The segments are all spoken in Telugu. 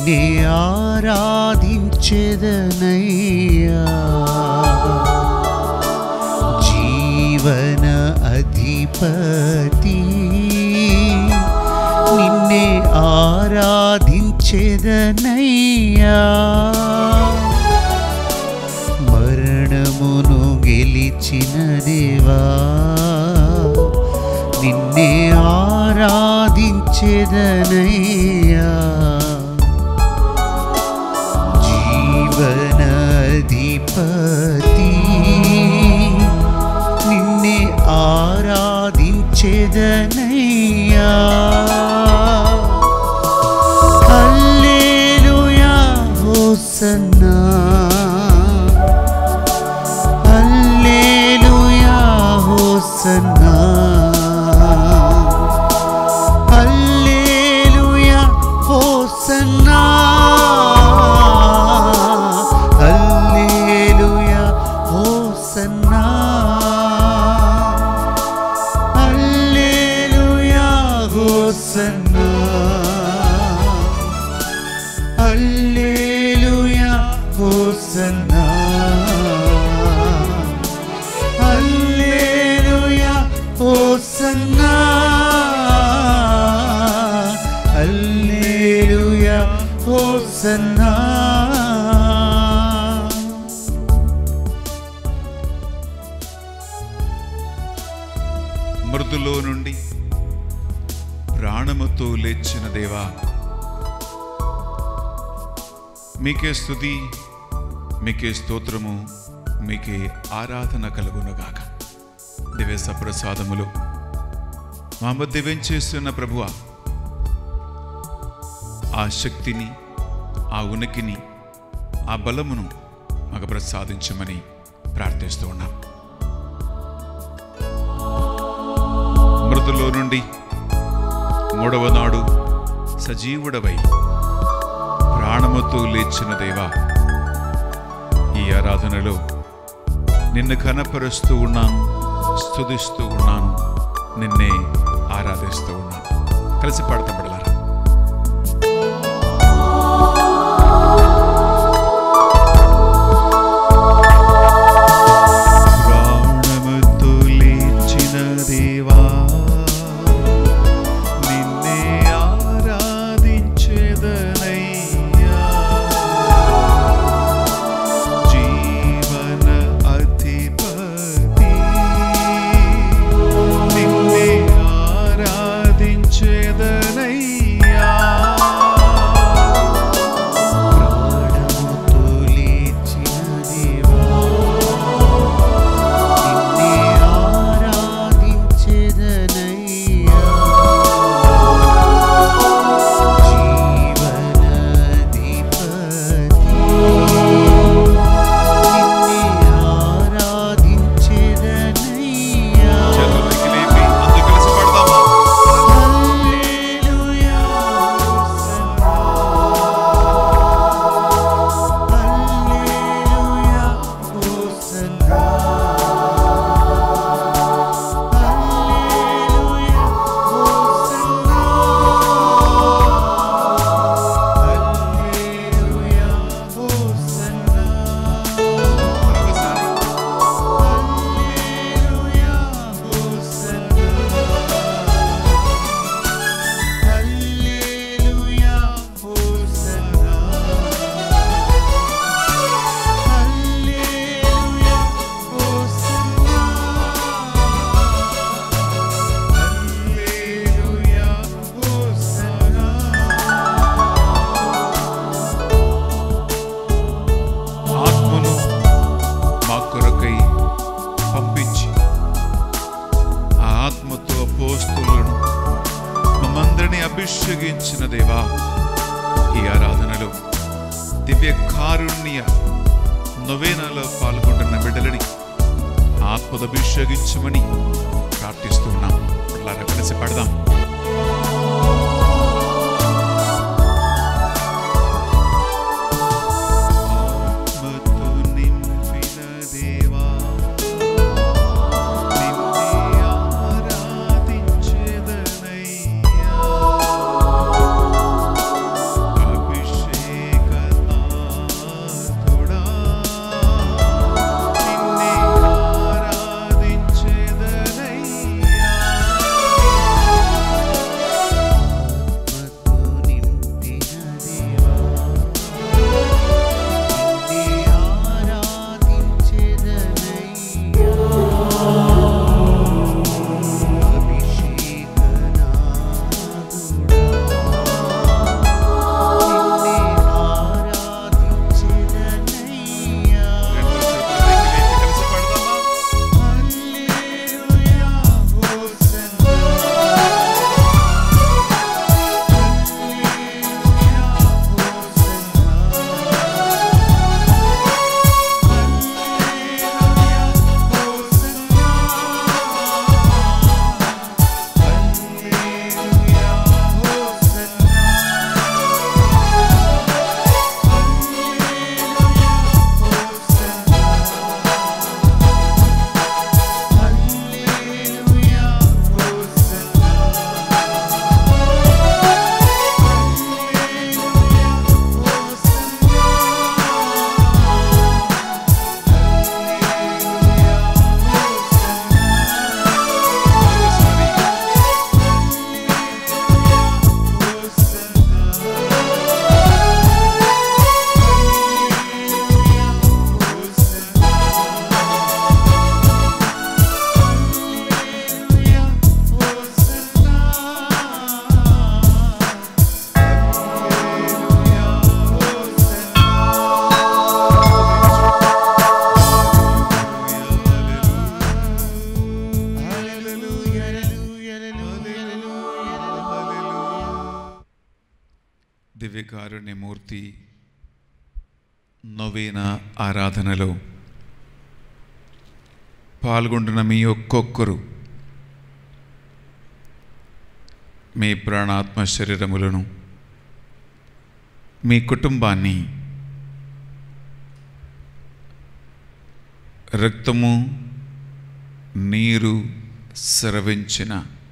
నిన్నే ఆరాధించెదనయ్యా జీవన అధిపతి నిన్నే ఆరాధించెదనయ్యా మరణమును గెలిచిన దేవా నిన్నే ఆరాధించెదనయ్యా జీవనాధిపతి నిన్నే ఆరాధించెదనయ్యా హల్లెలూయా హోసన్నా హల్లెలూయా హోసన్నా హల్లెలూయా హోసన్నా హల్లెలూయా హోసన్నా హల్లెలూయా హోసన్నా హల్లెలూయా హోసన్నా హల్లెలూయా హోసన్నా హల్లెలూయా హోసన్నా మృదులో నుండి ప్రాణముతో లేచిన దేవా మీకే స్థుతి మీకే స్తోత్రము మీకే ఆరాధన కలుగునుగాక దివ్య సప్రసాదములు మా మధ్య వెంచేస్తున్న ప్రభువ ఆ శక్తిని ఆ ఉనికిని ఆ బలమును మాకు ప్రసాదించమని ప్రార్థిస్తూ ఉన్నాం మృతులో నుండి మూడవ నాడు సజీవుడవై ప్రాణముతో లేచిన దేవా ఈ ఆరాధనలో నిన్ను కనపరుస్తూ ఉన్నాను స్తుతిస్తూ ఉన్నాను నిన్నే ఆరాధిస్తూ ఉన్నాను కలిసి పాడతాం బిడ్డలారా ప్రాణముతో లేచిన దేవా నిన్నే ఆరాధించెదనయ్యా జీవన అధిపతి నిన్నే ఆరాధించెదనయ్యా ప్రాణముతో లేచిన దేవా నిన్నే ఆరాధించెదనయ్యా జీవనాధిపతి నిన్నే ఆరాధించెదనయ్యా చేతులకి లేపి అందరూ కలిసి పాడదామా హల్లెలూయా హల్లెలూయా హోసన్నా హల్లెలూయా హోసన్నా హల్లెలూయా హోసన్నా మరొకసారి హల్లెలూయా హోసన్నా హల్లెలూయా హోసన్నా హల్లెలూయా హోసన్నా హల్లెలూయా హోసన్నా ఆత్మను మా కొరకై పంపించి ఆ ఆత్మతో పోస్తులను మమ్మందరినీ అభిషేకించిన దేవా ఈ ఆరాధనలో దివ్య కారుణ్య నొవేనాలో పాల్గొంటున్న బిడ్డలని ఆత్మతో అభిషేకించమని ప్రార్థిస్తూ ఉన్నాం అలా కలిసి పడదాం ఆత్మతో నింపిన దేవా నిన్నే ఆరాధించెదనయ్యా అభిషేకించిన దివ్యకారుణ్యమూర్తి నవీన ఆరాధనలో పాల్గొంటున్న మీ ఒక్కొక్కరు మీ ప్రాణాత్మ శరీరములను మీ కుటుంబాన్ని రక్తము నీరు స్రవించిన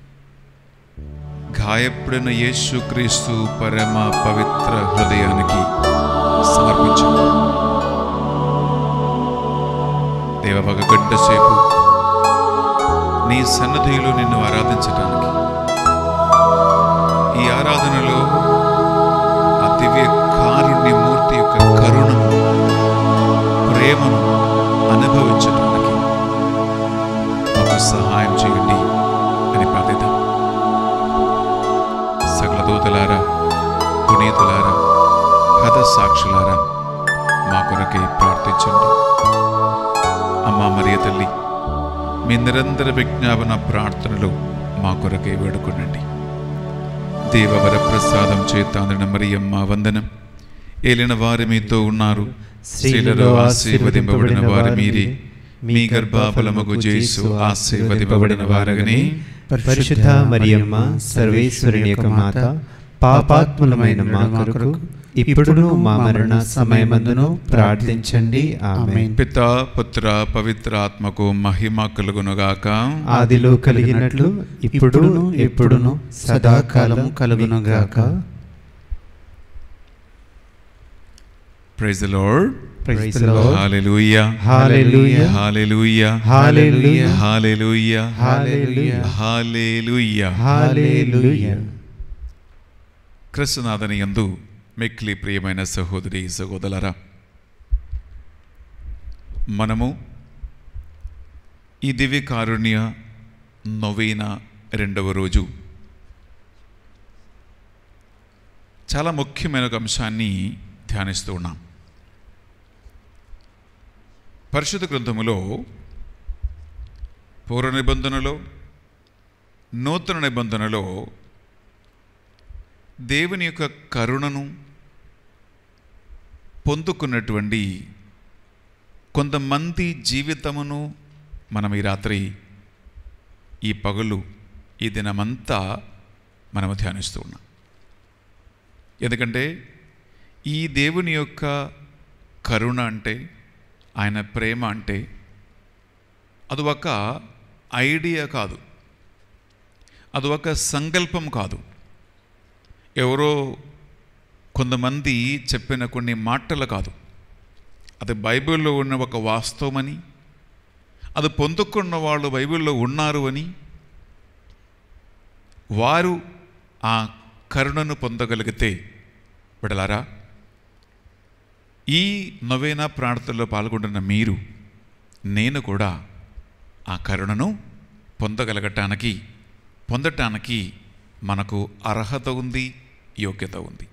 గాయపడిన యేసుక్రీస్తు పరమ పవిత్ర హృదయానికి సమర్పించండి దేవ ఒక గంట సేపు నీ సన్నధిలో నిన్ను ఆరాధించటానికి ఈ ఆరాధనలో ఆ దివ్య కారుణ్య మూర్తి యొక్క కరుణను ప్రేమను అనుభవించటానికి మాకు సహాయం చేయండి అని ప్రార్థిద్దాం సకల దూతలారా పునీతులారా కథ సాక్షులారా మా కొరకై ప్రార్థించండి అమ్మా మరియ తల్లి మీ నిరంతర విజ్ఞాపన ప్రార్థనలు మా కొరకై వేడుకునండి దేవవర ప్రసాదం చేతాందిన మరియమ్మ వందనం ఏలిన వారు మీతో ఉన్నారు స్త్రీలలో ఆశీర్వదింపబడిన వారు మీరే మీ గర్భాఫలముకు చేసు ఆశీర్వదింపబడిన వారగని పరిశుద్ధ మరియమ్మ సర్వేశ్వరుని యొక్క మాత పాపాత్ములమైన మా కొరకు ఇప్పుడును మా మరణ సమయమందును ప్రార్థించండి ఆమె పిత పుత్ర పవిత్ర ఆత్మకు మహిమ కలుగునుగాక ఆదిలో కలిగినట్లు ఇప్పుడును ఎప్పుడును సదాకాలము కలుగునుగాక praise Lord Praise the Lord. హల్లెలూయా Hallelujah. హల్లెలూయా Hallelujah. హల్లెలూయా Hallelujah. హల్లెలూయా హల్లెలూయా క్రిస్తునాథని యందు మిక్కిలి ప్రియమైన సహోదరి సహోదరులారా మనము ఈ దివ్య కారుణ్య నవీన రెండవ రోజు చాలా ముఖ్యమైన ఒక అంశాన్ని ధ్యానిస్తూ ఉన్నాం పరిశుద్ధ గ్రంథములో పూర్వ నిబంధనలో నూతన నిబంధనలో దేవుని యొక్క కరుణను పొందుకున్నటువంటి కొంతమంది జీవితమును మనం ఈ రాత్రి ఈ పగలు ఈ దినమంతా మనము ధ్యానిస్తూ ఉన్నాం ఎందుకంటే ఈ దేవుని యొక్క కరుణ అంటే ఆయన ప్రేమ అంటే అది ఒక ఐడియా కాదు అది ఒక సంకల్పం కాదు ఎవరో కొంతమంది చెప్పిన కొన్ని మాటలు కాదు అది బైబిల్లో ఉన్న ఒక వాస్తవమని అది పొందుకున్న వాళ్ళు బైబిల్లో ఉన్నారు అని వారు ఆ కరుణను పొందగలిగితే విడలారా ఈ నవేనా ప్రార్థనలో పాల్గొంటున్న మీరు నేను కూడా ఆ కరుణను పొందగలగటానికి పొందటానికి మనకు అర్హత ఉంది యోగ్యత ఉంది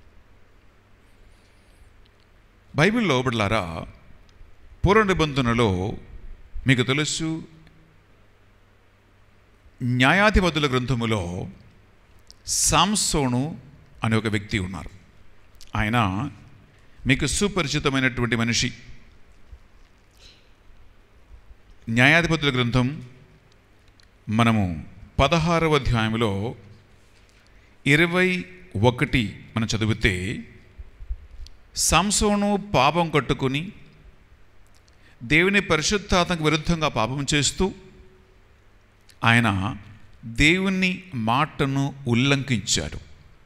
బైబిల్లో బిడ్లారా పూర్వ నిబంధనలో మీకు తెలుసు న్యాయాధిపతుల గ్రంథములో సాంసోను అనే ఒక వ్యక్తి ఉన్నారు ఆయన మీకు సుపరిచితమైనటువంటి మనిషి న్యాయాధిపతుల గ్రంథం మనము పదహారవ అధ్యాయంలో ఇరవై ఒకటి మనం చదివితే సంసోను పాపం కట్టుకుని దేవుని పరిశుద్ధాత్మకు విరుద్ధంగా పాపం చేస్తూ ఆయన దేవుని మాటను ఉల్లంఘించాడు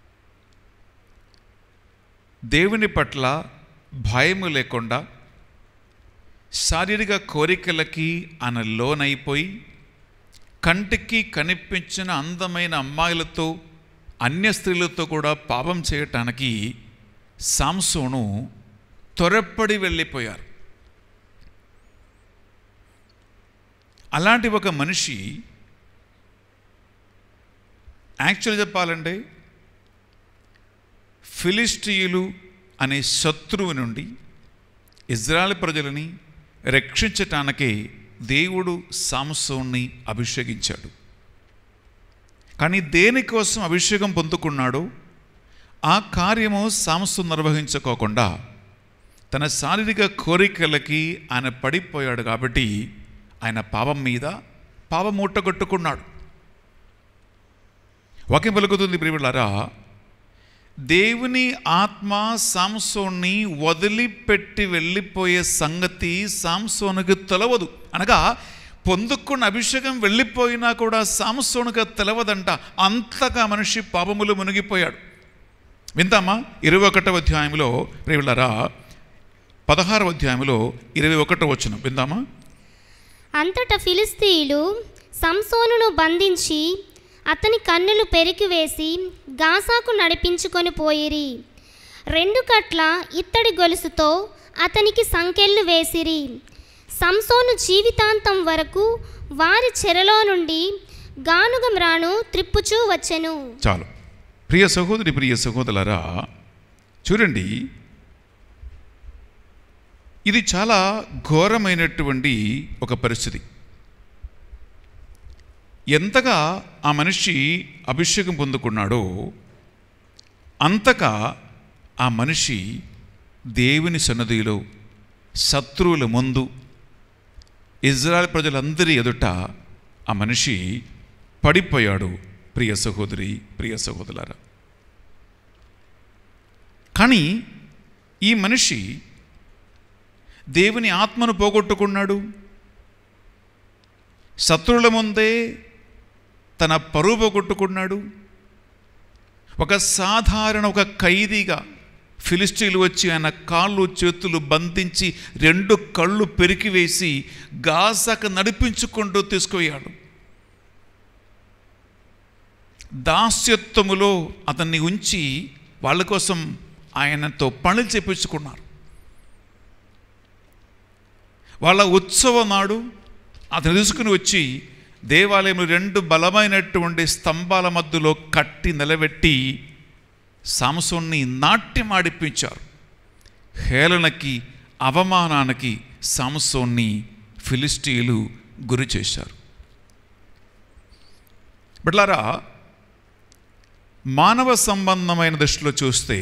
దేవుని పట్ల భయము లేకుండా శారీరక కోరికలకి ఆయన లోనైపోయి కంటికి కనిపించిన అందమైన అమ్మాయిలతో అన్య స్త్రీలతో కూడా పాపం చేయటానికి సాంసోను త్వరపడి వెళ్ళిపోయారు అలాంటి ఒక మనిషి యాక్చువల్ చెప్పాలంటే ఫిలిస్టీయులు అనే శత్రువు నుండి ఇజ్రాయెల్ ప్రజలని రక్షించటానికే దేవుడు సాంసోన్ని అభిషేకించాడు కానీ దేనికోసం అభిషేకం పొందుకున్నాడో ఆ కార్యము సాంసు నిర్వహించుకోకుండా తన శారీరక కోరికలకి ఆయన పడిపోయాడు కాబట్టి ఆయన పాపం మీద పాపం మూటగొట్టుకున్నాడు వాక్యం పలుకుతుంది ప్రియులారా దేవుని ఆత్మ సాంసోన్ని వదిలిపెట్టి వెళ్ళిపోయే సంగతి సాంసోనుకు తెలవదు అనగా పొందుకున్న అభిషేకం వెళ్ళిపోయినా కూడా సాంసోనుకు తెలవదంట అంతగా మనిషి పాపములు మునిగిపోయాడు విందామా ఇరవై ఒకటవ అధ్యాయంలో ప్రియులారా పదహారవ అధ్యాయంలో ఇరవై ఒకటో వచ్చిన విందామా అంతటా ఫిలిస్తీయులు సంసోనును బంధించి అతని కన్నులు పెరికివేసి గాసాకు నడిపించుకొని పోయిరి రెండు కట్ల ఇత్తడి గొలుసుతో అతనికి సంకెళ్ళు వేసిరి సంసోను జీవితాంతం వరకు వారి చెరలో నుండి గానుగ మ్రాను త్రిప్పుచూ వచ్చెను చాలు ప్రియ సహోదరి ప్రియ సహోదరులారా చూడండి ఇది చాలా ఘోరమైనటువంటి ఒక పరిస్థితి ఎంతగా ఆ మనిషి అభిషేకం పొందుకున్నాడో అంతగా ఆ మనిషి దేవుని సన్నదిలో శత్రువుల ముందు ఇజ్రాయెల్ ప్రజలందరి ఎదుట ఆ మనిషి పడిపోయాడు ప్రియ సహోదరి ప్రియ సహోదరులారా కానీ ఈ మనిషి దేవుని ఆత్మను పోగొట్టుకున్నాడు శత్రువుల ముందే తన పరువు పోగొట్టుకున్నాడు ఒక సాధారణ ఒక ఖైదీగా ఫిలిస్టీలు వచ్చి ఆయన కాళ్ళు చేతులు బంధించి రెండు కళ్ళు పెరికివేసి గాజాకు నడిపించుకుంటూ తీసుకుపోయాడు దాస్యత్వములో అతన్ని ఉంచి వాళ్ళ కోసం ఆయనతో పనులు చేపించుకున్నారు వాళ్ళ ఉత్సవం నాడు అతను తీసుకుని వచ్చి దేవాలయంలో రెండు బలమైనటువంటి స్తంభాల మధ్యలో కట్టి నిలబెట్టి సాంసోన్ని నాట్యం ఆడిపించారు హేళనకి అవమానానికి సాంసోన్ని ఫిలిస్టీలు గురి చేశారు బిడ్లారా మానవ సంబంధమైన దృష్టిలో చూస్తే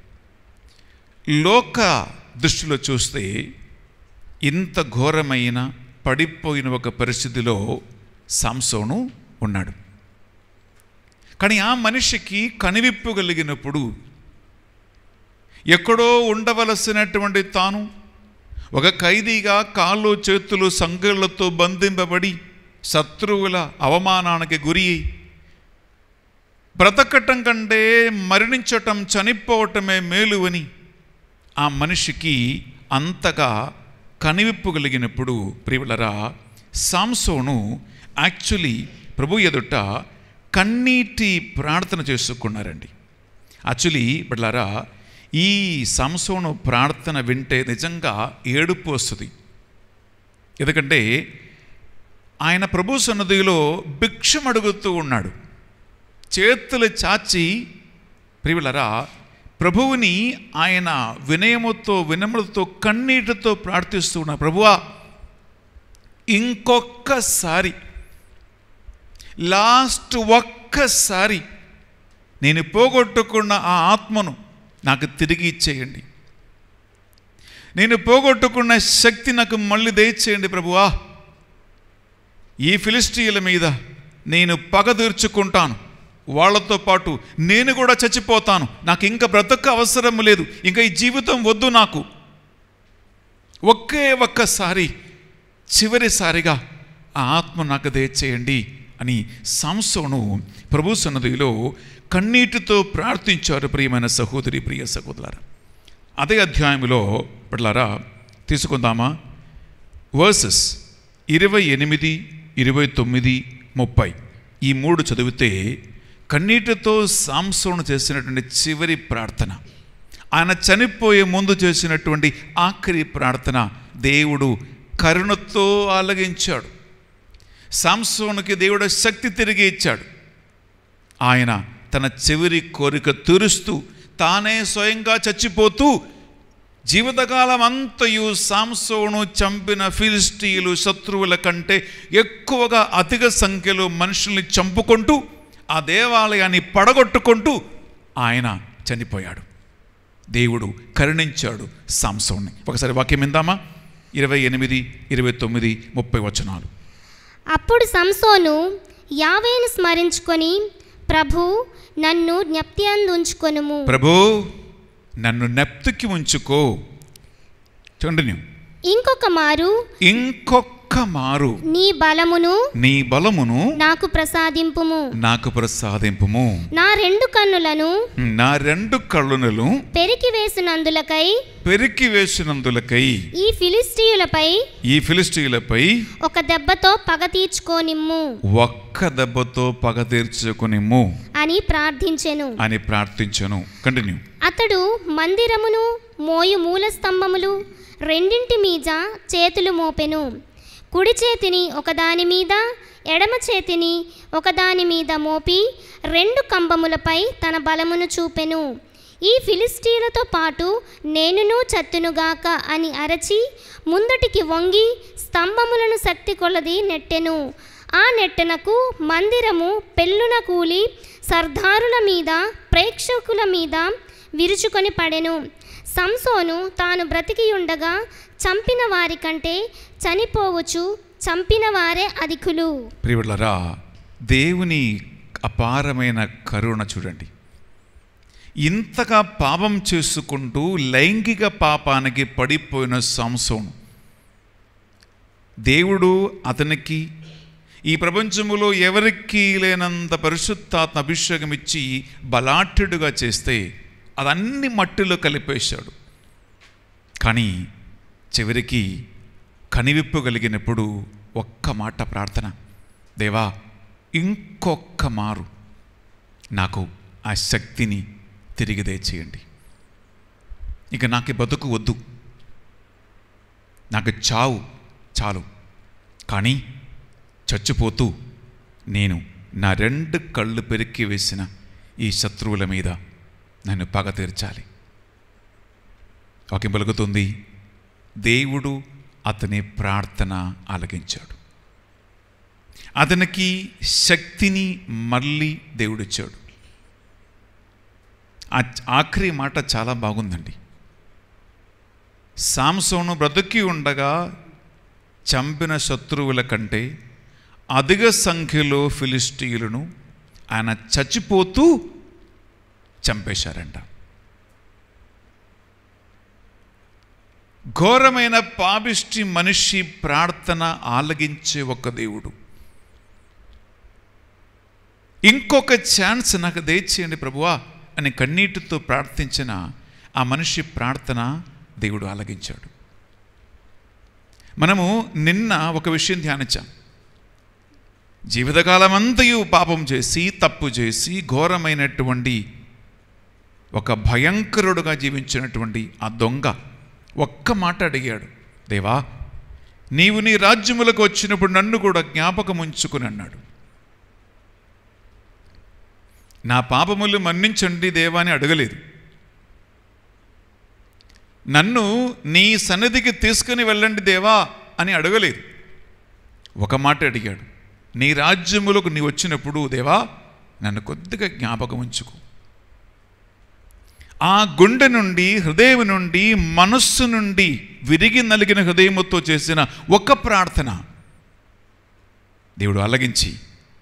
లోక దృష్టిలో చూస్తే ఇంత ఘోరమైన పడిపోయిన ఒక పరిస్థితిలో సాంసోను ఉన్నాడు కానీ ఆ మనిషికి కనివిప్పు కలిగినప్పుడు ఎక్కడో ఉండవలసినటువంటి తాను ఒక ఖైదీగా కాళ్ళు చేతులు సంగళ్లతో బంధింపబడి శత్రువుల అవమానానికి గురి అయి బ్రతకటం కంటే మరణించటం చనిపోవటమే మేలు అని ఆ మనిషికి అంతగా కనివిప్పు కలిగినప్పుడు ప్రియులరా సాంసోను యాక్చువల్లీ ప్రభు ఎదుట కన్నీటి ప్రార్థన చేసుకున్నారండి యాక్చువల్లీ బిడ్లారా ఈ సంసోను ప్రార్థన వింటే నిజంగా ఏడుపు వస్తుంది ఎందుకంటే ఆయన ప్రభు సన్నదిలో భిక్షం అడుగుతూ ఉన్నాడు చేతులు చాచి ప్రియులరా ప్రభువుని ఆయన వినయముతో వినములతో కన్నీటితో ప్రార్థిస్తూ ఉన్న ప్రభువా ఇంకొక్కసారి లాస్ట్ ఒక్కసారి నేను పోగొట్టుకున్న ఆ ఆత్మను నాకు తిరిగి ఇచ్చేయండి నేను పోగొట్టుకున్న శక్తి నాకు మళ్ళీ దయచేయండి ప్రభువా ఈ ఫిలిస్టీయుల మీద నేను పగ తీర్చుకుంటాను వాళ్ళతో పాటు నేను కూడా చచ్చిపోతాను నాకు ఇంకా బ్రతక అవసరం లేదు ఇంకా ఈ జీవితం వద్దు నాకు ఒకే ఒక్కసారి చివరిసారిగా ఆ ఆత్మ నాకు దయచేయండి అని సంసోను ప్రభు సన్నదిలో కన్నీటితో ప్రార్థించారు ప్రియమైన సహోదరి ప్రియ సహోదరులారా అదే అధ్యాయంలో పట్లారా తీసుకుందామా వర్సెస్ ఇరవై ఎనిమిది ఇరవై తొమ్మిది ముప్పై ఈ మూడు చదివితే కన్నీటితో సాంసోను చేసినటువంటి చివరి ప్రార్థన ఆయన చనిపోయే ముందు చేసినటువంటి ఆఖరి ప్రార్థన దేవుడు కరుణతో ఆలగించాడు సాంసోనుకి దేవుడు శక్తి తిరిగి ఇచ్చాడు ఆయన తన చివరి కోరిక తీరుస్తూ తానే స్వయంగా చచ్చిపోతూ జీవితకాలం అంతయు సాంసోను చంపిన ఫిలిస్టీయులు శత్రువుల కంటే ఎక్కువగా అధిక సంఖ్యలో మనుషుల్ని చంపుకుంటూ ఆ దేవాలయాన్ని పడగొట్టుకుంటూ ఆయన చనిపోయాడు దేవుడు కరుణించాడు సాంసోన్ని ఒకసారి వాక్యం విందామా ఇరవై ఎనిమిది ఇరవై తొమ్మిది ముప్పై వచనాలు అప్పుడు సంసోను యావేను స్మరించుకొని ప్రభు నన్ను జ్ఞప్తి ఉంచుకొనుము ప్రభు నన్ను నెప్తుకి ఉంచుకో చూడండి ఇంకొక మారు ఇంకొక్క మారు నీ బలమును నీ బలమును నాకు ప్రసాదింపుము నాకు ప్రసాదింపుము నా రెండు కన్నులను నా రెండు కళ్ళునలు పెరికి వేసినందులకై పెరికి వేసినందులకై ఈ ఫిలిస్టీయులపై ఈ ఫిలిస్టీయులపై ఒక దెబ్బతో పగ తీర్చుకోనిమ్ము ఒక్క దెబ్బతో పగ తీర్చుకునిమ్ము అని ప్రార్థించెను అని ప్రార్థించను కంటిన్యూ అతడు మందిరమును మోయు మూల స్తంభములు రెండింటి మీద చేతులు మోపెను కుడి చేతిని ఒకదాని మీద ఎడమ చేతిని ఒకదాని మీద మోపి రెండు కంబములపై తన బలమును చూపెను ఈ ఫిలిస్టీలతో పాటు నేనును చత్తునుగాక అని అరచి ముందటికి వంగి స్తంభములను శక్తి కొలది నెట్టెను ఆ నెట్టెనకు మందిరము పెళ్ళున కూలి సర్దారుల మీద ప్రేక్షకుల మీద విరుచుకొని పడెను సంసోను తాను బ్రతికి ఉండగా చంపిన వారి కంటే చనిపోవచ్చు చంపిన వారే అధికులు ప్రియులరా దేవుని అపారమైన కరుణ చూడండి ఇంతగా పాపం చేసుకుంటూ లైంగిక పాపానికి పడిపోయిన సంసోను దేవుడు అతనికి ఈ ప్రపంచములో ఎవరికీ లేనంత పరిశుద్ధాత్మ అభిషేకం ఇచ్చి బలాఢ్యుడుగా చేస్తే అదన్ని మట్టిలో కలిపేశాడు కానీ చివరికి కనివిప్పు కలిగినప్పుడు ఒక్క మాట ప్రార్థన దేవా ఇంకొక్క మారు నాకు ఆ శక్తిని తిరిగి దయచేయండి ఇక నాకు ఈ బతుకు వద్దు నాకు చావు చాలు కానీ చచ్చిపోతూ నేను నా రెండు కళ్ళు పెరికి వేసిన ఈ శత్రువుల మీద నన్ను పగ తీర్చాలి వాక్యం పలుకుతుంది దేవుడు అతని ప్రార్థన ఆలకించాడు అతనికి శక్తిని మళ్ళీ దేవుడిచ్చాడు ఆ ఆఖరి మాట చాలా బాగుందండి సాంసోను బ్రతికి ఉండగా చంపిన శత్రువుల కంటే అధిక సంఖ్యలో ఫిలిస్టీయులను ఆయన చచ్చిపోతూ చంపేశారంట ఘోరమైన పాపిష్టి మనిషి ప్రార్థన ఆలగించే ఒక దేవుడు ఇంకొక ఛాన్స్ నాకు దయచేయండి ప్రభువా అని కన్నీటితో ప్రార్థించిన ఆ మనిషి ప్రార్థన దేవుడు ఆలగించాడు మనము నిన్న ఒక విషయం ధ్యానించాం జీవితకాలమంతయు పాపం చేసి తప్పు చేసి ఘోరమైనటువంటి ఒక భయంకరుడుగా జీవించినటువంటి ఆ దొంగ ఒక్క మాట అడిగాడు దేవా నీవు నీ రాజ్యములకు వచ్చినప్పుడు నన్ను కూడా జ్ఞాపకం ఉంచుకుని అన్నాడు నా పాపములు మన్నించండి దేవా అని అడగలేదు నన్ను నీ సన్నిధికి తీసుకుని వెళ్ళండి దేవా అని అడగలేదు ఒక మాట అడిగాడు నీ రాజ్యములకు నీ వచ్చినప్పుడు దేవా నన్ను కొద్దిగా జ్ఞాపకం ఉంచుకో ఆ గుండె నుండి హృదయం నుండి మనస్సు నుండి విరిగి నలిగిన హృదయముతో చేసిన ఒక ప్రార్థన దేవుడు అలగించి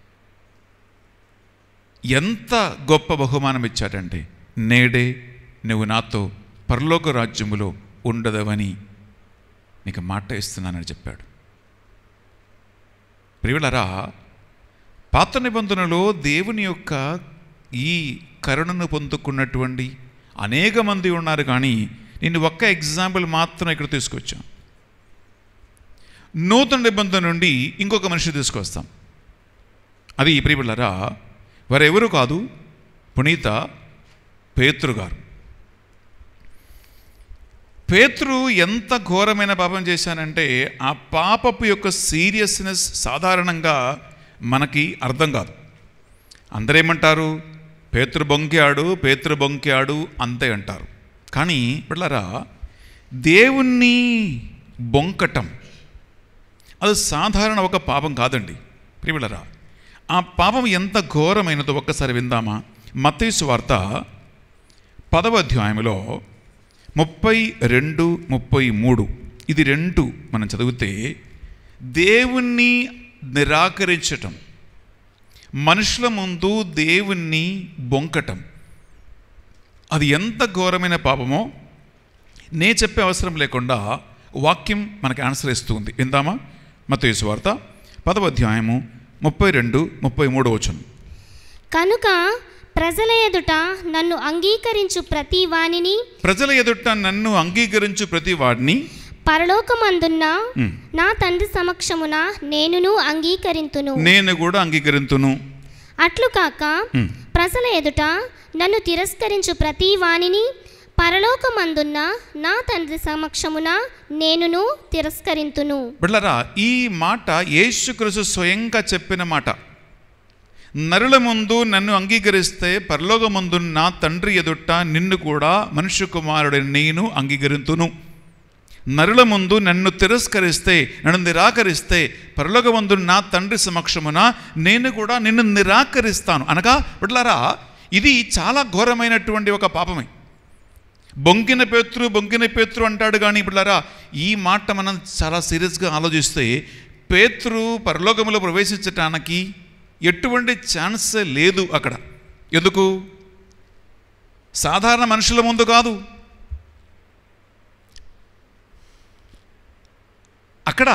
ఎంత గొప్ప బహుమానం ఇచ్చాడంటే నేడే నువ్వు నాతో పరలోక రాజ్యములో ఉండదవని నీకు మాట ఇస్తున్నానని చెప్పాడు ప్రియులరా పాత నిబంధనలో దేవుని యొక్క ఈ కరుణను పొందుకున్నటువంటి అనేక మంది ఉన్నారు కానీ నేను ఒక్క ఎగ్జాంపుల్ మాత్రం ఇక్కడ తీసుకొచ్చాను నూతన నిబంధన నుండి ఇంకొక మనిషి తీసుకొస్తాం అది ఈ ప్రియులరా వారెవరు కాదు పునీత పేతృ గారు పేతృ ఎంత ఘోరమైన పాపం చేశానంటే ఆ పాపపు యొక్క సీరియస్నెస్ సాధారణంగా మనకి అర్థం కాదు అందరేమంటారు పేతృ బొంకాడు పేతృ బొంకాడు అంతే అంటారు కానీ పిల్లరా దేవుణ్ణి బొంకటం అది సాధారణ ఒక పాపం కాదండి ప్రియులరా ఆ పాపం ఎంత ఘోరమైనదో ఒక్కసారి విందామా మత్తేసు వార్త పదవ అధ్యాయంలో ముప్పై రెండు ముప్పై మూడు ఇది రెండు మనం చదివితే దేవుణ్ణి నిరాకరించటం మనుషుల ముందు దేవుణ్ణి బొంకటం అది ఎంత ఘోరమైన పాపమో నే చెప్పే అవసరం లేకుండా వాక్యం మనకి ఆన్సర్ ఇస్తుంది విందామా మత్తయి వార్త పదవ అధ్యాయము ముప్పై రెండు ముప్పై మూడు వచనం కనుక ప్రజల ఎదుట నన్ను అంగీకరించు ప్రతి వానిని ప్రజల ఎదుట నన్ను అంగీకరించు ప్రతి వాడిని పరలోకమందున్న ఉమ్, నా తండ్రి సమక్షమున నేనును అంగీకరింతును నేను కూడా అంగీకరింతును అట్లు కాక ఉమ్, ప్రజల ఎదుట నన్ను తిరస్కరించు ప్రతి వానిని పరలోకమందున్న నా తండ్రి సమక్షమున నేనును తిరస్కరింతును బిడ్డలారా ఈ మాట యేసుక్రీస్తు స్వయంగా చెప్పిన మాట నరుల ముందు నన్ను అంగీకరిస్తే పరలోకమందు నా తండ్రి ఎదుట నిన్ను కూడా మనుష్య కుమారుడని నేను అంగీకరింతును నరుల ముందు నన్ను తిరస్కరిస్తే నన్ను నిరాకరిస్తే పరలోకమందు నా తండ్రి సమక్షమున నేను కూడా నిన్ను నిరాకరిస్తాను అనగా బిడ్డలారా ఇది చాలా ఘోరమైనటువంటి ఒక పాపమే బొంకిన పేతురు బొంకిన పేతురు అంటాడు కానీ బిడ్డలారా ఈ మాట మనం చాలా సీరియస్గా ఆలోచిస్తే పేతురు పరలోకములో ప్రవేశించటానికి ఎటువంటి ఛాన్సే లేదు అక్కడ ఎందుకు సాధారణ మనుషుల ముందు కాదు అక్కడ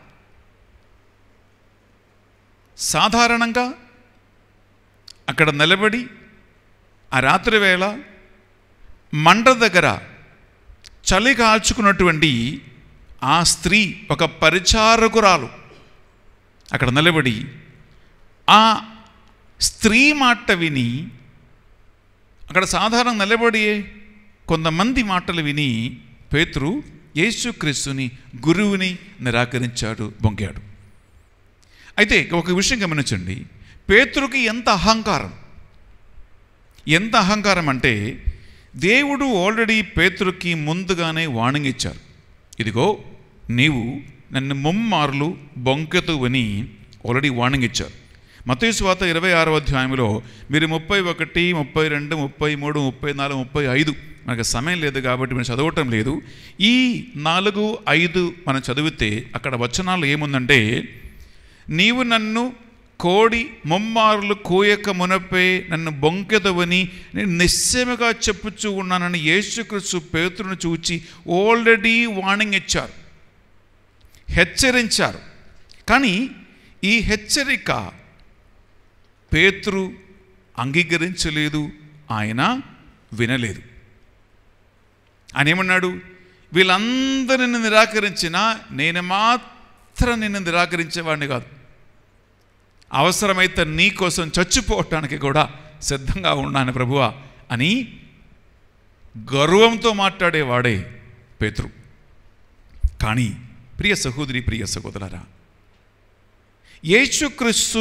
సాధారణంగా అక్కడ నిలబడి ఆ రాత్రి వేళ మంట దగ్గర చలి కాల్చుకున్నటువంటి ఆ స్త్రీ ఒక పరిచారకురాలు అక్కడ నిలబడి ఆ స్త్రీ మాట విని అక్కడ సాధారణ నిలబడి కొంతమంది మాటలు విని పేతురు యేసుక్రీస్తుని గురువుని నిరాకరించాడు బొంకాడు అయితే ఒక విషయం గమనించండి పేతురుకి ఎంత అహంకారం ఎంత అహంకారం అంటే దేవుడు ఆల్రెడీ పేతురుకి ముందుగానే వార్నింగ్ ఇచ్చారు ఇదిగో నీవు నన్ను ముమ్మార్లు బొంకెతువని ఆల్రెడీ వార్నింగ్ ఇచ్చారు మతీ స్వాత ఇరవై ఆరో అధ్యాయంలో మీరు ముప్పై ఒకటి ముప్పై రెండు ముప్పై మూడు ముప్పై నాలుగు ముప్పై ఐదు మనకు సమయం లేదు కాబట్టి మనం చదవటం లేదు ఈ నాలుగు ఐదు మనం చదివితే అక్కడ వచనాలు ఏముందంటే నీవు నన్ను కోడి ముమ్మారులు కోయక మునపే నన్ను బొంకెదవని నేను నిశ్చయముగా చెప్పుచూ ఉన్నానని యేసుక్రీస్తు పేతురును చూచి ఆల్రెడీ వార్నింగ్ ఇచ్చారు హెచ్చరించారు కానీ ఈ హెచ్చరిక పేతురు అంగీకరించలేదు ఆయన వినలేదు ఆయన ఏమన్నాడు వీళ్ళందరిని నిరాకరించినా నేను మాత్రం నిన్ను నిరాకరించేవాడిని కాదు అవసరమైతే నీ కోసం చచ్చిపోవటానికి కూడా సిద్ధంగా ఉన్నాను ప్రభువా అని గర్వంతో మాట్లాడేవాడే పేతురు కానీ ప్రియ సహోదరి ప్రియ సహోదరరా యేసుక్రీస్తు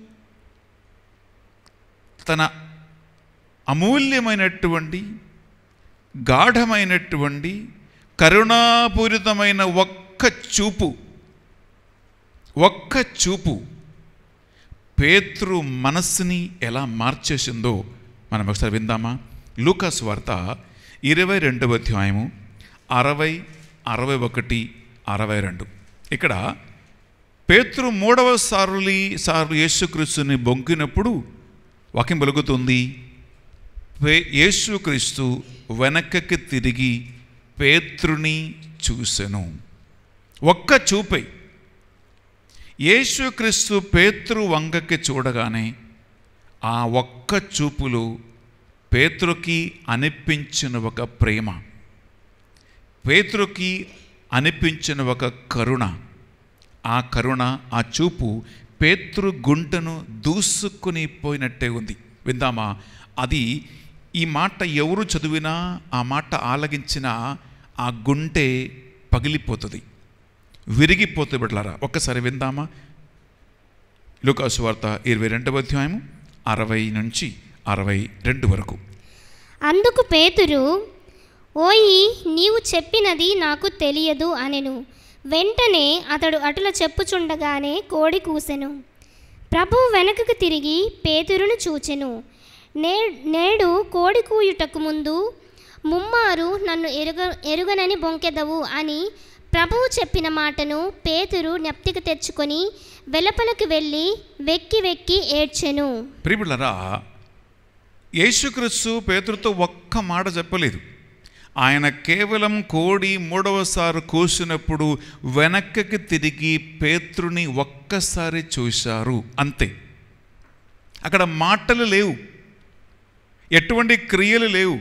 తన అమూల్యమైనటువంటి గాఢమైనటువంటి కరుణాపూరితమైన ఒక్క చూపు ఒక్క చూపు పేతృ మనస్సుని ఎలా మార్చేసిందో మనం ఒకసారి విందామా లూకాస్ వార్త ఇరవై రెండవ అధ్యాయము అరవై అరవై ఒకటి అరవై రెండు ఇక్కడ పేతృ మూడవ సారులి సార్లు యేసుక్రీస్తుని బొంకినప్పుడు వాక్యం పలుకుతుంది పే- యేసుక్రీస్తు వెనకకి తిరిగి పేతృని చూసెను ఒక్క చూపై యేసుక్రీస్తు పేతృ వంగకి చూడగానే ఆ ఒక్క చూపులు పేతృకి అనిపించిన ఒక ప్రేమ పేతృకి అనిపించిన ఒక కరుణ ఆ కరుణ ఆ చూపు పేతృ గుంటను దూసుకుని పోయినట్టే ఉంది విందామా అది ఈ మాట ఎవరు చదివినా ఆ మాట ఆలగించినా ఆ గుంటె పగిలిపోతుంది విరిగిపోతే బిడ్డలారా ఒక్కసారి విందామా లూకాసు వార్త ఇరవై రెండవ అధ్యాయం అరవై నుంచి అరవై రెండు వరకు అందుకు పేతురు ఓయి నీవు చెప్పినది నాకు తెలియదు అనెను వెంటనే అతడు అటుల చెప్పుచుండగానే కోడి కూసెను ప్రభువు వెనకకు తిరిగి పేతురును చూచెను నే నేడు కోడి కూయుటకు ముందు ముమ్మారు నన్ను ఎరుగ ఎరుగనని బొంకెదవు అని ప్రభువు చెప్పిన మాటను పేతురు జ్ఞప్తికి తెచ్చుకొని వెలపలకు వెళ్ళి వెక్కి వెక్కి ఏడ్చెను ప్రియులరా యేసుక్రీస్తు పేతురుతో ఒక్క మాట చెప్పలేదు ఆయన కేవలం కోడి మూడవసారి కూసినప్పుడు వెనక్కి తిరిగి పేతురుని ఒక్కసారి చూశారు అంతే అక్కడ మాటలు లేవు ఎటువంటి క్రియలు లేవు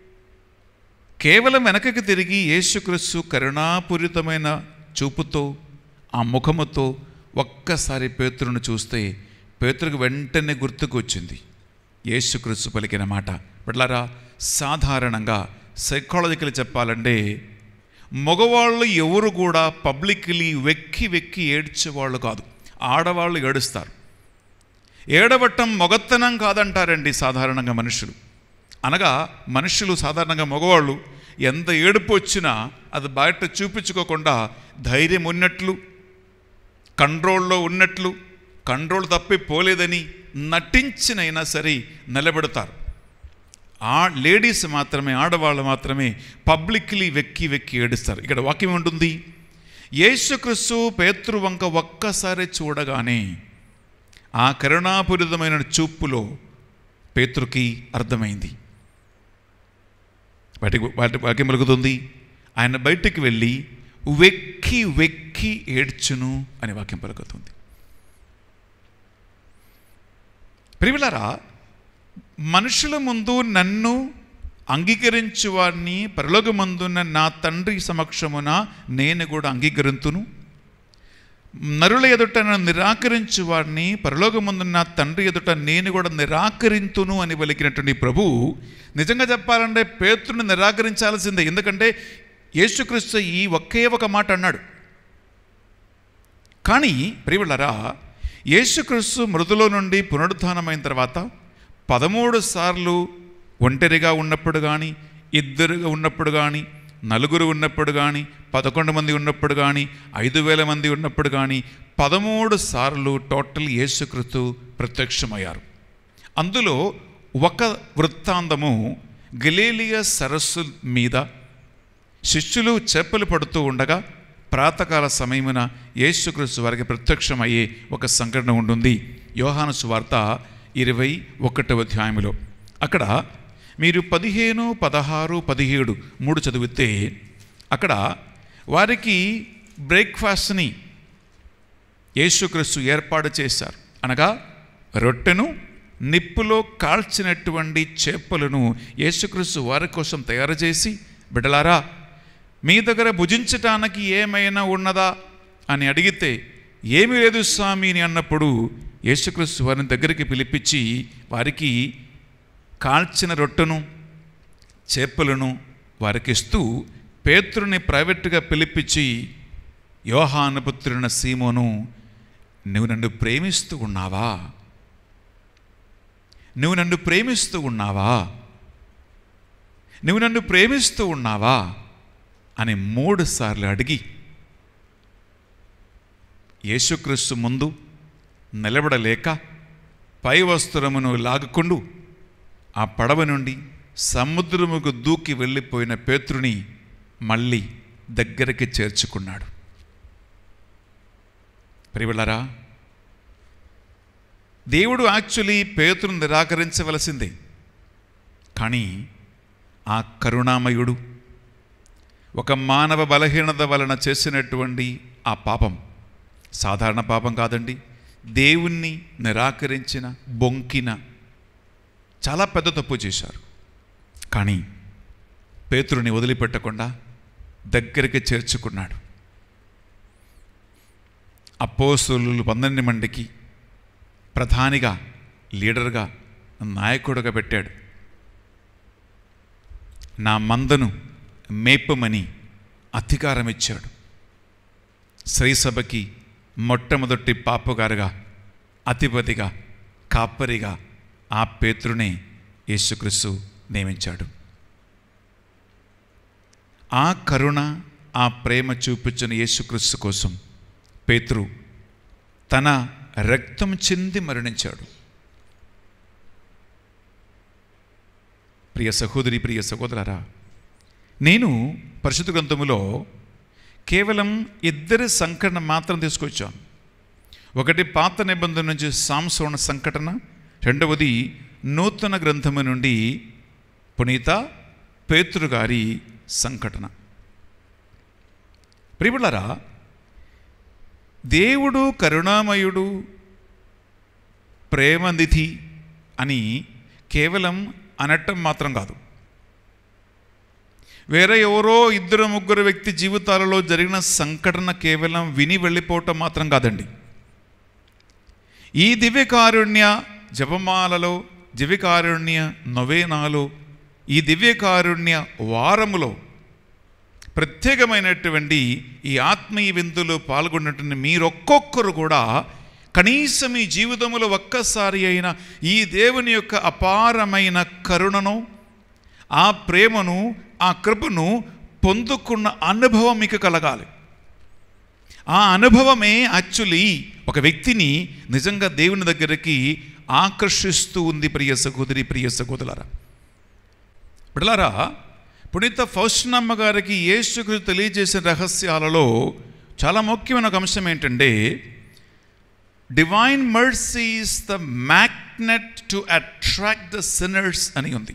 కేవలం వెనకకి తిరిగి యేసుక్రీస్తు కరుణాపూరితమైన చూపుతో ఆ ముఖముతో ఒక్కసారి పేతురును చూస్తే పేతురుకు వెంటనే గుర్తుకు వచ్చింది యేసుక్రీస్తు పలికిన మాట బిడ్లారా సాధారణంగా సైకాలజికల్ చెప్పాలంటే మగవాళ్ళు ఎవరు కూడా పబ్లిక్లీ వెక్కి వెక్కి ఏడ్చేవాళ్ళు కాదు ఆడవాళ్ళు ఏడుస్తారు ఏడవటం మొగత్తనం కాదంటారండి సాధారణంగా మనుషులు అనగా మనుషులు సాధారణంగా మగవాళ్ళు ఎంత ఏడుపు వచ్చినా అది బయట చూపించుకోకుండా ధైర్యం ఉన్నట్లు కంట్రోల్లో ఉన్నట్లు కంట్రోల్ తప్పి పోలేదని నటించినైనా సరే నిలబెడతారు ఆ లేడీస్ మాత్రమే ఆడవాళ్ళు మాత్రమే పబ్లిక్లీ వెక్కి వెక్కి ఏడుస్తారు ఇక్కడ వాక్యం ఉంటుంది యేసుక్రీస్తు పేతృ వంక ఒక్కసారి చూడగానే ఆ కరుణాపూరితమైన చూపులో పేతృకి అర్థమైంది వాటికి వాటి వాక్యం పలుకుతుంది ఆయన బయటికి వెళ్ళి వెక్కి వెక్కి ఏడ్చును అనే వాక్యం పలుకుతుంది ప్రియులరా మనుషుల ముందు నన్ను అంగీకరించు వారిని పరలోకమందున్న నా తండ్రి సమక్షమున నేను కూడా అంగీకరింతును నరుల ఎదుట నన్ను నిరాకరించు వారిని పరలోకముందున్న తండ్రి ఎదుట నేను కూడా నిరాకరింతును అని పలికినటువంటి ప్రభు నిజంగా చెప్పాలంటే పేతుని నిరాకరించాల్సిందే ఎందుకంటే యేసుక్రీస్తు ఈ ఒకే ఒక మాట అన్నాడు కానీ ప్రియులరా యేసుక్రీస్తు మృదులో నుండి పునరుద్ధానమైన తర్వాత పదమూడు సార్లు ఒంటరిగా ఉన్నప్పుడు కానీ ఇద్దరుగా ఉన్నప్పుడు కానీ నలుగురు ఉన్నప్పుడు కానీ పదకొండు మంది ఉన్నప్పుడు కానీ ఐదు వేల మంది ఉన్నప్పుడు కానీ పదమూడు సార్లు టోటల్ యేసుక్రీస్తు ప్రత్యక్షమయ్యారు అందులో ఒక వృత్తాంతము గలీలియ సరస్సు మీద శిష్యులు చేపలు పడుతూ ఉండగా ప్రాతకాల సమయమున యేసుక్రీస్తు వారికి ప్రత్యక్షమయ్యే ఒక సంఘటన ఉంటుంది యోహాను సువార్త ఇరవై ఒకటవ అధ్యాయములో అక్కడ మీరు పదిహేను పదహారు పదిహేడు మూడు చదివితే అక్కడ వారికి బ్రేక్ఫాస్ట్ని యేసుక్రీస్తు ఏర్పాటు చేశారు అనగా రొట్టెను నిప్పులో కాల్చినటువంటి చేపలను యేసుక్రీస్తు వారి కోసం తయారు చేసి బిడ్డలారా మీ దగ్గర భుజించటానికి ఏమైనా ఉన్నదా అని అడిగితే ఏమీ లేదు స్వామి అని అన్నప్పుడు యేసుక్రీస్తు వారిని దగ్గరికి పిలిపించి వారికి కాల్చిన రొట్టెను చేపలను వారికి ఇస్తూ పేతురుని ప్రైవేట్గా పిలిపించి యోహాను పుత్రున సీమోను నువ్వు నన్ను ప్రేమిస్తూ ఉన్నావా నువ్వు నన్ను ప్రేమిస్తూ ఉన్నావా నువ్వు నన్ను ప్రేమిస్తూ ఉన్నావా అని మూడు సార్లు అడిగి యేసుక్రీస్తు ముందు నిలబడలేక పై వస్త్రమును లాగుకుంటూ ఆ పడవ నుండి సముద్రముకు దూకి వెళ్ళిపోయిన పేతురుని మళ్ళీ దగ్గరికి చేర్చుకున్నాడు ప్రియులరా దేవుడు యాక్చువల్లీ పేతురుని నిరాకరించవలసిందే కానీ ఆ కరుణామయుడు ఒక మానవ బలహీనత వలన చేసినటువంటి ఆ పాపం సాధారణ పాపం కాదండి దేవుణ్ణి నిరాకరించిన బొంకిన చాలా పెద్ద తప్పు చేశారు కానీ పేతురుని వదిలిపెట్టకుండా దగ్గరికి చేర్చుకున్నాడు అపోస్తులు పన్నెండు మందికి ప్రధానిగా లీడర్గా నాయకుడుగా పెట్టాడు నా మందను మేపమని అధికారం ఇచ్చాడు శ్రీసభకి మొట్టమొదటి పాపగారుగా అధిపతిగా కాపరిగా ఆ పేతురునే యేసుక్రీస్తు నియమించాడు ఆ కరుణ ఆ ప్రేమ చూపించిన యేసుక్రీస్తు కోసం పేతురు తన రక్తం చెంది మరణించాడు ప్రియ సహోదరి ప్రియ సహోదరరా నేను పరిశుద్ధ గ్రంథములో కేవలం ఇద్దరి సంఘటన మాత్రం తీసుకొచ్చాను ఒకటి పాత నిబంధన నుంచి సాంసోణ సంఘటన రెండవది నూతన గ్రంథము నుండి పునీత పేతురు గారి సంఘటన ప్రియులరా దేవుడు కరుణామయుడు ప్రేమనిధి అని కేవలం అనటం మాత్రం కాదు వేరే ఎవరో ఇద్దరు ముగ్గురు వ్యక్తి జీవితాలలో జరిగిన సంఘటన కేవలం విని వెళ్ళిపోవటం మాత్రం కాదండి ఈ దివ్యకారుణ్య జపమాలలో దివ్యకారుణ్య నొవేనాలో ఈ దివ్యకారుణ్య వారములో ప్రత్యేకమైనటువంటి ఈ ఆత్మీయ విందులో పాల్గొన్నటువంటి మీరొక్కొక్కరు కూడా కనీసం ఈ జీవితంలో ఒక్కసారి అయిన ఈ దేవుని యొక్క అపారమైన కరుణను ఆ ప్రేమను ఆ కృపను పొందుకున్న అనుభవం మీకు కలగాలి ఆ అనుభవమే యాక్చువల్లీ ఒక వ్యక్తిని నిజంగా దేవుని దగ్గరికి ఆకర్షిస్తూ ఉంది ప్రియ సహోదరి ప్రియ సహోదరులారా బిడలారా పునీత ఫౌస్టనమ్మ గారికి యేసుక్రీస్తు తెలియజేసిన రహస్యాలలో చాలా ముఖ్యమైన ఒక అంశం ఏంటంటే divine mercy is the magnet to attract the sinners అని ఉంది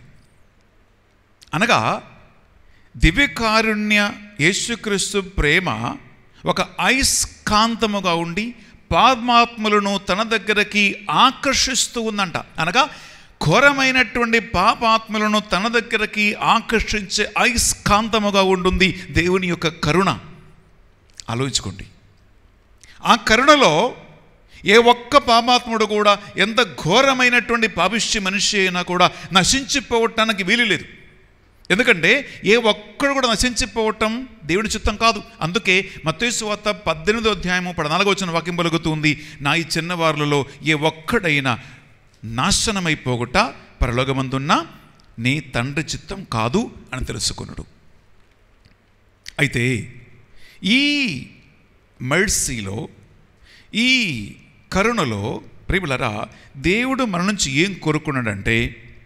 అనగా దివ్యకారుణ్య యేసుక్రీస్తు ప్రేమ ఒక అయస్కాంతముగా ఉండి పాపాత్ములను తన దగ్గరకి ఆకర్షిస్తూ ఉందంట అనగా ఘోరమైనటువంటి పాపాత్ములను తన దగ్గరకి ఆకర్షించే అయస్కాంతముగా ఉంటుంది దేవుని యొక్క కరుణ ఆలోచించుకోండి ఆ కరుణలో ఏ ఒక్క పాపాత్ముడు కూడా ఎంత ఘోరమైనటువంటి పాపిష్య మనిషి అయినా కూడా నశించిపోవటానికి వీలు లేదు ఎందుకంటే ఏ ఒక్కడు కూడా నశించిపోవటం దేవుని చిత్తం కాదు అందుకే మత్తేసు వార్త పద్దెనిమిదో అధ్యాయము పద్నాలుగో వచ్చిన వాక్యం పలుకుతుంది నా ఈ చిన్నవారులలో ఏ ఒక్కడైనా నాశనమైపోగొట పరలోకమందున్న నీ తండ్రి చిత్తం కాదు అని తెలుసుకున్నాడు అయితే ఈ మెర్సీలో ఈ కరుణలో ప్రియులరా దేవుడు మన నుంచి ఏం కోరుకున్నాడంటే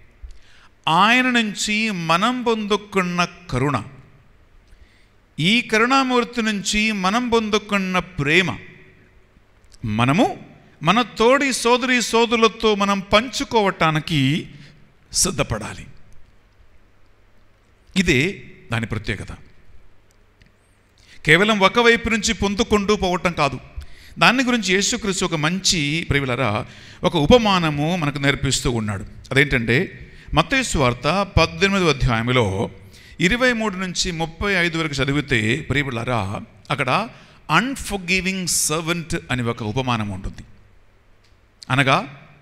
ఆయన నుంచి మనం పొందుకున్న కరుణ ఈ కరుణామూర్తి నుంచి మనం పొందుకున్న ప్రేమ మనము మన తోడి సోదరి సోదరులతో మనం పంచుకోవటానికి సిద్ధపడాలి ఇదే దాని ప్రత్యేకత కేవలం ఒకవైపు నుంచి పొందుకుంటూ పోవటం కాదు దాని గురించి యేసుక్రీస్తు ఒక మంచి ప్రియులరా ఒక ఉపమానము మనకు నేర్పిస్తూ ఉన్నాడు అదేంటంటే మత్తయి వార్త పద్దెనిమిది అధ్యాయంలో ఇరవై మూడు నుంచి ముప్పై ఐదు వరకు చదివితే ప్రియులరా అక్కడ అన్ఫర్గివింగ్ సర్వెంట్ అని ఒక ఉపమానం ఉంటుంది అనగా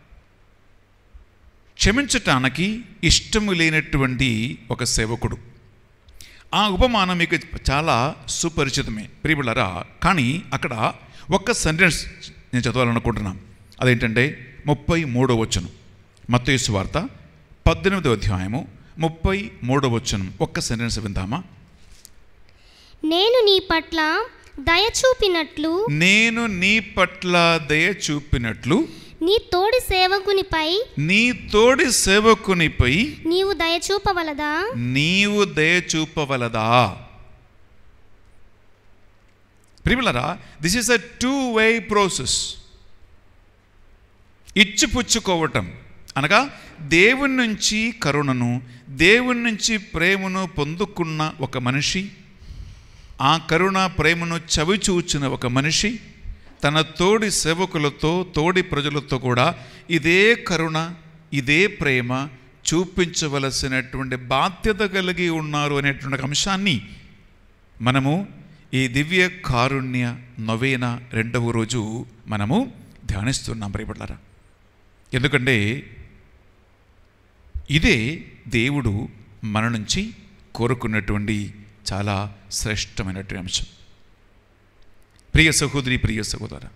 క్షమించటానికి ఇష్టము లేనటువంటి ఒక సేవకుడు ఆ ఉపమానం మీకు చాలా సుపరిచితమే ప్రియులరా కానీ అక్కడ ఒక్క సెంటెన్స్ నేను చదవాలనుకుంటున్నాను అదేంటంటే ముప్పై మూడో వచనం మత్తయి వార్త పద్దెనిమిదో అధ్యాయము ముప్పై మూడో వచనం ఒక్క సెంటెన్స్ విందామా నేను నీ పట్ల దయ చూపినట్లు నేను నీ పట్ల దయ చూపినట్లు నీ తోడి సేవకునిపై నీ తోడి సేవకునిపై నీవు దయ చూపవలదా నీవు దయ చూపవలదా ప్రియులరా this is a two way process ఇచ్చిపుచ్చుకోవటం అనగా దేవుని నుంచి కరుణను దేవుని నుంచి ప్రేమను పొందుకున్న ఒక మనిషి ఆ కరుణ ప్రేమను చవిచూచిన ఒక మనిషి తన తోడి సేవకులతో తోడి ప్రజలతో కూడా ఇదే కరుణ ఇదే ప్రేమ చూపించవలసినటువంటి బాధ్యత కలిగి ఉన్నారు అనేటువంటి ఒక అంశాన్ని మనము ఈ దివ్య కారుణ్య నవేన రెండవ రోజు మనము ధ్యానిస్తున్నాం ప్రియపడ్డారా ఎందుకంటే ఇదే దేవుడు మన నుంచి కోరుకున్నటువంటి చాలా శ్రేష్టమైనటువంటి అంశం ప్రియ సహోదరి ప్రియ సహోదర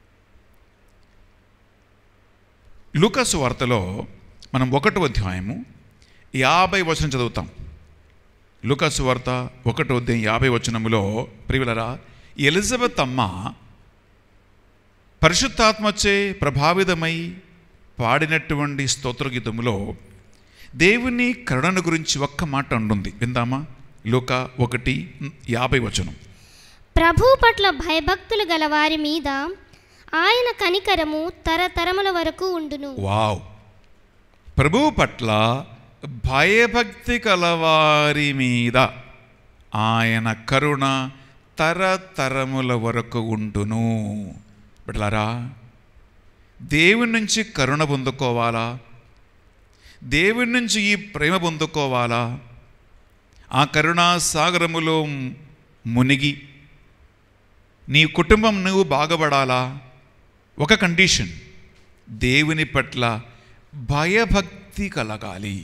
లూకాసు వార్తలో మనం ఒకటో అధ్యాయము యాభై వచనం చదువుతాం లూకాసు వార్త ఒకటో అధ్యాయం యాభై వచనములో ప్రియులరా ఎలిజబెత్ అమ్మ పరిశుద్ధాత్మచే ప్రభావితమై పాడినటువంటి స్తోత్రగీతములో దేవుని కరుణను గురించి ఒక్క మాట అంటుంది విందామా లుక ఒకటి యాభై వచనం ప్రభు పట్ల భయభక్తులు గల వారి మీద ఆయన కనికరము తరతరముల వరకు ఉండును వావ్ ప్రభువు పట్ల భయభక్తి కలవారి మీద ఆయన కరుణ తరతరముల వరకు ఉండును బిడ్డలారా దేవుని నుంచి కరుణ పొందుకోవాలా దేవుని నుంచి ఈ ప్రేమ పొందుకోవాలా ఆ కరుణా సాగరములో మునిగి నీ కుటుంబం నువ్వు బాగుపడాలా ఒక కండిషన్ దేవుని పట్ల భయభక్తి కలగాలి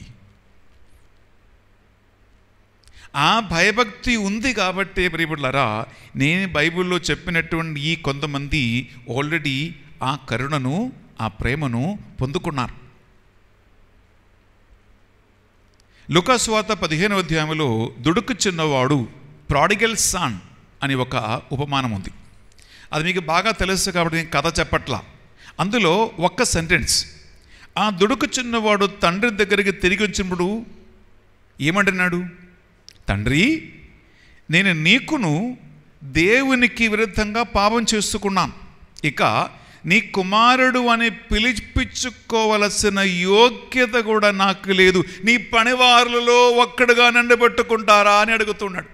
ఆ భయభక్తి ఉంది కాబట్టి ప్రియబుడ్లరా నేను బైబిల్లో చెప్పినటువంటి ఈ కొంతమంది ఆల్రెడీ ఆ కరుణను ఆ ప్రేమను పొందుకున్నారు లుకాస్వాత పదిహేను అధ్యాయంలో దుడుకు చిన్నవాడు ప్రాడిగల్ సాన్ అని ఒక ఉపమానం ఉంది అది మీకు బాగా తెలుసు కాబట్టి నేను కథ చెప్పట్లా అందులో ఒక్క సెంటెన్స్ ఆ దుడుకు చిన్నవాడు తండ్రి దగ్గరికి తిరిగి వచ్చినప్పుడు ఏమంటున్నాడు తండ్రి నేను నీకును దేవునికి విరుద్ధంగా పాపం చేసుకున్నాను ఇక నీ కుమారుడు అని పిలిపించుకోవలసిన యోగ్యత కూడా నాకు లేదు నీ పనివారులలో ఒక్కడుగా నన్ను పెట్టుకుంటారా అని అడుగుతున్నాడు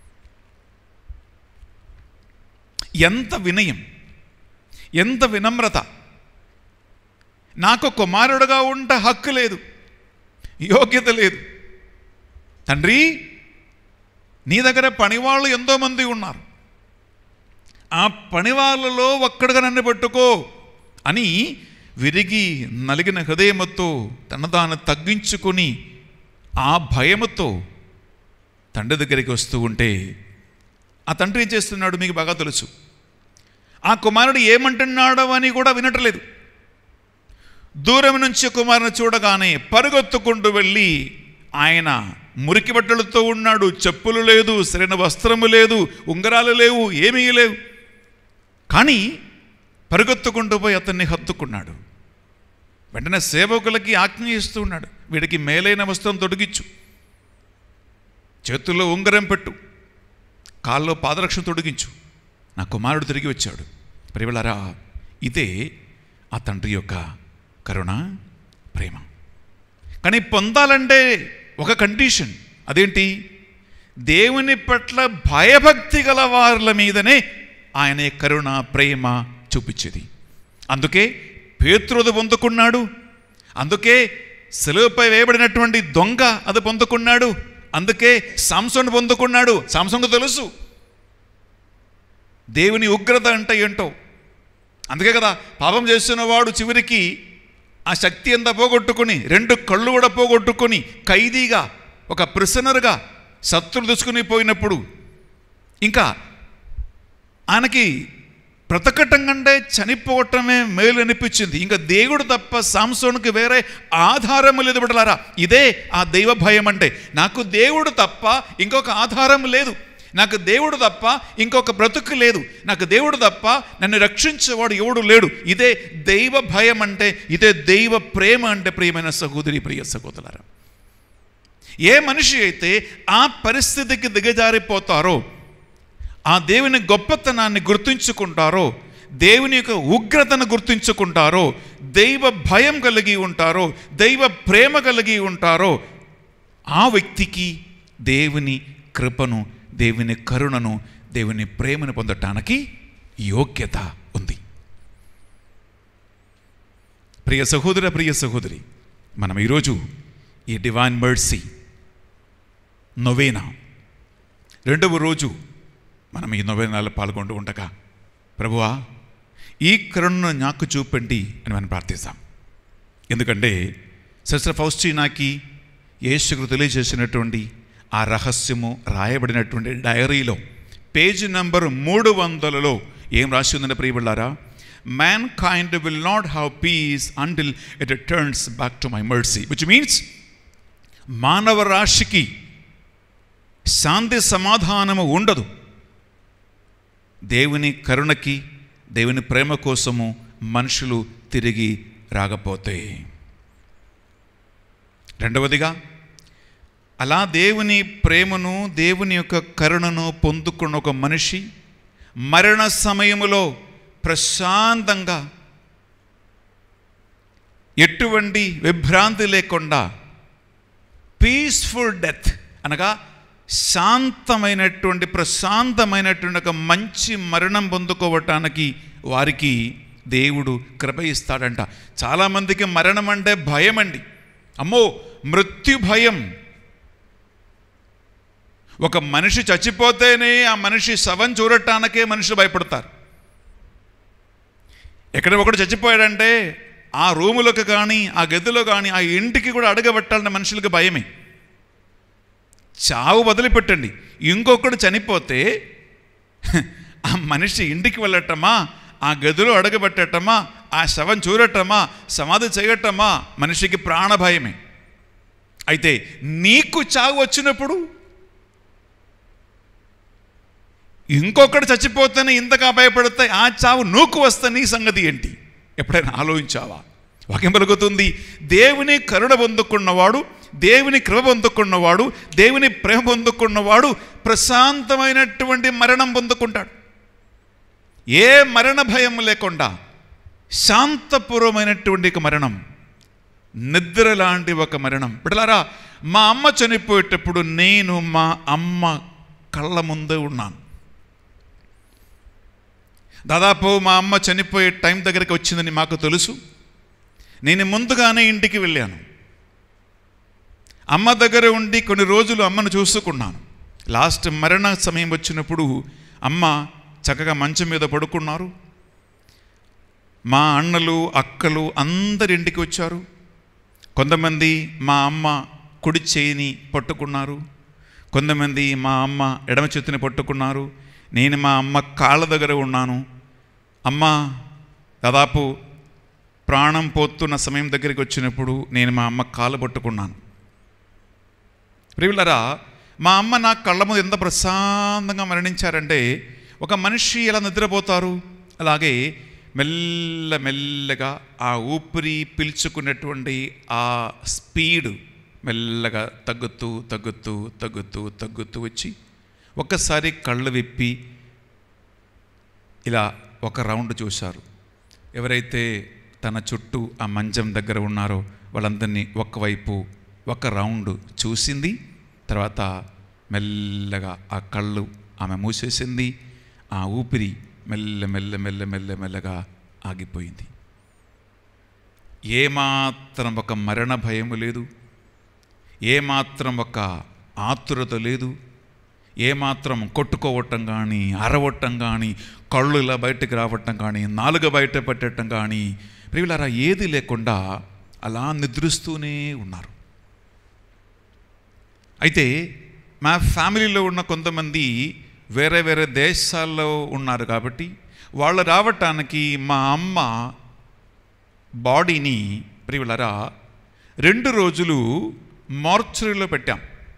ఎంత వినయం ఎంత వినమ్రత నాకు కుమారుడుగా ఉంట హక్కు లేదు యోగ్యత లేదు తండ్రి నీ దగ్గర పనివాళ్ళు ఎంతోమంది ఉన్నారు ఆ పనివాళ్ళలో ఒక్కడుగా నన్ను పట్టుకో అని విరిగి నలిగిన హృదయముతో తన తాను తగ్గించుకొని ఆ భయముతో తండ్రి దగ్గరికి వస్తూ ఉంటే ఆ తండ్రి ఏం చేస్తున్నాడు మీకు బాగా తెలుసు ఆ కుమారుడు ఏమంటున్నాడో అని కూడా వినట్లేదు దూరం నుంచి కుమారుని చూడగానే పరుగెత్తుకుంటూ వెళ్ళి ఆయన మురికి బట్టలతో ఉన్నాడు చెప్పులు లేదు సరైన వస్త్రము లేదు ఉంగరాలు లేవు ఏమీ లేవు కానీ పరుగెత్తుకుంటూ పోయి అతన్ని హత్తుకున్నాడు వెంటనే సేవకులకి ఆజ్ఞ ఇస్తూ ఉన్నాడు వీడికి మేలైన వస్త్రం తొడిగిచ్చు చేతుల్లో ఉంగరం పెట్టు కాల్లో పాదరక్షణ తొడిగించు నా కుమారుడు తిరిగి వచ్చాడు ప్రియులారా ఇదే ఆ తండ్రి యొక్క కరుణ ప్రేమ కానీ పొందాలంటే ఒక కండిషన్ అదేంటి దేవుని పట్ల భయభక్తి గల వారుల మీదనే ఆయన కరుణ ప్రేమ చూపించేది అందుకే పేతృది పొందుకున్నాడు అందుకే సెలవుపై వేయబడినటువంటి దొంగ అది పొందుకున్నాడు అందుకే సాంసన్ పొందుకున్నాడు సాంసన్కు తెలుసు దేవుని ఉగ్రత అంటే ఏంటో అందుకే కదా పాపం చేస్తున్న వాడు చివరికి ఆ శక్తి అంతా పోగొట్టుకొని రెండు కళ్ళు కూడా పోగొట్టుకొని ఖైదీగా ఒక ప్రిసనర్గా శత్రులు తీసుకుని పోయినప్పుడు ఇంకా ఆయనకి బ్రతకటం కంటే చనిపోవటమే మేలు అనిపించింది ఇంకా దేవుడు తప్ప సాంసోనికి వేరే ఆధారం లేదు బిడ్డలారా ఇదే ఆ దైవ భయం అంటే నాకు దేవుడు తప్ప ఇంకొక ఆధారం లేదు నాకు దేవుడు తప్ప ఇంకొక బ్రతుకు లేదు నాకు దేవుడు తప్ప నన్ను రక్షించేవాడు ఎవడు లేడు ఇదే దైవ భయం అంటే ఇదే దైవ ప్రేమ అంటే ప్రియమైన సహోదరి ప్రియ సహోదరులారా ఏ మనిషి అయితే ఆ పరిస్థితికి దిగజారిపోతారో ఆ దేవుని గొప్పతనాన్ని గుర్తుంచుకుంటారో దేవుని యొక్క ఉగ్రతను గుర్తుంచుకుంటారో దైవ భయం కలిగి ఉంటారో దైవ ప్రేమ కలిగి ఉంటారో ఆ వ్యక్తికి దేవుని కృపను దేవుని కరుణను దేవుని ప్రేమను పొందటానికి యోగ్యత ఉంది ప్రియ సహోదర ప్రియ సహోదరి మనం ఈరోజు ఈ డివైన్ మర్సీ నొవేనా రెండవ రోజు మనం ఈ నొవేనాలో పాల్గొంటూ ఉండగా ప్రభువా ఈ కరుణను నాకు చూపండి అని మనం ప్రార్థిస్తాం ఎందుకంటే సిస్టర్ ఫౌస్టీనాకి యేసుకు తెలియజేసినటువంటి ఆ రహస్యము రాయబడినటువంటి డైరీలో పేజీ నంబర్ మూడు వందలలో ఏం రాసి ఉందంటే ప్రియబిళ్ళారా mankind will not have peace until it turns back to my mercy which means మానవ రాశికి శాంతి సమాధానము ఉండదు దేవుని కరుణకి దేవుని ప్రేమ కోసము మనుషులు తిరిగి రాకపోతే రెండవదిగా అలా దేవుని ప్రేమను దేవుని యొక్క కరుణను పొందుకున్న ఒక మనిషి మరణ సమయములో ప్రశాంతంగా ఎటువంటి విభ్రాంతి లేకుండా పీస్ఫుల్ డెత్ అనగా శాంతమైనటువంటి ప్రశాంతమైనటువంటి ఒక మంచి మరణం పొందుకోవటానికి వారికి దేవుడు కృప ఇస్తాడంట చాలామందికి మరణం అంటే భయం అండి అమ్మో మృత్యు భయం ఒక మనిషి చచ్చిపోతేనే ఆ మనిషి శవం చూడటానికే మనుషులు భయపడతారు ఎక్కడ ఒకడు చచ్చిపోయాడంటే ఆ రూములకు కానీ ఆ గదిలో కానీ ఆ ఇంటికి కూడా అడగబట్టాలన్న మనుషులకు భయమే చావు వదిలిపెట్టండి ఇంకొకడు చనిపోతే ఆ మనిషి ఇంటికి వెళ్ళటమా ఆ గదిలో అడగబెట్టటమా ఆ శవం చూడటమా సమాధి చేయటమా మనిషికి ప్రాణభయమే అయితే నీకు చావు వచ్చినప్పుడు ఇంకొకటి చచ్చిపోతేనే ఇంతగా భయపడితే ఆ చావు నూకు వస్తే నీ సంగతి ఏంటి ఎప్పుడైనా ఆలోచించావా వాక్యం పలుకుతుంది దేవుని కరుణ పొందుకున్నవాడు దేవుని కృప పొందుకున్నవాడు దేవుని ప్రేమ పొందుకున్నవాడు ప్రశాంతమైనటువంటి మరణం పొందుకుంటాడు ఏ మరణ భయం లేకుండా శాంతపూర్వమైనటువంటి ఒక మరణం నిద్ర లాంటి ఒక మరణం బిడ్డలారా మా అమ్మ చనిపోయేటప్పుడు నేను మా అమ్మ కళ్ళ ముందే ఉన్నాను దాదాపు మా అమ్మ చనిపోయే టైం దగ్గరికి వచ్చిందని మాకు తెలుసు నేను ముందుగానే ఇంటికి వెళ్ళాను అమ్మ దగ్గర ఉండి కొన్ని రోజులు అమ్మను చూసుకున్నాను లాస్ట్ మరణ సమయం వచ్చినప్పుడు అమ్మ చక్కగా మంచం మీద పడుకున్నారు మా అన్నలు అక్కలు అందరి ఇంటికి వచ్చారు కొంతమంది మా అమ్మ కుడి చేయిని పట్టుకున్నారు కొంతమంది మా అమ్మ ఎడమ చేతిని పట్టుకున్నారు నేను మా అమ్మ కాళ్ళ దగ్గర ఉన్నాను అమ్మ దాదాపు ప్రాణం పోతున్న సమయం దగ్గరికి వచ్చినప్పుడు నేను మా అమ్మ కాళ్ళు పట్టుకున్నాను ప్రియులరా మా అమ్మ నా కళ్ళ ముందు ఎంత ప్రశాంతంగా మరణించారంటే ఒక మనిషి ఎలా నిద్రపోతారు అలాగే మెల్ల మెల్లగా ఆ ఊపిరి పీల్చుకున్నటువంటి ఆ స్పీడ్ మెల్లగా తగ్గుతూ తగ్గుతూ తగ్గుతూ తగ్గుతూ వచ్చి ఒక్కసారి కళ్ళు విప్పి ఇలా ఒక రౌండ్ చూశారు ఎవరైతే తన చుట్టూ ఆ మంచం దగ్గర ఉన్నారో వాళ్ళందరినీ ఒకవైపు ఒక రౌండ్ చూసింది తర్వాత మెల్లగా ఆ కళ్ళు ఆమె మూసేసింది ఆ ఊపిరి మెల్ల మెల్ల మెల్ల మెల్ల మెల్లగా ఆగిపోయింది ఏమాత్రం ఒక మరణ భయము లేదు ఏమాత్రం ఒక ఆతురత లేదు ఏమాత్రం కొట్టుకోవటం కానీ అరవటం కానీ కళ్ళు ఇలా బయటకు రావటం కానీ నాలుక బయట పెట్టడం కానీ ప్రియులారా ఏది లేకుండా అలా నిద్రిస్తూనే ఉన్నారు అయితే మా ఫ్యామిలీలో ఉన్న కొంతమంది వేరే వేరే దేశాల్లో ఉన్నారు కాబట్టి వాళ్ళు రావటానికి మా అమ్మ బాడీని ప్రియులరా రెండు రోజులు మార్చురీలో పెట్టాం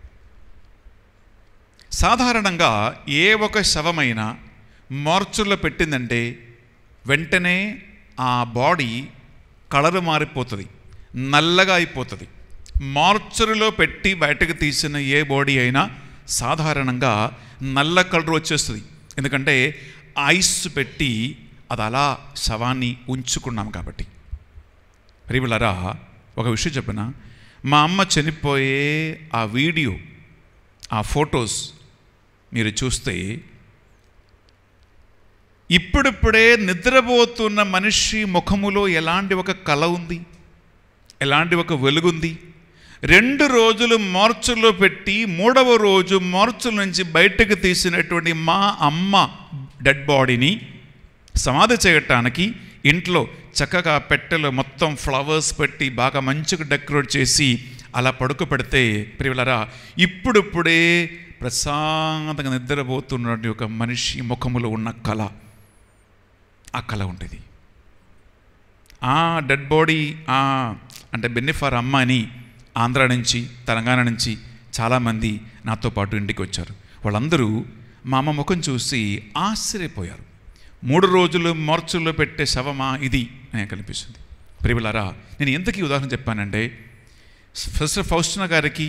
సాధారణంగా ఏ ఒక శవమైనా మార్చుల్లో పెట్టిందంటే వెంటనే ఆ బాడీ కలర్ మారిపోతుంది నల్లగా అయిపోతుంది మార్చరులో పెట్టి బయటకు తీసిన ఏ బాడీ అయినా సాధారణంగా నల్ల కలర్ వచ్చేస్తుంది ఎందుకంటే ఐస్ పెట్టి అది అలా శవాన్ని ఉంచుకున్నాం కాబట్టి ప్రియులరా ఒక విషయం చెప్పిన మా అమ్మ చనిపోయే ఆ వీడియో ఆ ఫొటోస్ మీరు చూస్తే ఇప్పుడిప్పుడే నిద్రపోతున్న మనిషి ముఖములో ఎలాంటి ఒక కళ ఉంది ఎలాంటి ఒక వెలుగుంది రెండు రోజులు మార్చుల్లో పెట్టి మూడవ రోజు మార్చుల నుంచి బయటకు తీసినటువంటి మా అమ్మ డెడ్ బాడీని సమాధి చేయటానికి ఇంట్లో చక్కగా పెట్టెలో మొత్తం ఫ్లవర్స్ పెట్టి బాగా మంచిగా డెకరేట్ చేసి అలా పడుకు పెడితే ప్రియులరా ఇప్పుడిప్పుడే ప్రశాంతంగా నిద్రపోతున్నటువంటి ఒక మనిషి ముఖములో ఉన్న కళ ఆ కళ ఉంటుంది ఆ డెడ్ బాడీ ఆ అంటే బెన్నిఫార్ అమ్మ అని ఆంధ్ర నుంచి తెలంగాణ నుంచి చాలామంది నాతో పాటు ఇంటికి వచ్చారు వాళ్ళందరూ మా అమ్మ ముఖం చూసి ఆశ్చర్యపోయారు మూడు రోజులు మార్చుల్లో పెట్టే శవమా ఇది అని కనిపిస్తుంది ప్రియులారా నేను ఎందుకు ఈ ఉదాహరణ చెప్పానంటే ఫస్ట్ ఫౌస్టినా గారికి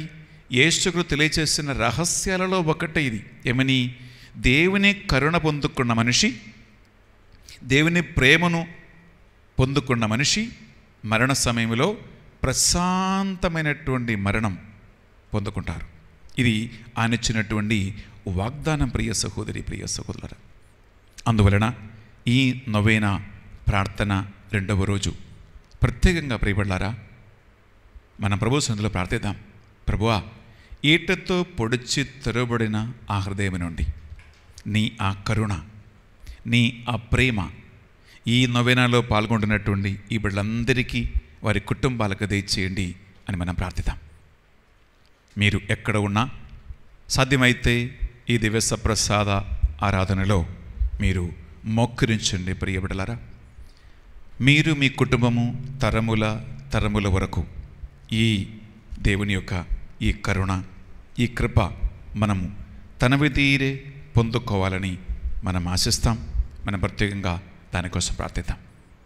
యేసుకు తెలియచేసిన రహస్యాలలో ఒకటి ఇది ఏమని దేవుని కరుణ పొందుకున్న మనిషి దేవుని ప్రేమను పొందుకున్న మనిషి మరణ సమయంలో ప్రశాంతమైనటువంటి మరణం పొందుకుంటారు ఇది ఆయన ఇచ్చినటువంటి వాగ్దానం ప్రియ సహోదరి ప్రియ సహోదరుల అందువలన ఈ నొవేన ప్రార్థన రెండవ రోజు ప్రత్యేకంగా ప్రియపడ్డారా మన ప్రభు సందులో ప్రార్థిద్దాం ప్రభువా ఈటతో పొడిచి తెరవబడిన ఆ హృదయం నుండి నీ ఆ కరుణ నీ ఆ ప్రేమ ఈ నొవేనాలో పాల్గొంటున్నటువంటి ఈ బిడ్డలందరికీ వారి కుటుంబాలకు దయచేయండి అని మనం ప్రార్థిద్దాం మీరు ఎక్కడ ఉన్నా సాధ్యమైతే ఈ దివ్య ప్రసాద ఆరాధనలో మీరు మోక్కరించండి ప్రియ బిడ్డలారా మీరు మీ కుటుంబము తరముల తరముల వరకు ఈ దేవుని యొక్క ఈ కరుణ ఈ కృప మనము తనవి తీరే పొందుకోవాలని మనం ఆశిస్తాం మనం ప్రత్యేకంగా దానికోసం ప్రార్థిద్దాం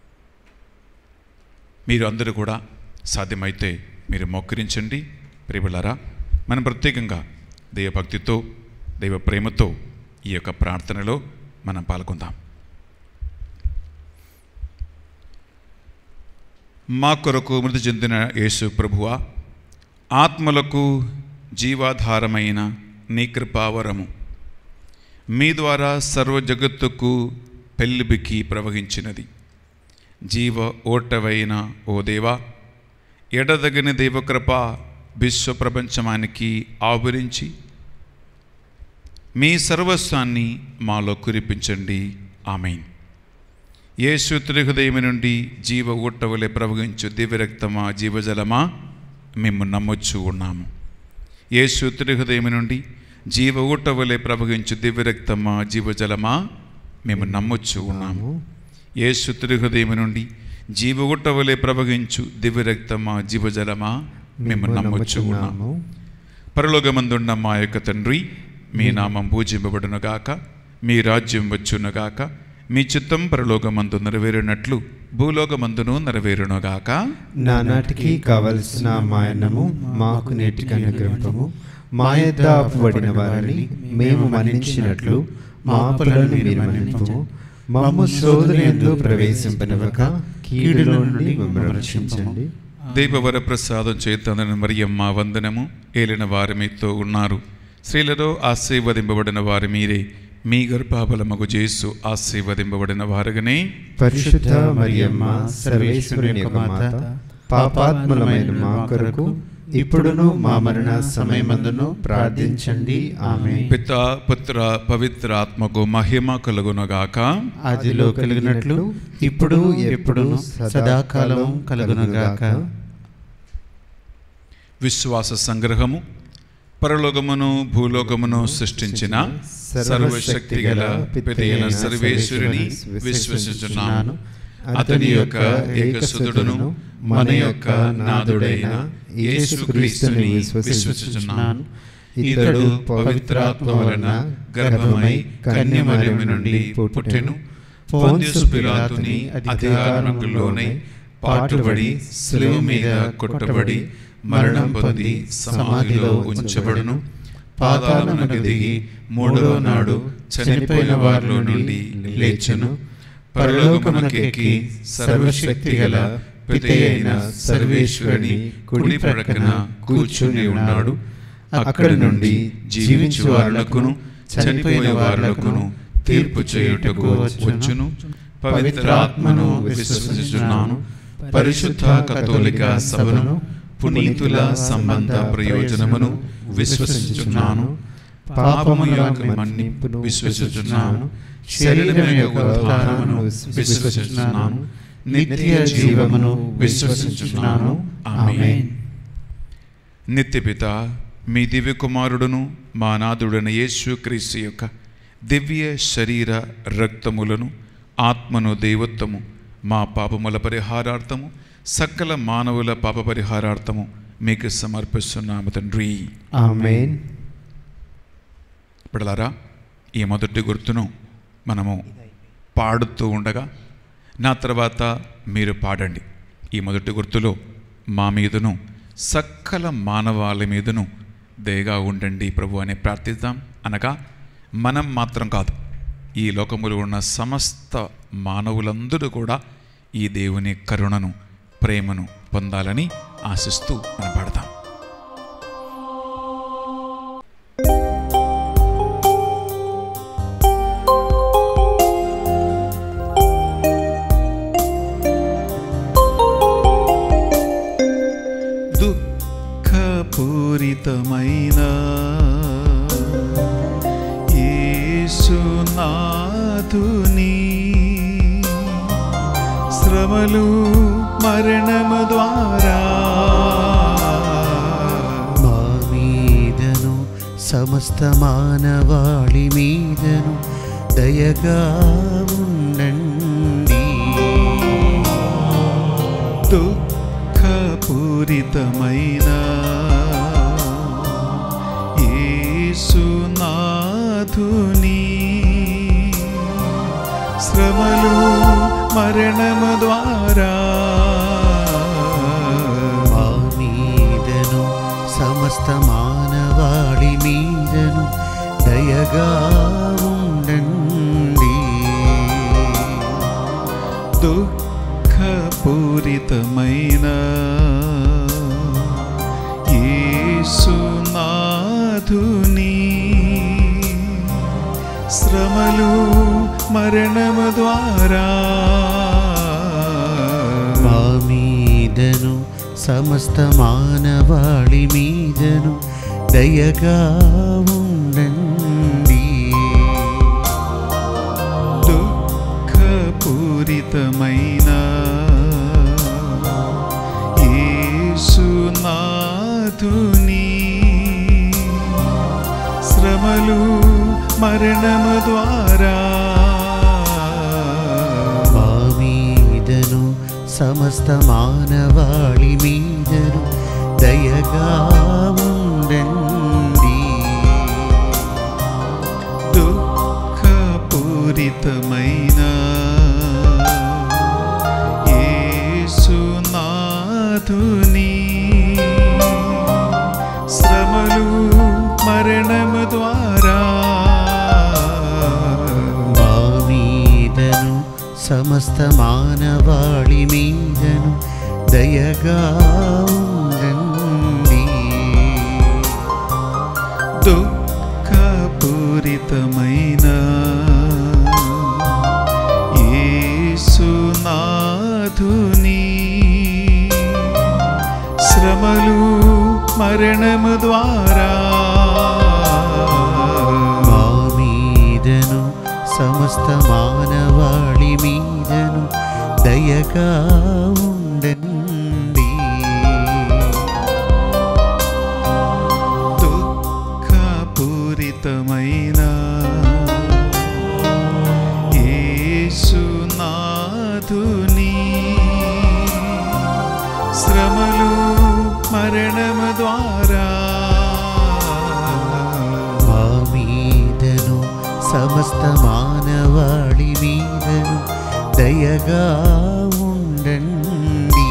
మీరు అందరూ కూడా సాధ్యమైతే మీరు మోకరించండి ప్రియబిళ్ళారా మనం ప్రత్యేకంగా దైవభక్తితో దైవ ప్రేమతో ఈ యొక్క ప్రార్థనలో మనం పాల్గొందాం మా కొరకు మృతి చెందిన యేసు ప్రభువ ఆత్మలకు జీవాధారమైన నీ కృపావరము మీ ద్వారా సర్వ జగత్తుకు పెళ్ళిబికి ప్రవహించినది జీవ ఓటవైన ఓ దేవా ఎడదగిన దేవకృప విశ్వ ప్రపంచమానికి ఆవరించి మీ సర్వస్వాన్ని మాలో కురిపించండి ఆమెన్ యేసు త్రిహృదయం నుండి జీవ ఊటవలే ప్రవహించు దివ్యరక్తమా జీవజలమా మేము నమ్మొచ్చు ఉన్నాము యేసు త్రిహృదయం నుండి జీవ ఊటవలే ప్రవహించు దివ్యరక్తమా జీవజలమా మేము నమ్మొచ్చు ఉన్నాము యేసు త్రిహృదయం నుండి జీవ ఊటవలే ప్రవహించు దివ్యరక్తమా జీవజలమా మేము నమ్మొచ్చు ఉన్నాము పరలోకమందున్న మా యొక్క తండ్రి మీ నామం పూజింపబడునుగాక మీ రాజ్యం వచ్చునుగాక మీ చిత్తం పరలోకమందు నెరవేరినట్లు భూలోకమందును నెరవేరునుగాక నానాటికి కావలసిన మాయనము మాకు నేటికి అనుగ్రహింపము మా యొద్ద అప్పుబడిన వారిని మేము మన్నించినట్లు మా అప్పులను మీరు మన్నింపము మమ్ము శోధనయందు ప్రవేశింపనివ్వక కీడులో నుండి మమ్మల్ని రక్షించండి దైవవర ప్రసాదం చేతనని మరియమ్మ వందనము ఏలిన వారు మీతో ఉన్నారు స్త్రీలలో ఆశీర్వదింపబడిన వారు మీరే మీ గర్భాబలమగు జేసు ఆశీర్వదింపబడిన వారుగానే పరిశుద్ధ మరియమ్మ సర్వేశ్వరుని యొక్క మాత పాపాత్ములమైన మా కొరకు ఇప్పుడును మా మరణ సమయమందును ప్రార్థించండి ఆమె పిత పుత్ర పవిత్ర ఆత్మకు మహిమ కలుగునగాక ఆదిలో కలిగినట్లు ఇప్పుడు ఎప్పుడు సదాకాలం కలుగునుగాక విశ్వాస సంగ్రహము పరలోకమును భూలోకమును సృష్టించిన సర్వశక్తి గల పితైన సర్వేశ్వరుని విశ్వసిస్తున్నాను అతని యొక్క ఏకసుతుడును మన యొక్క నాదుడైన యేసుక్రీస్తుని విశ్వసిస్తున్నాను ఇతడు పవిత్రాత్మ వలన గర్భమై కన్యమరియము నుండి పుట్టెను పోంతియుస్ పిలాతుని అధికారములోనై పాటుబడి శిలువ మీద కొట్టబడి మరణం పొంది సమాధిలో ఉంచబడును పాతాళమునకు దిగి మూడవ నాడు చనిపోయిన వారిలో నుండి లేచెను పరలోకమునకెక్కి సర్వశక్తి గల పిత అయిన సర్వేశ్వరుని కుడి ప్రక్కన కూర్చుని ఉన్నాడు అక్కడి నుండి జీవించు వారులకును చనిపోయిన వారులకును తీర్పు చేయుటకు వచ్చును పవిత్రాత్మను విశ్వసిస్తున్నాను పరిశుద్ధ కథోలిక సభను పునీతుల సంబంధ ప్రయోజనమును విశ్వసించున్నాను పాపము యొక్క మన్నింపును విశ్వసిస్తున్నాను శరీరం యొక్క ఉద్ధారమును విశ్వసిస్తున్నాను నిత్య జీవమును విశ్వసించున్నాను ఆమేన్ నిత్యపిత మీ దివ్య కుమారుడును మా నాథుడైన యేసు క్రీస్తు యొక్క దివ్య శరీర రక్తములను ఆత్మను దైవత్వము మా పాపముల పరిహారార్థము సకల మానవుల పాప పరిహారార్థము మీకు సమర్పిస్తున్నాము తండ్రి ఆమెన్ బిడలారా ఈ మొదటి గుర్తును మనము పాడుతూ ఉండగా నా తర్వాత మీరు పాడండి ఈ మొదటి గుర్తులో మా మీదను సకల మానవాళి మీదను దయగా ఉండండి ప్రభు అని ప్రార్థిద్దాం అనగా మనం మాత్రం కాదు ఈ లోకములో ఉన్న సమస్త మానవులందరూ కూడా ఈ దేవుని కరుణను ప్రేమను పొందాలని ఆశిస్తూ మనం పడతాం దుఃఖపూరితమైన యేసునాథుని శ్రమలు మరణము ద్వారా మా మీదను సమస్త మానవాళి మీదను దయగా ఉండండి దుఃఖపూరితమైన యేసునాథుని శ్రమలు మరణము ద్వారా మా మీదను సమస్త మానవాళి మీదను దయగా ఉండండి దుఃఖపూరితమైన యేసునాథుని శ్రమలు మరణము ద్వారా మా మీదను సమస్త మానవాళి మీదను దయగా ఉండండి దుఃఖపూరితమైన యేసునాథుని శ్రమలు మరణము ద్వారా మా మీదను సమస్త మానవాళి మీదను దయగా ఉండండి దుఃఖపూరితమైన యేసునాథుని శ్రమలు మరణము ద్వారా మా మీదను సమస్త మానవాళి మీదను దయగా ఉండండి దుఃఖపూరితమైన యేసునాథుని శ్రమలు మరణము ద్వారా మా మీదను సమస్త మానవాళి మీదను దయగా ఉండండి దుఃఖపూరితమైన యేసునాథుని శ్రమలు మరణము ద్వారా మా మీదను సమస్త మానవాళి మీదను దయగా ఉండండి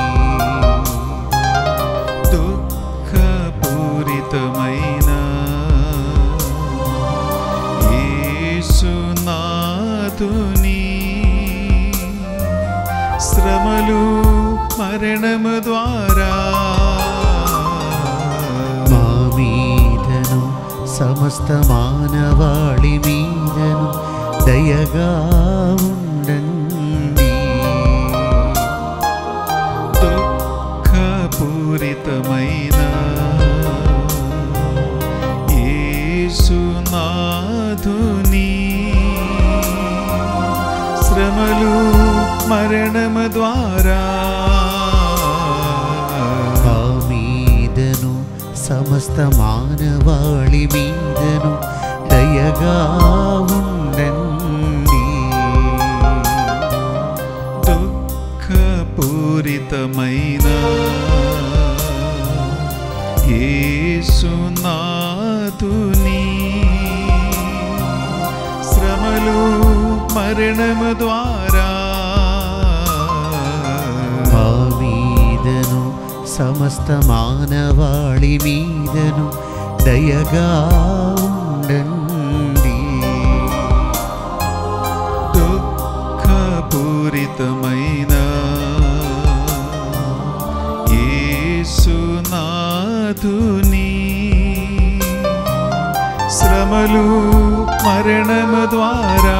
దుఃఖపూరితమైన యేసునాథుని శ్రమలు మరణము ద్వారా మా మీదను సమస్త మానవాళి మీదను దయగా ఉండండి దుఃఖపూరితమైన యేసునాథుని శ్రమలు మరణము ద్వారా మా మీదను సమస్త మానవాళి మీదను దయగా ఉండండి దుఃఖపూరితమైన యేసునాథుని శ్రమలు మరణము ద్వారా మా మీదను సమస్త మానవాళి మీదను దయగా ఉండండి దుఃఖపూరితమైన యేసునాథుని శ్రమలు మరణము ద్వారా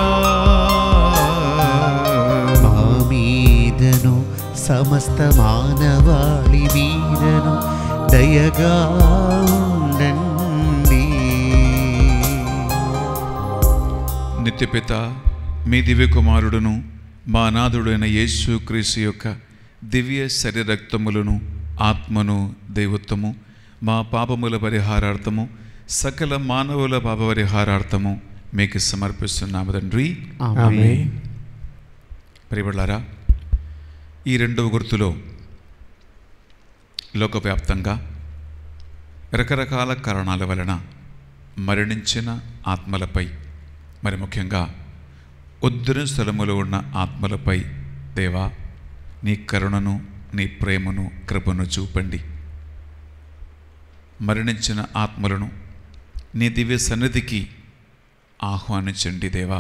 మా మీదను సమస్త మానవాళి మీదను దయగా ఉండండి నిత్యపిత మీ దివ్య కుమారుడును మా నాథుడైన యేసు క్రీస్తు యొక్క దివ్య శరీరక్తములను ఆత్మను దైవత్వము మా పాపముల పరిహారార్థము సకల మానవుల పాప పరిహారార్థము మీకు సమర్పిస్తున్నాము తండ్రి ఆమేన్ ప్రియబళ్ళారా ఈ రెండవ గుర్తులో లోకవ్యాప్తంగా రకరకాల కారణాల వలన మరణించిన ఆత్మలపై మరి ముఖ్యంగా ఉద్దున స్థలములో ఉన్న ఆత్మలపై దేవా నీ కరుణను నీ ప్రేమను కృపను చూపండి మరణించిన ఆత్మలను నీ దివ్య సన్నిధికి ఆహ్వానించండి దేవా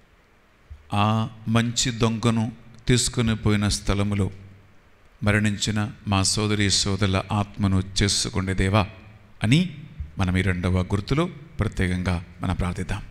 ఆ మంచి దొంగను తీసుకుని పోయిన స్థలములో మరణించిన మా సోదరి సోదరుల ఆత్మను చేసుకునే దేవా అని మనం ఈ రెండవ గుర్తులో ప్రత్యేకంగా మనం ప్రార్థిద్దాం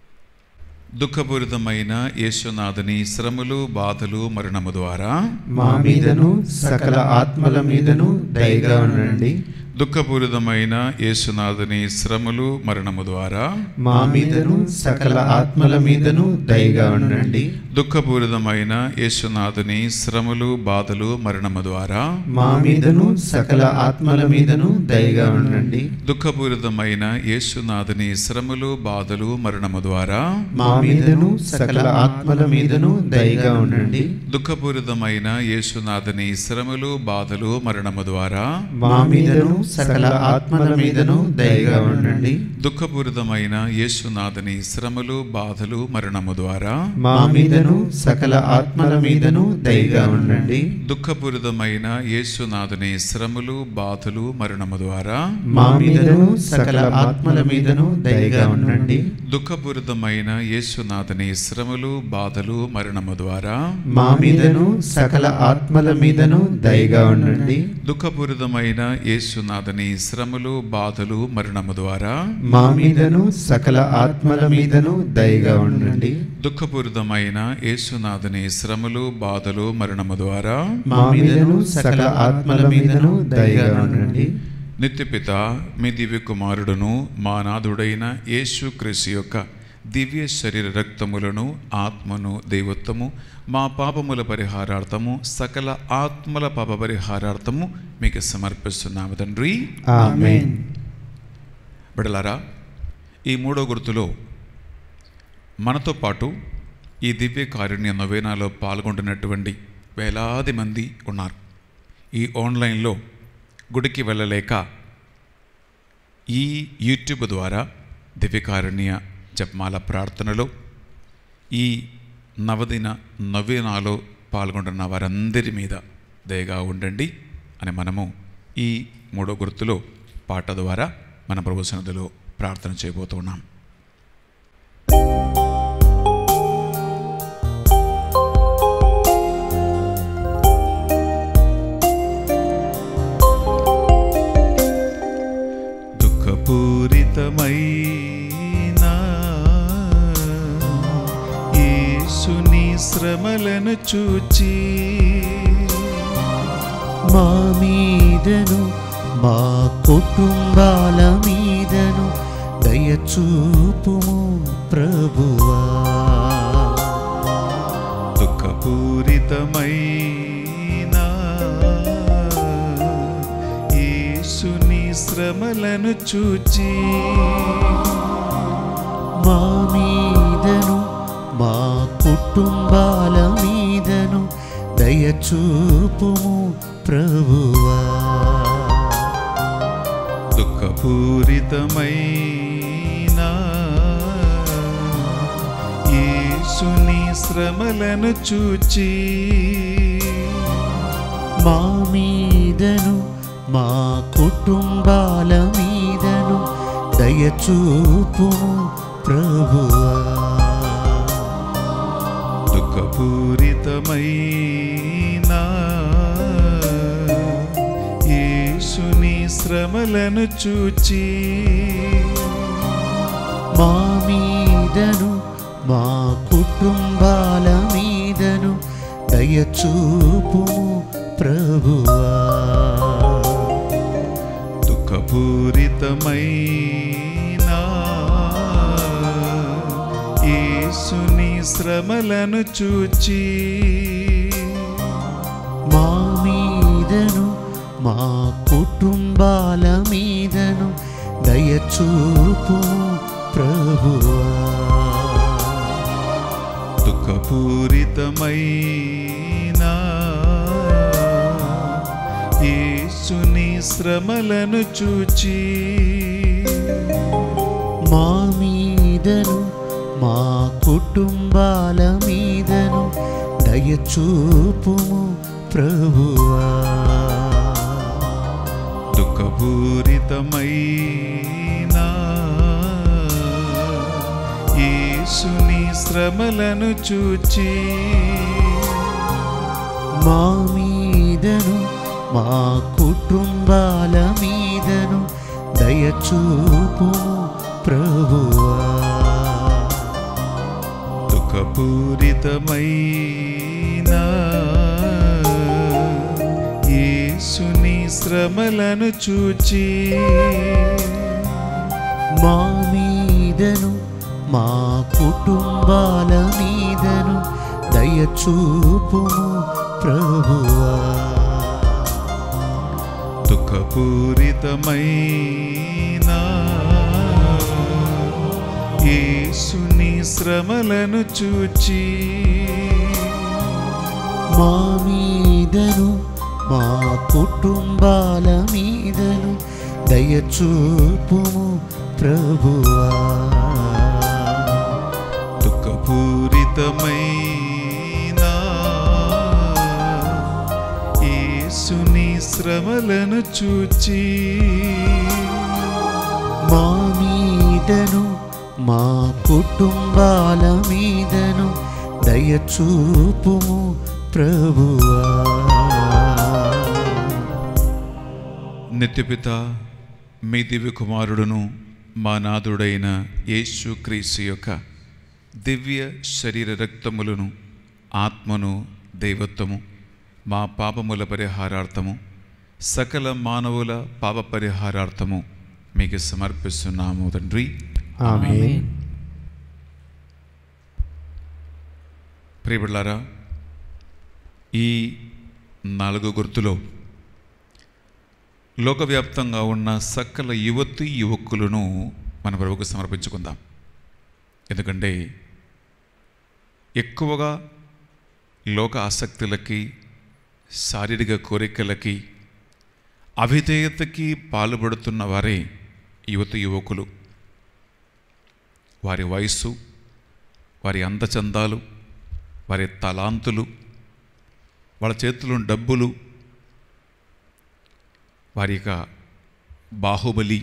దుఃఖపూరితమైన యేసునాథుని శ్రమలు బాధలు మరణము ద్వారా మా మీదను సకల ఆత్మల మీదను దయగా ఉండండి దుఃఖపూరితమైన యేసునాథుని శ్రమలు మరణము ద్వారా మా మీదను సకల ఆత్మల మీదను దయగా ఉండండి దుఃఖపూరితమైన యేసునాథుని శ్రమలు బాధలు మరణము ద్వారా మా మీదను సకల ఆత్మల మీదను దయగా ఉండండి దుఃఖపూరితమైన యేసునాథుని శ్రమలు బాధలు మరణము ద్వారా మా మీదను సకల ఆత్మల మీదను దయగా ఉండండి దుఃఖపూరితమైన యేసునాథుని శ్రమలు బాధలు మరణము ద్వారా మా మీదను సకల ఆత్మల మీదను దయగా ఉండండి దుఃఖపూరితమైన యేసునాథుని శ్రమలు బాధలు మరణము ద్వారా మా మీదను సకల ఆత్మల మీదను దయగా ఉండండి దుఃఖపూరితమైన యేసునాథుని శ్రమలు బాధలు మరణము ద్వారా మా మీదను సకల ఆత్మల మీదను దయగా ఉండండి దుఃఖపూరితమైన యేసునాథుని శ్రమలు బాధలు మరణము ద్వారా మా మీదను సకల ఆత్మల మీదను దయగా ఉండండి దుఃఖపూరితమైన యేసునాథుని శ్రమలు బాధలు మరణము ద్వారా మా మీదను సకల ఆత్మల మీదను దయగా ఉండండి దుఃఖపూరితమైన యేసునాథుని శ్రమలు బాధలు మరణము ద్వారా మా మీదను సకల ఆత్మల మీదను దయగా ఉండండి నిత్యపిత మీ దివ్య కుమారుడును మా నాథుడైన యేసు క్రీస్తు యొక్క దివ్య శరీర రక్తములను ఆత్మను దైవత్వము మా పాపముల పరిహారార్థము సకల ఆత్మల పాప పరిహారార్థము మీకు సమర్పిస్తున్నాము తండ్రి ఆమేన్ బిడలారా ఈ మూడో గుర్తులో మనతో పాటు ఈ దివ్య కారుణ్య నవేనాలో పాల్గొంటున్నటువంటి వేలాది మంది ఉన్నారు ఈ ఆన్లైన్లో గుడికి వెళ్ళలేక ఈ యూట్యూబ్ ద్వారా దివ్యకారుణ్య జపమాల ప్రార్థనలో ఈ నవదిన నవీనాలో పాల్గొంటున్న వారందరి మీద దయగా ఉండండి అని మనము ఈ మూడో గుర్తులో పాట ద్వారా మన ప్రభు సన్నిధిలో ప్రార్థన చేయబోతున్నాం దుఃఖపూరితమైన యేసుని శ్రమలను చూచి మా మీదను మా కుటుంబాల మీదను దయచూపుము ప్రభువా దుఃఖపూరితమైన యేసుని శ్రమలను చూచి మా మీదను మా కుటుంబాల మీదను దయచూపుము ప్రభువా దుఃఖపూరితమైన యేసుని శ్రమలను చూచి మా మీదను మా కుటుంబాల మీదను దయచూపు ప్రభువా దుఃఖపూరితమైన యేసుని శ్రమలను చూచి మా మీదను మా కుటుంబాల మీదను దయచూపు ప్రభువా దుఃఖపూరితమైన యేసుని శ్రమలను చూచి మా మీదను మా కుటుంబాల మీదను దయచూపు ప్రభువా దుఃఖపూరితమైన యేసుని శ్రమలను చూచి మా మీదను మా కుటుంబాల మీదను దయచూపు ప్రభువా దుఃఖపూరితమైన యేసుని శ్రమలను చూచి మా మీదను మా కుటుంబాల మీదను దయచూపు ప్రభువా దుఃఖపూరితమైన యేసుని శ్రమలను చూచి మా మీదను మా కుటుంబాల మీదను దయచూపు ప్రభువా దుఃఖపూరితమైన యేసుని శ్రమలను చూచి మా మీదను మా కుటుంబాల మీదను దయచూపు ప్రభువా దుఃఖపూరితమైన యేసుని శ్రమలను చూచి మా మీదను మా కుటుంబాల మీదను దయచూపు ప్రభువా నిత్యపిత మీ దివ్య కుమారుడును మా నాథుడైన యేసు క్రీస్తు యొక్క దివ్య శరీర రక్తములను ఆత్మను దైవత్వము మా పాపముల పరిహారార్థము సకల మానవుల పాప పరిహారార్థము మీకు సమర్పిస్తున్నాము తండ్రి ఆమేన్ ప్రియబిళ్ళారా ఈ నాలుగు గుర్తులో లోకవ్యాప్తంగా ఉన్న సకల యువతి యువకులను మన ప్రభుకు సమర్పించుకుందాం ఎందుకంటే ఎక్కువగా లోక ఆసక్తులకి శారీరక కోరికలకి అవిధేయతకి పాల్పడుతున్న వారే యువతి యువకులు వారి వయస్సు వారి అందచందాలు వారి తలాంతులు వాళ్ళ చేతిలో డబ్బులు వారి యొక్క Baahubali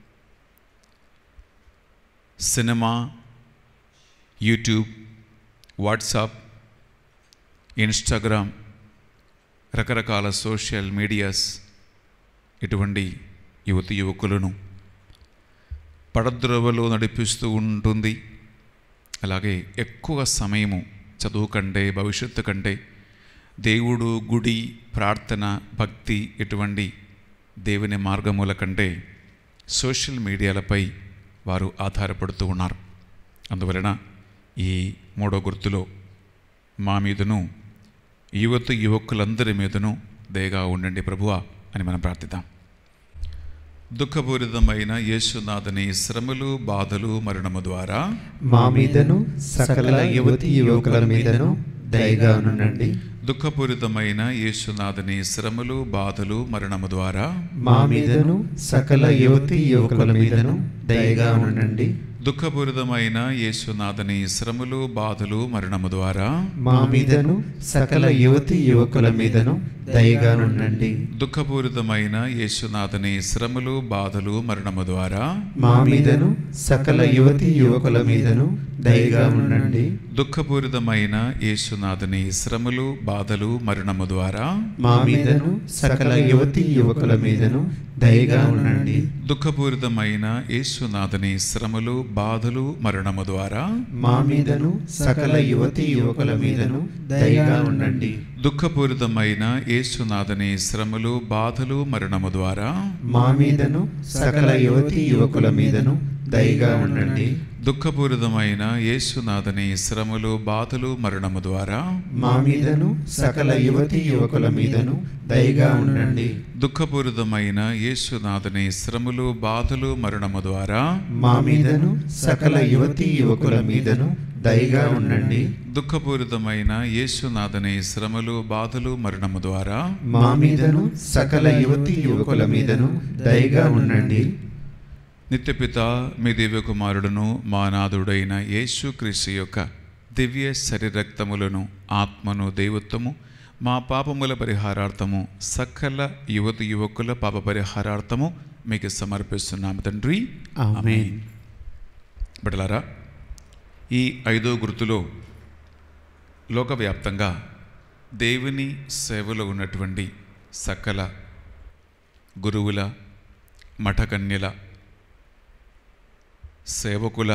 cinema YouTube WhatsApp Instagram రకరకాల సోషల్ మీడియాస్ ఇటువంటి యువతి యువకులను పడద్రోవలో నడిపిస్తూ ఉంటుంది అలాగే ఎక్కువ సమయము చదువు కంటే భవిష్యత్తు కంటే దేవుడు గుడి ప్రార్థన భక్తి ఇటువంటి దేవుని మార్గముల కంటే సోషల్ మీడియాలపై వారు ఆధారపడుతూ ఉన్నారు అందువలన ఈ మూడో గుర్తులో మా మీదను యువత యువకులందరి మీదను దయగా ఉండండి ప్రభువా అని మనం ప్రార్థిద్దాం దుఃఖపూరితమైన యేసునాథని శ్రమలు బాధలు మరణము ద్వారా మా మీదను సకల యువతి యువకుల మీదను దయగా నుండండి దుఃఖపూరితమైన యేసునాథని శ్రమలు బాధలు మరణము ద్వారా మా మీదను సకల యువతి యువకుల మీదను దయగా నుండండి దుఃఖపూరితమైన యేసునాథని శ్రమలు బాధలు మరణము ద్వారా మా మీదను సకల యువతి యువకుల మీదను దయగానుండండి దుఃఖపూరితమైన యేసునాథని శ్రమలు బాధలు మరణము ద్వారా మా మీదను సకల యువతి యువకుల మీదను దయగా ఉండండి దుఃఖపూరితమైన యేసునాథని శ్రమలు బాధలు మరణము ద్వారా మా మీదను సకల యువతి యువకుల మీదను దయగా ఉండండి దుఃఖపూరితమైన యేసునాథని శ్రమలు బాధలు మరణము ద్వారా మా మీదను సకల యువతి యువకుల మీదను దయగా ఉండండి దుఃఖపూరితమైన యేసునాథని శ్రమలు బాధలు మరణము ద్వారా మా మీదను సకల యువతి యువకుల మీదను దయగా ఉండండి దుఃఖపూరితమైన యేసునాథని శ్రమలు బాధలు మరణము ద్వారా మా మీదను సకల యువతి యువకుల మీదను దయగా ఉండండి దుఃఖపూరితమైన యేసునాథని శ్రమలు బాధలు మరణము ద్వారా మా మీదను సకల యువతి యువకుల మీదను దయగా ఉండండి దుఃఖపూరితమైన యేసునాథని శ్రమలు బాధలు మరణము ద్వారా మా మీదను సకల యువతి యువకుల మీదను దయగా ఉండండి నిత్యపిత మీ దివ్య కుమారుడును మా నాథుడైన యేసు క్రీస్తు యొక్క దివ్య శరీరక్తములను ఆత్మను దైవత్వము మా పాపముల పరిహారార్థము సకల యువతి యువకుల పాప పరిహారార్థము మీకు సమర్పిస్తున్నాము తండ్రి ఆమేన్. బిడలారా ఈ ఐదో గుర్తులో లోకవ్యాప్తంగా దేవుని సేవలో ఉన్నటువంటి సకల గురువుల మఠకన్యల సేవకుల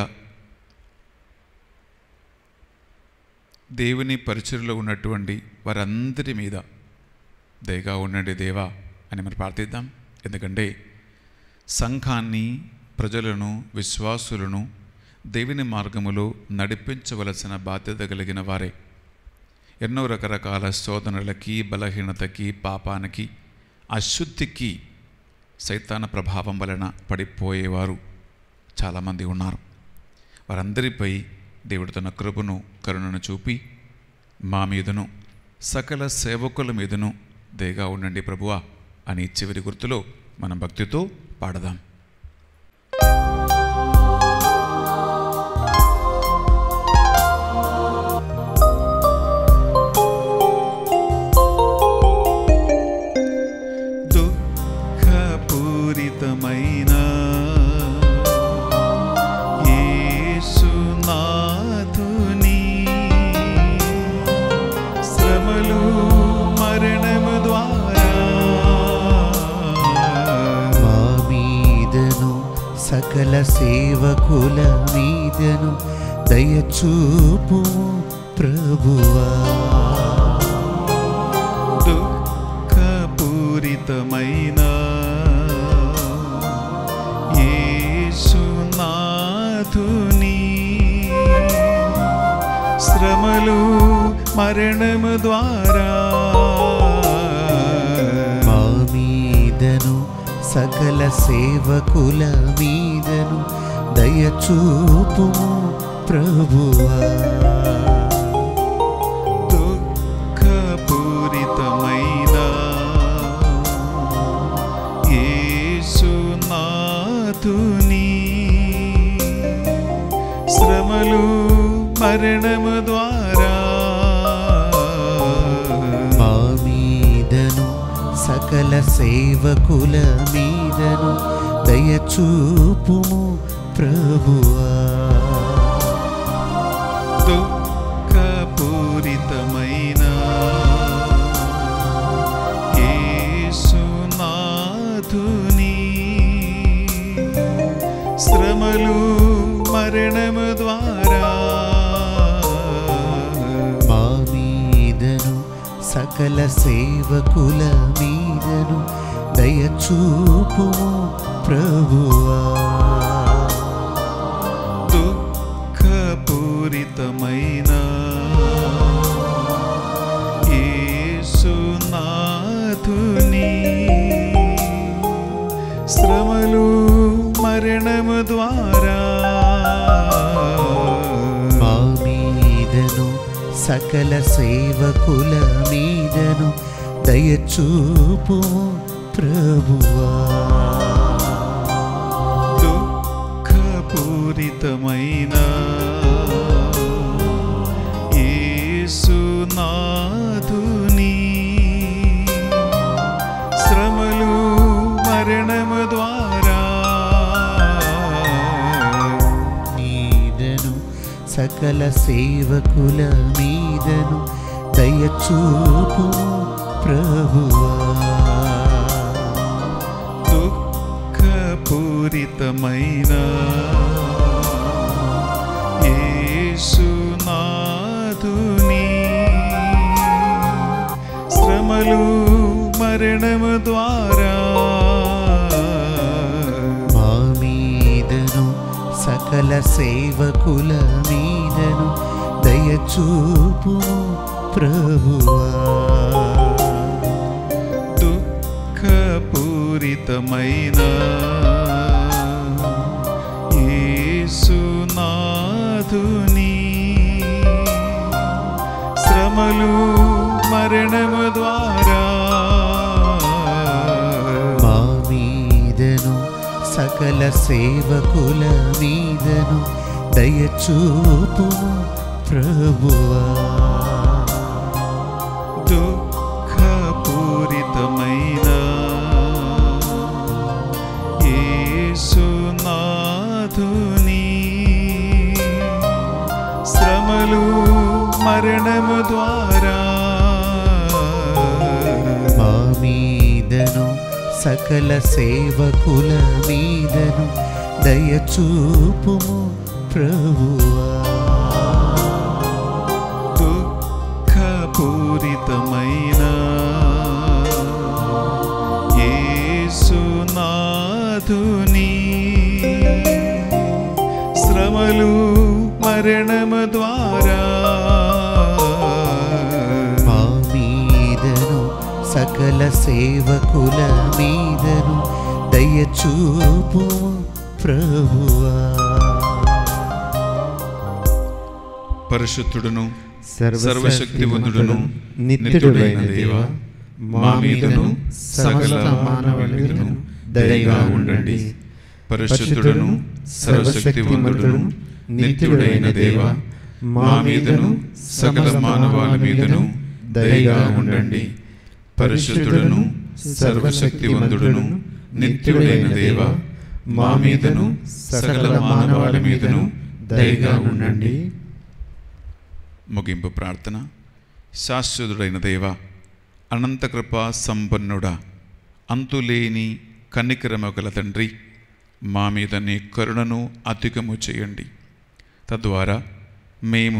దేవుని పరిచయలో ఉన్నటువంటి వారందరి మీద దయగా ఉండండి దేవా అని మనం ప్రార్థిద్దాం ఎందుకంటే సంఘాన్ని ప్రజలను విశ్వాసులను దేవుని మార్గములో నడిపించవలసిన బాధ్యత కలిగిన వారే ఎన్నో రకరకాల శోధనలకి బలహీనతకి పాపానికి అశుద్ధికి సైతాన ప్రభావం వలన పడిపోయేవారు చాలామంది ఉన్నారు వారందరిపై దేవుడు తన కృపను కరుణను చూపి మా మీదను సకల సేవకుల మీదను దయగా ఉండండి ప్రభువా అని చివరి గుర్తులో మనం భక్తితో పాడదాం దుఃఖపూరితమైన యేసునాథుని శ్రమలు మరణము ద్వారా మా మీదను సకల సేవకుల మీదను దయచూపు ప్రభువా దుఃఖపూరితమైన యేసునాథుని శ్రమలు మరణము ద్వారా మా మీదను సకల సేవకుల మీదను దయచూపు ప్రభువా దుఃఖపూరితమైన యేసునాథుని శ్రమలు మరణము ద్వారా మా మీదను సకల సేవకుల మీదను దయచూపు ప్రభువా దుఃఖపూరితమైన యేసునాథుని శ్రమలు మరణము ద్వారా మా మీదను సకల సేవకుల మీదను దయచూపు ప్రభువా దుఃఖపూరితమైన యేసునాథుని శ్రమలు మరణము ద్వారా మా మీదను సకల సేవకుల మీదను దయచూపు ప్రభువా దుఃఖపూరితమైన సకల సేవకుల మీదను దయచూపు ప్రభువా దుఃఖపూరితమైన యేసునాథుని శ్రమలు మరణము ద్వారా మా మీదను సకల సేవకుల మీదను దయచూపు ప్రభువా దుఃఖపూరితమైన యేసునాథుని శ్రమలు మరణము ద్వారా మా మీదను సకల సేవకుల మీదను దయచూపు ప్రభువా దుఃఖపూరితమైన యేసునాథుని శ్రమలు మరణము ద్వారా మా మీదను సకల సేవకుల మీదను దయచూపు ప్రభువా దుఃఖపూరితమైన యేసునాథుని శ్రమలు మరణము ద్వారా మా మీదను సకల సేవకుల మీదను దయచూపు ప్రభువా పరిశుద్ధుడును సర్వశక్తివంతుడును సర్వశక్తివంతుడును నిత్యుడైన దేవ మా మీదను సకల మానవుల మీదను దయగా ఉండండి పరిశుద్ధుడును సర్వశక్తివంతుడును నిత్యుడైన దేవ మా మీదను సకల మానవాల మీదను దయగా ఉండండి పరిశుద్ధుడును సర్వశక్తివంతుడును నిత్యుడైన దేవ మా మీదను సకల మానవాల మీదను దయగా ఉండండి ముగింపు ప్రార్థన శాశ్వతుడైన దేవ అనంత కృపా సంపన్నుడా అంతులేని కన్నికరమ గల తండ్రి మా మీద నీ కరుణను అధికము చేయండి తద్వారా మేము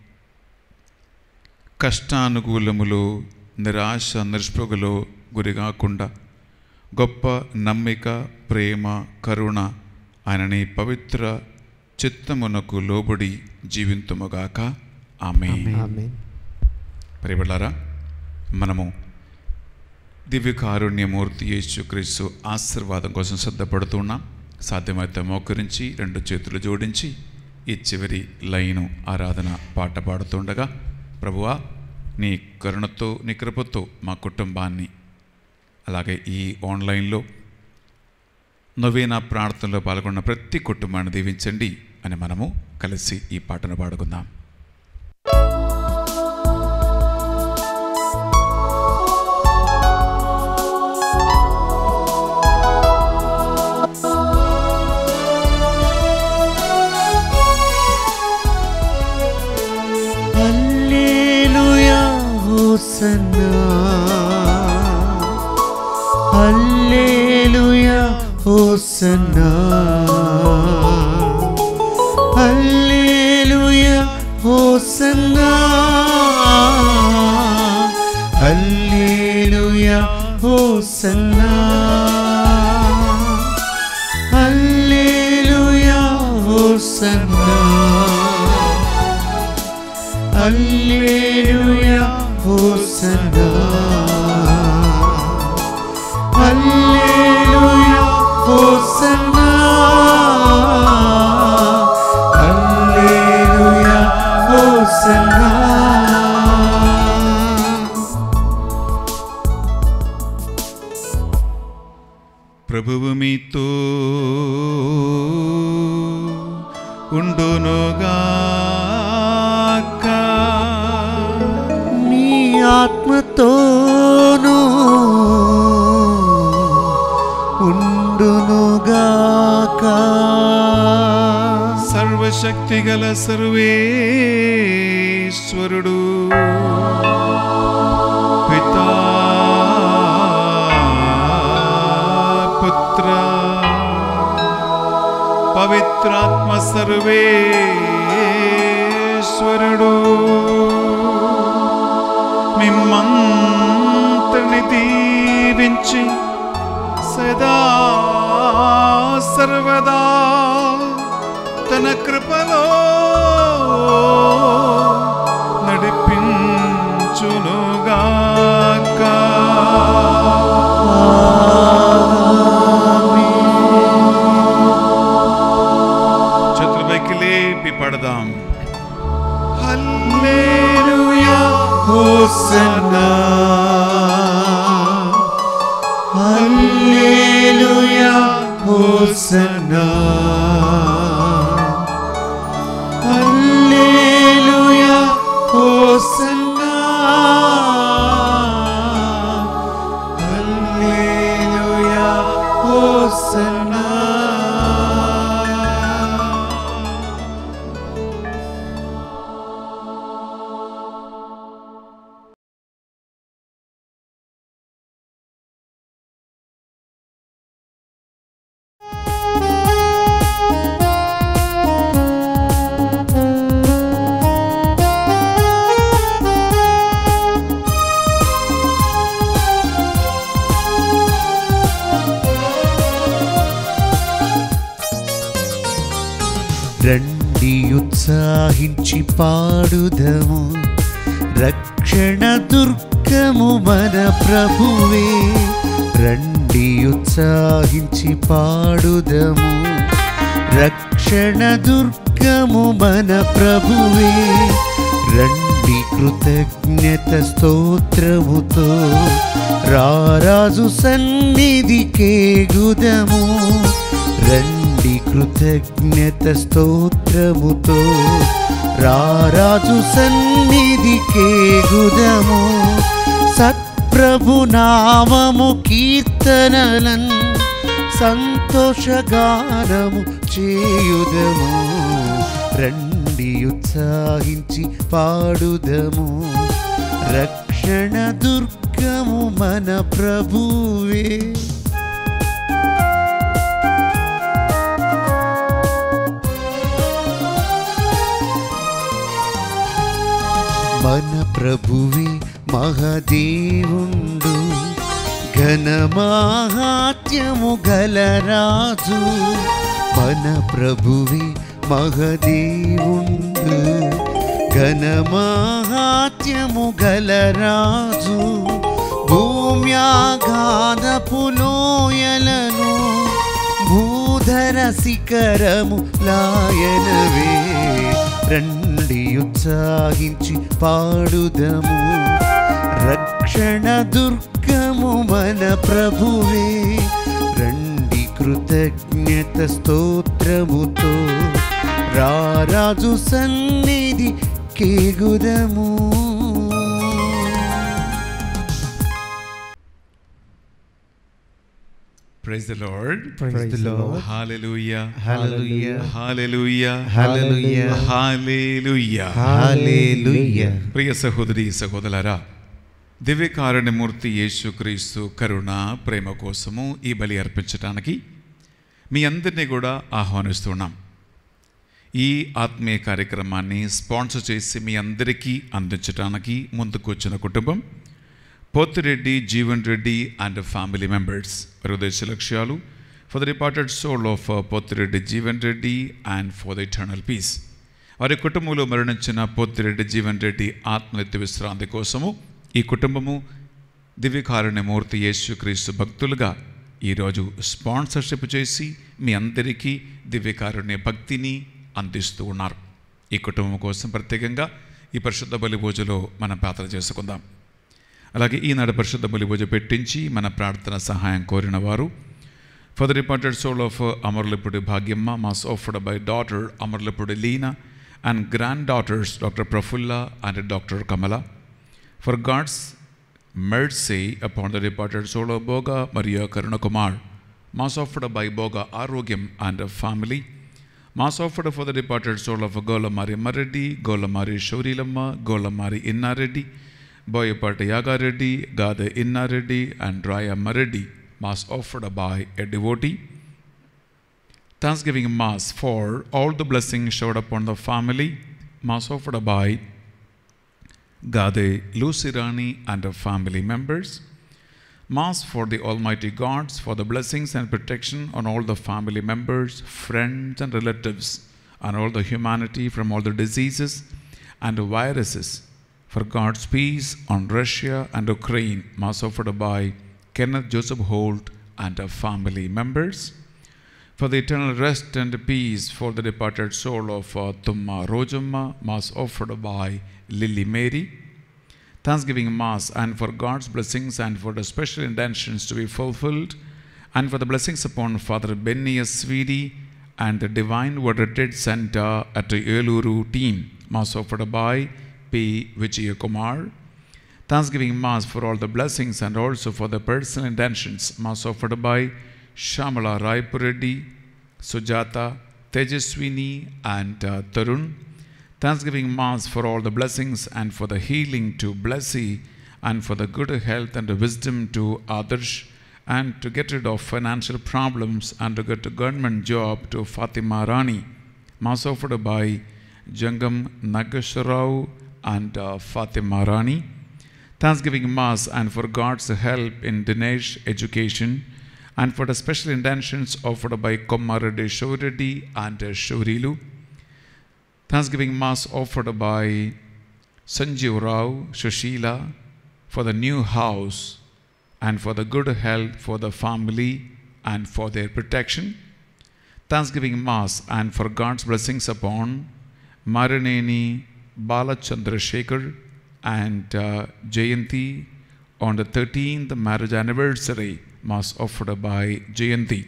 కష్టానుకూలములో నిరాశ నిస్పృగలో గురికాకుండా గొప్ప నమ్మిక ప్రేమ కరుణ ఆయన నీ పవిత్ర చిత్తమునకు లోబడి జీవింతుముగాక ఆమె ఆమేన్ ప్రియబిళ్ళారా మనము దివ్యకారుణ్యమూర్తి యేసుక్రీస్తు ఆశీర్వాదం కోసం సిద్ధపడుతున్నాం సాధ్యమైతే మోకరించి రెండు చేతులు జోడించి ఈ చివరి లైను ఆరాధన పాట పాడుతుండగా ప్రభువా నీ కరుణతో నీ కృపతో మా కుటుంబాన్ని అలాగే ఈ ఆన్లైన్లో నవీన ప్రార్థనలో పాల్గొన్న ప్రతి కుటుంబాన్ని దీవించండి అని మనము కలిసి ఈ పాటను పాడుకుందాం హల్లెలూయా హోసన్నా హల్లెలూయా హోసన్నా హల్లెలూయా హోసన్నా హల్లెలూయా హోసన్నా హల్లెలూయా హోసన్నా హల్లెలూయా హోసన్నా హల్లెలూయా హోసన్నా హల్లెలూయా హోసన్నా ప్రభువు మీతో ఉండునుగాక నీ ఆత్మతోనూ ఉండునుగాక సర్వ సర్వశక్తిగల సర్వేశ్వరుడు పితా పుత్ర పవిత్రాత్మ సర్వేశ్వరుడు మిమ్మంతని దీవించి సదా సర్వదా తన కృపలో నడిపించునుగాక చేతులపైకి లేపి పడదాం హల్లెలూయా హోసన్నా హల్లెలూయా హోసన్నా హల్లెలూయా హోసన్నా హల్లెలూయా హోసన్నా రండి ఉత్సాహించి పాడుదము రక్షణ దుర్గము మన ప్రభువే రండి ఉత్సాహించి పాడుదము రక్షణ దుర్గము మన ప్రభువే రండి కృతజ్ఞత స్తోత్రముతో రారాజు సన్నిధికే గుదము రండి కృతజ్ఞత స్తోత్రముతో రారాజు సన్నిధికే గుదము సత్ప్రభు నామము కీర్తనలన్ సంతోషగానము చేయుదము రండి ఉత్సాహించి పాడుదము రక్షణ దుర్గము మన ప్రభువే మన ప్రభువే మహదేవుండు ఘనమాహాత్యము గలరాజు మన ప్రభువే మహదేవుండు ఘనమాహాత్యము గలరాజు భూమ్యాగాధపు లోయలను భూధర శిఖరము లాయనవే రండి ఉత్సాహించి పాడుదము రక్షణ దుర్గము మన ప్రభువే రండి కృతజ్ఞత స్తోత్రముతో రారాజు సన్నిధి కేగుదము praise the lord Praise the Lord. హల్లెలూయా Hallelujah. హల్లెలూయా Hallelujah. హల్లెలూయా Hallelujah. ప్రియ సహోదరి సహోదరులారా దివ్యకారుణ్యమూర్తి యేసుక్రీస్తు కరుణ ప్రేమ కోసము ఈ బలి అర్పించడానికి మీ అందరినీ కూడా ఆహ్వానిస్తున్నాం ఈ ఆత్మీయ కార్యక్రమాన్ని స్పాన్సర్ చేసి మీ అందరికీ అందించడానికి ముందుకు వచ్చిన కుటుంబం Pothireddy Jeevan Reddy and family members వారి ఉద్దేశ లక్ష్యాలు for the departed soul of Pothireddy Jeevan Reddy and for the eternal peace వారి కుటుంబంలో మరణించిన పోతిరెడ్డి జీవన్ రెడ్డి ఆత్మహత్య విశ్రాంతి కోసము ఈ కుటుంబము దివ్యకారుణ్యమూర్తి యేసుక్రీస్తు భక్తులుగా ఈరోజు స్పాన్సర్షిప్ చేసి మీ అందరికీ దివ్యకారుణ్య భక్తిని అందిస్తూ ఉన్నారు ఈ కుటుంబం కోసం ప్రత్యేకంగా ఈ పరిశుద్ధ బలి పూజలో మనం పాత్ర చేసుకుందాం అలాగే ఈనాడు పరిశుద్ధ బలి పూజ పెట్టించి మన ప్రార్థన సహాయం కోరిన వారు for the departed soul of Amarlapudi Bhagyamma mass offered by daughter Amarlapudi Leena and granddaughters doctor Prafulla and doctor Kamala for God's mercy upon the departed soul of Boga Maria Karunakumar, mass offered by Boga Arogyam and a family. Mass offered for the departed soul of Golamari Mareddy, Golamari Shaurilama, Golamari Innareddy, Boyapata Yagareddy, Gada Innareddy, and Raya Mareddy. Mass offered by a devotee. Thanksgiving Mass for all the blessings showered upon the family. Mass offered by Gade Lucirani and her family members. Mass for the Almighty Gods for the blessings and protection on all the family members, friends, and relatives, and all the humanity from all the diseases and viruses. For God's peace on Russia and Ukraine, Mass offered by Kenneth Joseph Holt and her family members. For the eternal rest and peace for the departed soul of uh, Tumma Rojamma, Mass offered by Lily Mary. Thanksgiving Mass and for God's blessings and for the special intentions to be fulfilled, and for the blessings upon Father Benny Swedi and the Divine Word Retreat Center at the Eluru team. Mass offered by P. Vijayakumar. Thanksgiving Mass for all the blessings and also for the personal intentions. Mass offered by Shamala Raipuredi, Sujata, Tejaswini, and uh, Tarun. Thanksgiving Mass for all the blessings and for the healing to Blessy and for the good health and the wisdom to Adarsh and to get rid of financial problems and to get a government job to Fatima Rani. Mass offered by Jangam Nagasharao and uh, Fatima Rani. Thanksgiving Mass and for God's help in Dinesh education and for the special intentions offered by Komarade Shoreddy and uh, Shorilu. Thanksgiving Mass offered by Sanjeev Rao, Shushila for the new house and for the good health for the family and for their protection. Thanksgiving Mass and for God's blessings upon Maraneni Balachandra Shekhar and uh, Jayanti on the 13th marriage anniversary Mass offered by Jayanti.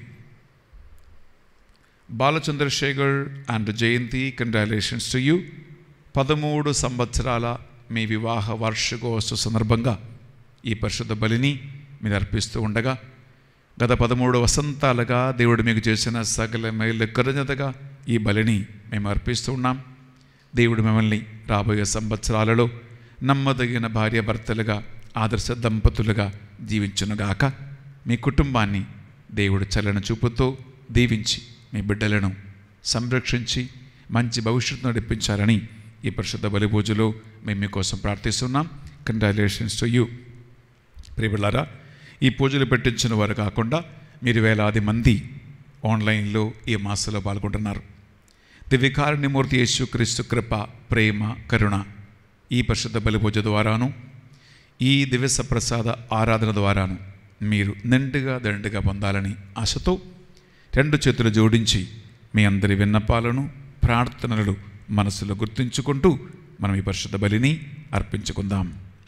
Balachandra Shekhar and Jayanthi congratulations to you పదమూడు సంవత్సరాల మీ వివాహ వార్షికోత్సవ సందర్భంగా ఈ పరిశుద్ధ బలిని మీరు అర్పిస్తూ ఉండగా గత పదమూడు వసంతాలుగా దేవుడు మీకు చేసిన సకల మేలు కృతజ్ఞతగా ఈ బలిని మేము అర్పిస్తూ ఉన్నాం దేవుడు మిమ్మల్ని రాబోయే సంవత్సరాలలో నమ్మదగిన భార్యాభర్తలుగా ఆదర్శ దంపతులుగా జీవించునుగాక మీ కుటుంబాన్ని దేవుడు చల్లని చూపుతో దీవించి మీ బిడ్డలను సంరక్షించి మంచి భవిష్యత్తు నడిపించాలని ఈ పరిశుద్ధ బలి పూజలో మేము మీకోసం ప్రార్థిస్తున్నాం కంగ్రాచులేషన్స్ టు యూ ప్రియబిళ్ళారా ఈ పూజలు పెట్టించిన వారు కాకుండా మీరు వేలాది మంది ఆన్లైన్లో ఈ మాసంలో పాల్గొంటున్నారు దివ్యకారుణ్యమూర్తి యేసు క్రీస్తు కృప ప్రేమ కరుణ ఈ పరిశుద్ధ బలి పూజ ద్వారాను ఈ దివ్య ప్రసాద ఆరాధన ద్వారాను మీరు నిండుగా దండుగా పొందాలని ఆశతో రెండు చేతులు జోడించి మీ అందరి విన్నపాలను ప్రార్థనలు మనసులో గుర్తుంచుకుంటూ మనం ఈ పరిశుద్ధ బలిని అర్పించుకుందాం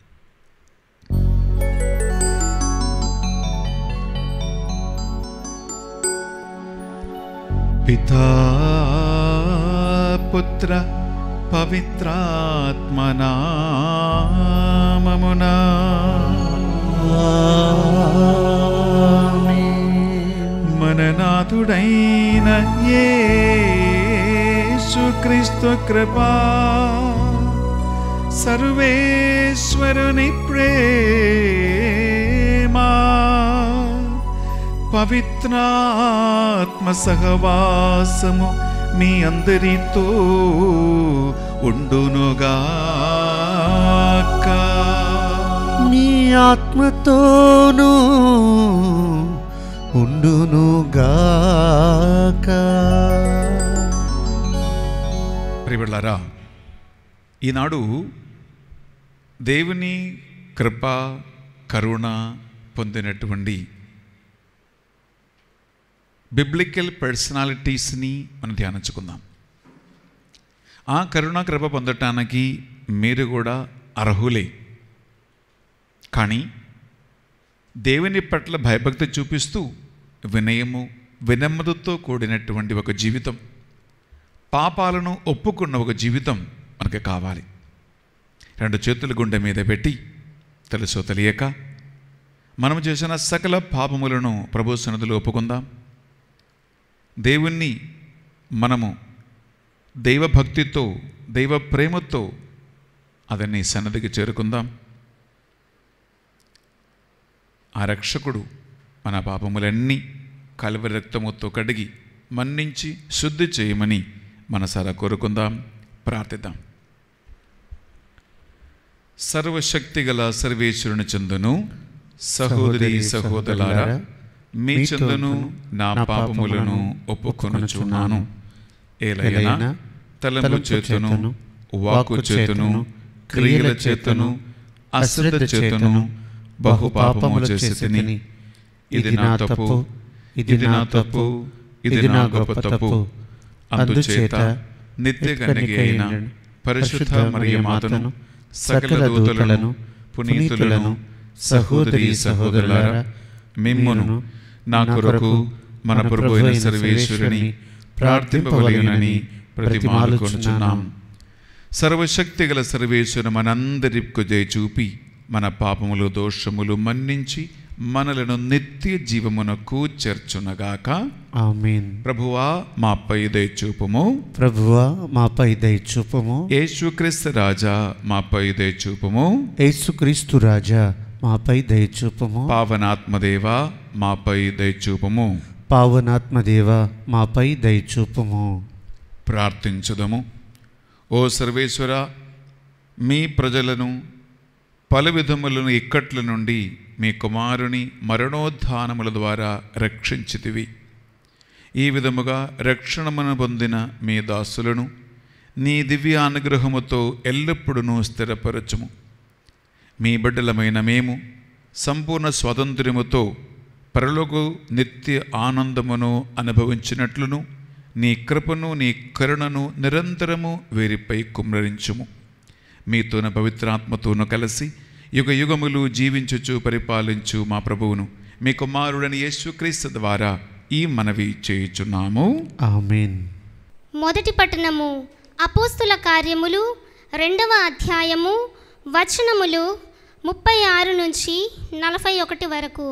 పితా పుత్ర పవిత్రాత్మనామమునా మననాథుడైన యేసుక్రీస్తు కృపా సర్వేశ్వరుని ప్రేమా పవిత్రాత్మ సహవాసము మీ అందరితో ఉండునుగాక నీ ఆత్మతోనూ ఉండునుగాక ప్రియబిళ్ళారా ఈనాడు దేవుని కృప కరుణ పొందినటువంటి బిబ్లికల్ పర్సనాలిటీస్ని మనం ధ్యానించుకుందాం ఆ కరుణ కృప పొందటానికి మీరు కూడా అర్హులే కానీ దేవుని పట్ల భయభక్తి చూపిస్తూ వినయము వినమ్రతతో కూడినటువంటి ఒక జీవితం పాపాలను ఒప్పుకున్న ఒక జీవితం మనకు కావాలి రెండు చేతుల గుండె మీద పెట్టి తెలుసో తెలియక మనం చేసిన సకల పాపములను ప్రభు సన్నిధిలో ఒప్పుకుందాం దేవుణ్ణి మనము దైవభక్తితో దైవ ప్రేమతో అతన్ని సన్నదికి చేరుకుందాం ఆ రక్షకుడు మన పాపములన్నీ కలువ రక్తముతో కడిగి మన్నించి శుద్ధి చేయమని మనసారా కోరుకుందాం ప్రార్థిద్దాం సర్వశక్తి గల సర్వేశ్వరుని చందును సహోదరి సహోదరులారా మీ చందును నా పాపములను ఒప్పుకొనుచున్నాను ఏలైనా తలంపు చేతును వాక్కు చేతును క్రియల చేతును అశ్రద్ధ చేతును బహు పాపము చేసి తిని ఇది నా తప్పు ఇది నా తప్పు ఇది నా గొప్ప తప్పు అందుచేత నిత్య కన్నిక అయిన పరిశుద్ధ మరియు మాతను సకల దూతలను పునీతులను సహోదరి సహోదరులారా మిమ్మును నా కొరకు మన ప్రభు అయిన సర్వేశ్వరుని ప్రార్థింపవలెనని ప్రతిమాలుకొనుచున్నాం సర్వశక్తి గల సర్వేశ్వరు మనందరికు జయ చూపి మన పాపములు దోషములు మన్నించి మనలను నిత్య జీవమునకు చేర్చునగాక ఆమేన్ ప్రభువా మాపై దయ చూపుము ప్రభువా మాపై దయచూపము యేసుక్రీస్తు రాజా మాపై దయ చూపుము యేసుక్రీస్తు రాజా మాపై దయచూపము పావనాత్మదేవా మాపై దయ చూపుము పావనాత్మదేవ మాపై దయచూపము ప్రార్థించుదము ఓ సర్వేశ్వర మీ ప్రజలను పలు విధములను ఇక్కట్ల నుండి మీ కుమారుని మరణోత్థానముల ద్వారా రక్షించితివి ఈ విధముగా రక్షణమును పొందిన మీ దాసులను నీ దివ్య అనుగ్రహముతో ఎల్లప్పుడూ స్థిరపరచుము మీ బిడ్డలమైన మేము సంపూర్ణ స్వాతంత్ర్యముతో పరలోకు నిత్య ఆనందమును అనుభవించినట్లును నీ కృపను నీ కరుణను నిరంతరము వీరిపై కుమ్మరించుము మీతోన పవిత్రాత్మతోను కలిసి యుగ యుగములు జీవించుచు పరిపాలించు మా ప్రభువును మీ కుమారుడని యేసుక్రీస్తు ద్వారా ఈ మనవి చేయుచున్నాము ఆమేన్ మొదటి పట్టణము అపోస్తుల కార్యములు రెండవ అధ్యాయము వచనములు ముప్పై ఆరు నుంచి నలభై ఒకటి వరకు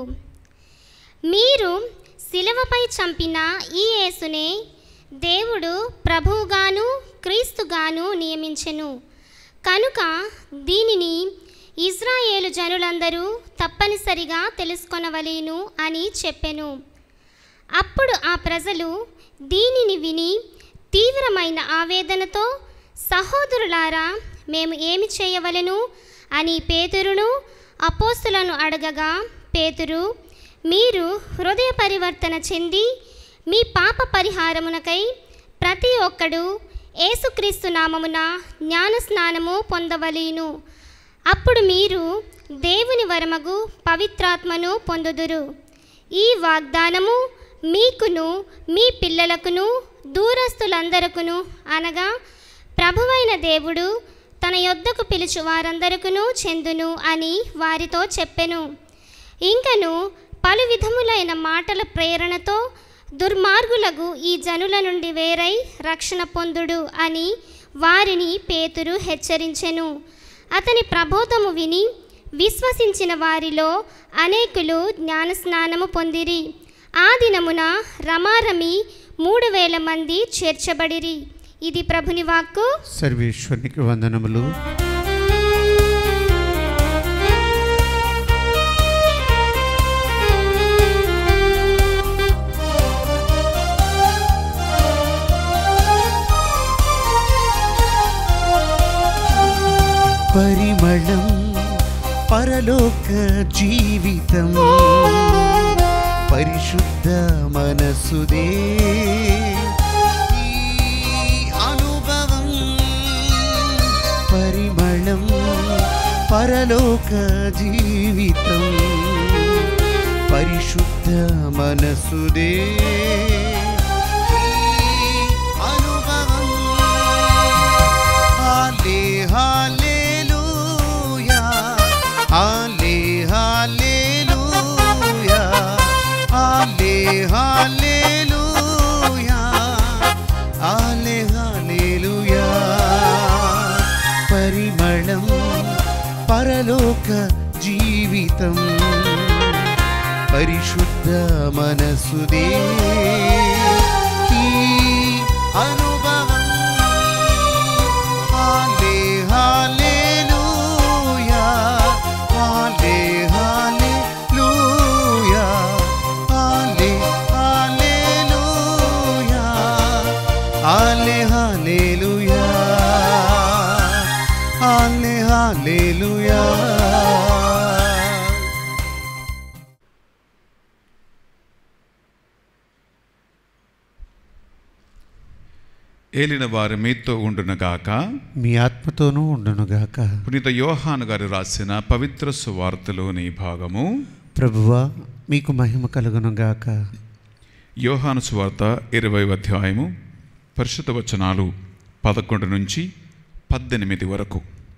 మీరు శిలవపై చంపిన ఈ యేసునే దేవుడు ప్రభువుగాను క్రీస్తుగాను నియమించెను కనుక దీనిని ఇజ్రాయేలు జనులందరూ తప్పనిసరిగా తెలుసుకొనవలేను అని చెప్పెను అప్పుడు ఆ ప్రజలు దీనిని విని తీవ్రమైన ఆవేదనతో సహోదరులారా మేము ఏమి చేయవలెను అని పేతురును అపోస్తులను అడగగా పేతురు మీరు హృదయ పరివర్తన చెంది మీ పాప పరిహారమునకై ప్రతి ఒక్కడు యేసుక్రీస్తు నామమున జ్ఞాన స్నానము పొందవలేను అప్పుడు మీరు దేవుని వరమగు పవిత్రాత్మను పొందుదురు ఈ వాగ్దానము మీకును మీ పిల్లలకును దూరస్తులందరకును అనగా ప్రభువైన దేవుడు తన యొద్దకు పిలుచు వారందరకును చెందును అని వారితో చెప్పెను ఇంకను పలు విధములైన మాటల ప్రేరణతో దుర్మార్గులకు ఈ జనుల నుండి వేరై రక్షణ పొందుడు అని వారిని పేతురు హెచ్చరించెను అతని ప్రబోధము విని విశ్వసించిన వారిలో అనేకులు జ్ఞానస్నానము పొందిరి ఆ దినమున రమారమి మూడు వేల మంది చేర్చబడిరి ఇది ప్రభుని వాక్కు సర్వేశ్వరునికి వందనములు పరిమళం పరలోక జీవితం పరిశుద్ధ మనసుదే ఈ అనుభవం పరిమళం పరలోక జీవితం పరిశుద్ధ మనసుదే ఈ అనుభవం హాలే హాలేలూయా హాలే హాలేలూయా హాలే హాలేలూయా హాలే హాలేలూయా పరిమళం పరలోక జీవితం పరిశుద్ధ మనసుదే ఈ అనుభవం ఆలే హాలేలుయా ఆలే హాలేలుయా ఏలిన వారి మీతో ఉండునగాక మీ ఆత్మతోనూ ఉండునుగాక పునీత యోహాను గారు రాసిన పవిత్ర సువార్తలోని భాగము ప్రభువా మీకు మహిమ కలుగునుగాక యోహాను సువార్త ఇరవై అధ్యాయము పరిశుద్ధ వచనాలు పదకొండు నుంచి పద్దెనిమిది వరకు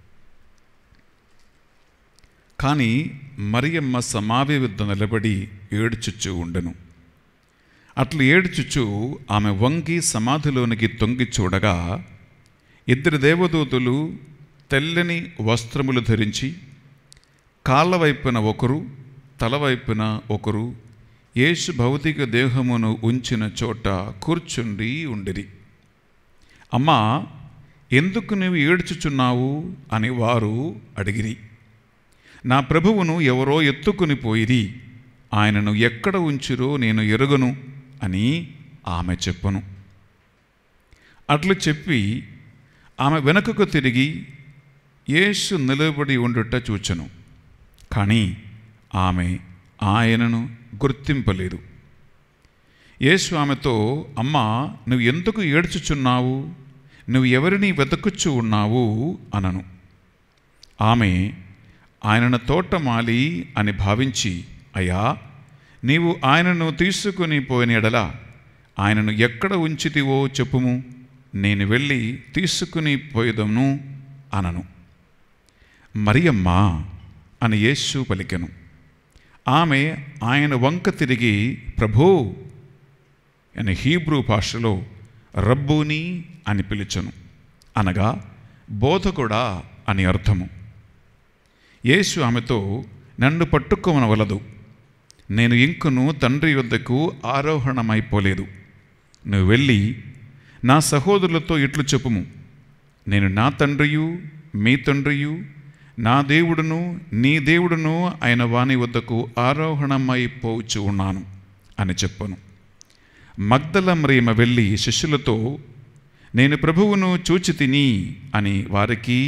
కానీ మరియమ్మ సమాధి వద్ద నిలబడి ఏడ్చుచూ ఉండెను అట్లు ఏడ్చుచు ఆమె వంగి సమాధిలోనికి తొంగి చూడగా ఇద్దరు దేవదూతులు తెల్లని వస్త్రములు ధరించి కాళ్ళ వైపున ఒకరు తల వైపున ఒకరు యేసు భౌతిక దేహమును ఉంచిన చోట కూర్చుండి ఉండిరి అమ్మా ఎందుకు నీవు ఏడ్చుచున్నావు అని వారు అడిగిరి నా ప్రభువును ఎవరో ఎత్తుకుని పోయిరి ఆయనను ఎక్కడ ఉంచిరో నేను ఎరుగను అని ఆమె చెప్పును అట్లు చెప్పి ఆమె వెనుకకు తిరిగి యేసు నిలబడి ఉండుట చూచెను కానీ ఆమె ఆయనను గుర్తింపలేదు యేసు ఆమెతో అమ్మా నువ్వు ఎందుకు ఏడ్చుచున్నావు నువ్వు ఎవరిని వెతకుచు ఉన్నావు అనను ఆమె ఆయనను తోటమాలి అని భావించి అయ్యా నీవు ఆయనను తీసుకుని పోయిన ఎడల ఆయనను ఎక్కడ ఉంచితివో చెప్పుము నేను వెళ్ళి తీసుకుని పోయేదను అనను మరియమ్మా అని యేసు పలికెను ఆమె ఆయన వంక తిరిగి ప్రభో అని హీబ్రూ భాషలో రబ్బూని అని పిలిచను అనగా బోధకుడా అని అర్థము యేసు ఆమెతో నన్ను పట్టుకోమనవలదు నేను ఇంకను తండ్రి వద్దకు ఆరోహణమైపోలేదు నువ్వు వెళ్ళి నా సహోదరులతో ఇట్లు చెప్పుము నేను నా తండ్రియు మీ తండ్రియు నా దేవుడును నీ దేవుడును ఆయన వాని వద్దకు ఆరోహణమైపోవచ్చు ఉన్నాను అని చెప్పను మగ్దల మరియమ వెళ్ళి శిష్యులతో నేను ప్రభువును చూచి తిని అని వారికి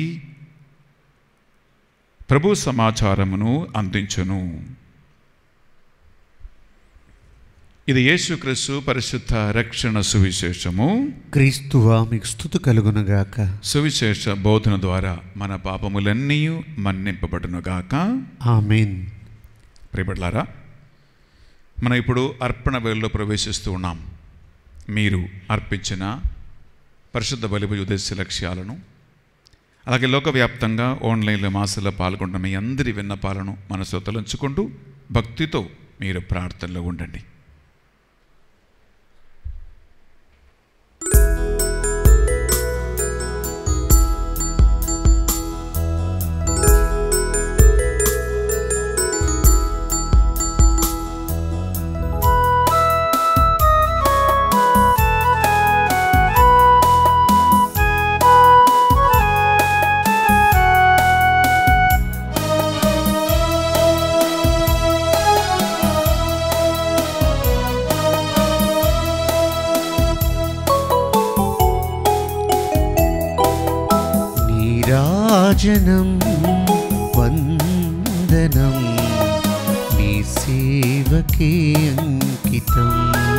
ప్రభు సమాచారమును అందించును ఇది యేసుక్రీస్తు పరిశుద్ధ రక్షణ సువిశేషము క్రీస్తువా మీకు స్థుతి కలుగునుగాక సువిశేష బోధన ద్వారా మన పాపములన్నీ మన్నింపబడునుగాక ఆమెన్ ప్రియపడ్లారా మనం ఇప్పుడు అర్పణ వేళలో ప్రవేశిస్తూ ఉన్నాం మీరు అర్పించిన పరిశుద్ధ బలిపూజ ఉద్దేశ లక్ష్యాలను అలాగే లోకవ్యాప్తంగా ఆన్లైన్లో మాసలో పాల్గొన్న మీ అందరి విన్నపాలను మనసులో తలంచుకుంటూ భక్తితో మీరు ప్రార్థనలో ఉండండి నీరాజనం వందనం నీ సేవకే అంకితం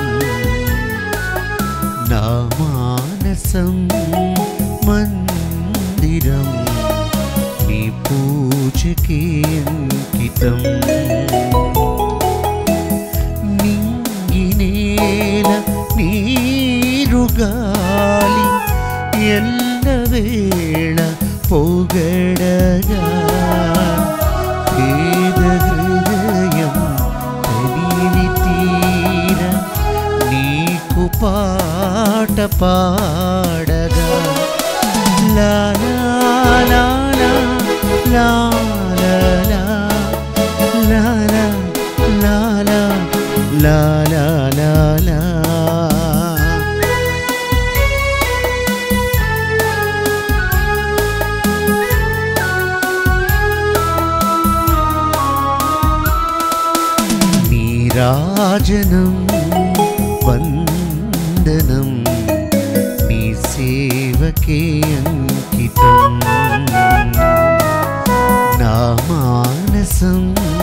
నా మానసం మందిరం నీ పూజకే అంకితం నింగినేల నీరుగాలి ఎల్లవేళ పొగడగా పేద హృదయం తనివి తీర నీకు పాట పాడగా లా లా లా లా లా లా లా లా లా లా లా లా లా లా నీరాజనం వందనం నీ సేవకే అంకితం నా మానసం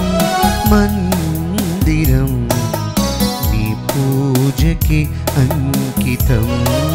మందిరం నీ పూజకి అంకితం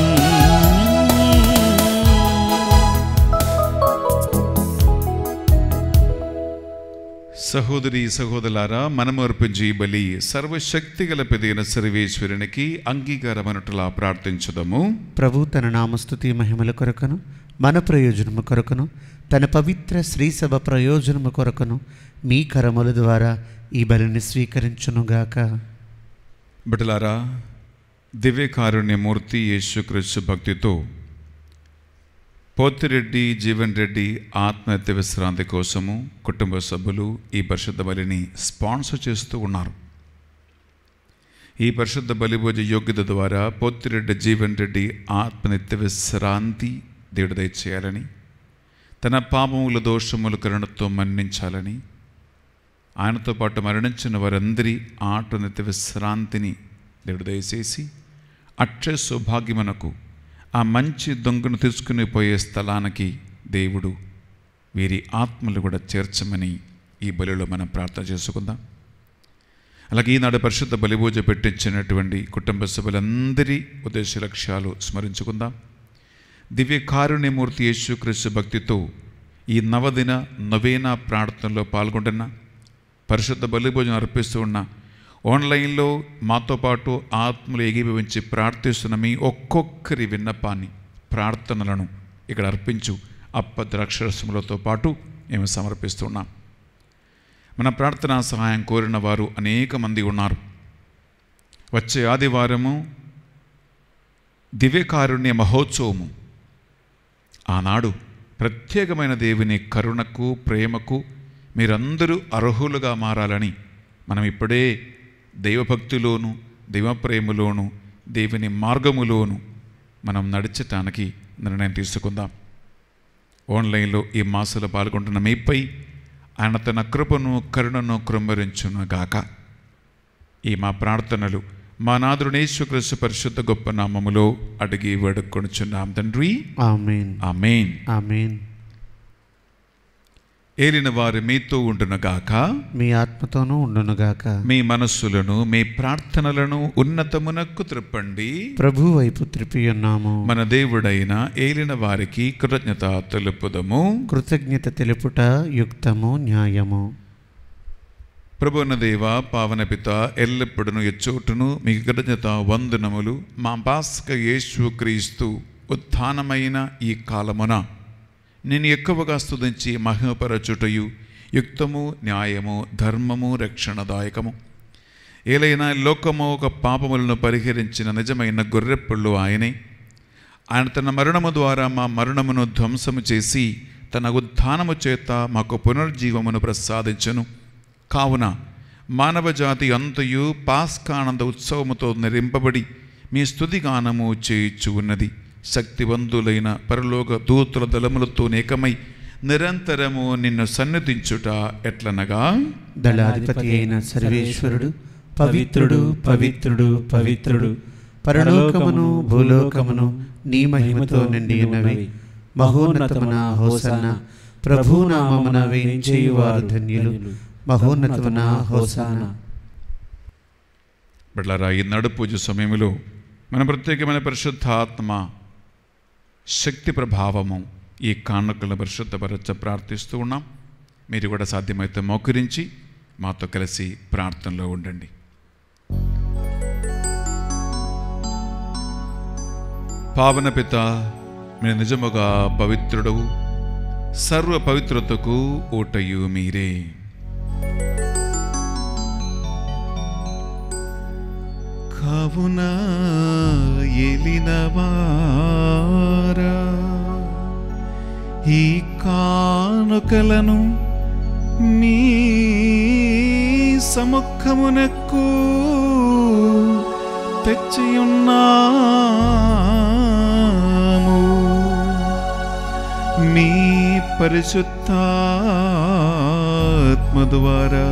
సహోదరి సహోదరులారా మనము అర్పించే ఈ బలి సర్వశక్తి గల పెదిగిన సర్వేశ్వరునికి అంగీకారమనటులా ప్రార్థించుదము ప్రభు తన నామస్తుతి మహిమల కొరకును మన ప్రయోజనము కొరకును తన పవిత్ర శ్రీసభ ప్రయోజనము కొరకును మీ కరముల ద్వారా ఈ బలిని స్వీకరించునుగాక బిడ్డలారా దివ్యకారుణ్యమూర్తి యేసుక్రీస్తు భక్తితో పోతిరెడ్డి జీవన్ రెడ్డి ఆత్మహత్య విశ్రాంతి కోసము కుటుంబ సభ్యులు ఈ పరిశుద్ధ బలిని స్పాన్సర్ చేస్తూ ఉన్నారు ఈ పరిశుద్ధ బలిభోజ యోగ్యత ద్వారా పోతిరెడ్డి జీవన్ రెడ్డి ఆత్మనిత్య విశ్రాంతి దేవుడు దయచేయాలని తన పాపముల దోషముల కరుణతో మన్నించాలని ఆయనతో పాటు మరణించిన వారందరి ఆటనిత్య విశ్రాంతిని దేవుడు దయచేసి అక్షయ సౌభాగ్యమునకు ఆ మంచి దొంగను తీసుకుని పోయే స్థలానికి దేవుడు వీరి ఆత్మలు కూడా చేర్చమని ఈ బలిలో మనం ప్రార్థన చేసుకుందాం అలాగే ఈనాడు పరిశుద్ధ బలిభూజ పెట్టించినటువంటి కుటుంబ సభ్యులందరి ఉద్దేశ లక్ష్యాలు స్మరించుకుందాం దివ్య కారుణ్యమూర్తి యేసుక్రీస్తు భక్తితో ఈ నవదిన నవేనా ప్రార్థనలో పాల్గొంటున్న పరిశుద్ధ బలిభోజనం అర్పిస్తూ ఉన్న ఆన్లైన్లో మాతో పాటు ఆత్మలు ఏకీభవించి ప్రార్థిస్తున్న మీ ఒక్కొక్కరి విన్నపాన్ని ప్రార్థనలను ఇక్కడ అర్పించు అప్ప ద్రాక్షరసములతో పాటు మేము సమర్పిస్తున్నాం మన ప్రార్థనా సహాయం కోరిన వారు అనేక మంది ఉన్నారు వచ్చే ఆదివారము దివ్యకారుణ్య మహోత్సవము ఆనాడు ప్రత్యేకమైన దేవుని కరుణకు ప్రేమకు మీరందరూ అర్హులుగా మారాలని మనం ఇప్పుడే దైవభక్తిలోను దైవప్రేమలోను దేవుని మార్గములోను మనం నడిచటానికి నిర్ణయం తీసుకుందాం ఆన్లైన్లో ఈ మాసలో పాల్గొంటున్న మీపై ఆయన తన కృపను కరుణను కృమ్మరించునుగాక ఈ మా ప్రార్థనలు మా నాదునేశ్వకృష్ణ పరిశుద్ధ గొప్ప నామములో అడిగి వేడుకొనుచున్నాం తండ్రి ఆమెన్ ఆమెన్ ఆమెన్ ఏలిన వారు మీతో ఉండునుగాక మీ ఆత్మతోనూ ఉండునుగాక మీ మనస్సులను మీ ప్రార్థనలను ఉన్నతమునకు త్రిప్పండి ప్రభు వైపు త్రిపి ఉన్నాము మన దేవుడైన ఏలిన వారికి కృతజ్ఞత తెలుపుదము కృతజ్ఞత తెలుపుట యుక్తము న్యాయము ప్రభువున దేవ పావన పిత ఎల్లప్పుడును ఎచ్చోటును మీకు కృతజ్ఞత వందనములు మా పాస్క యేసు క్రీస్తు ఉత్థానమైన ఈ కాలమున నేను ఎక్కువగా స్తుతించి మహిమపరచుటయు యుక్తము న్యాయము ధర్మము రక్షణదాయకము ఏలైనా లోకము ఒక పాపములను పరిహరించిన నిజమైన గొర్రెప్పుళ్ళు ఆయనే ఆయన తన మరణము ద్వారా మా మరణమును ధ్వంసము చేసి తన ఉత్థానము చేత మాకు పునర్జీవమును ప్రసాదించను కావున మానవ జాతి అంతయు పాస్కానంద ఉత్సవముతో నిరింపబడి మీ స్తుతిగానము చేయిచు ఉన్నది శక్తివంతులైన పరలోక దూతుల దళములతో ఏకమై నిరంతరము నిన్ను సన్నిధించుట ఎట్లనగా దళాధిపతి అయిన సర్వేశ్వరుడు పవిత్రుడు పవిత్రుడు పవిత్రుడు పరలోకమును భూలోకమును నీ మహిమతో నిండి ఉన్నవి మహోన్నతమున హోసన్న ప్రభునామమున వేంచేయువారు ధన్యులు మహోన్నతమున హోసాన బిడ్డలారా ఈ నడు పూజ సమయంలో మన ప్రత్యేకమైన పరిశుద్ధాత్మ శక్తి ప్రభావము ఈ కానుకలను పరిశుద్ధపరచ ప్రార్థిస్తూ ఉన్నాం మీరు కూడా సాధ్యమైతే మోకరించి మాతో కలిసి ప్రార్థనలో ఉండండి పావన పిత మీరు నిజముగా పవిత్రుడవు సర్వ పవిత్రతకు ఊటయు మీరే కావున ఎలినవారా ఈ కానుకలను మీ సముఖమునకు తెచ్చియున్నాము మీ పరిశుద్ధాత్మ ద్వారా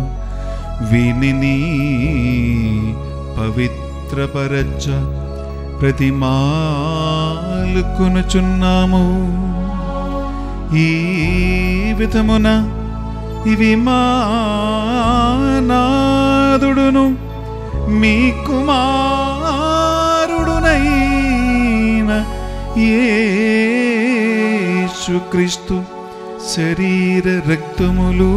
వీనిని పవిత్రపరచ ప్రతిమాలుకొనుచున్నాము ఈ విధమున ఇవి మా నాదుడును మీ కుమారుడునైన యేసుక్రీస్తు శరీర రక్తములు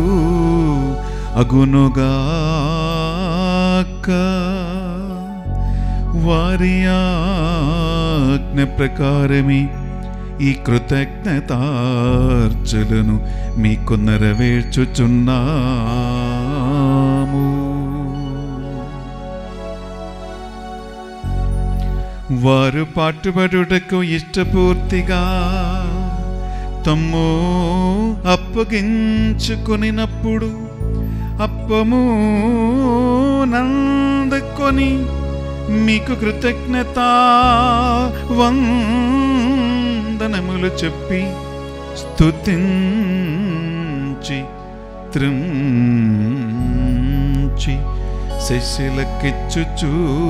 అగునుగాక వారి ఆజ్ఞ ప్రకారమే ఈ కృతజ్ఞతార్చలను మీకు నెరవేర్చుచున్నాము వారు పాటుపడుటకు ఇష్టపూర్తిగా తమ్ము అప్పగించుకొనినప్పుడు అప్పము నందుకొని మీకు కృతజ్ఞత వందనములు చెప్పి స్తుతించి త్రించి శశిలకెచ్చుచూ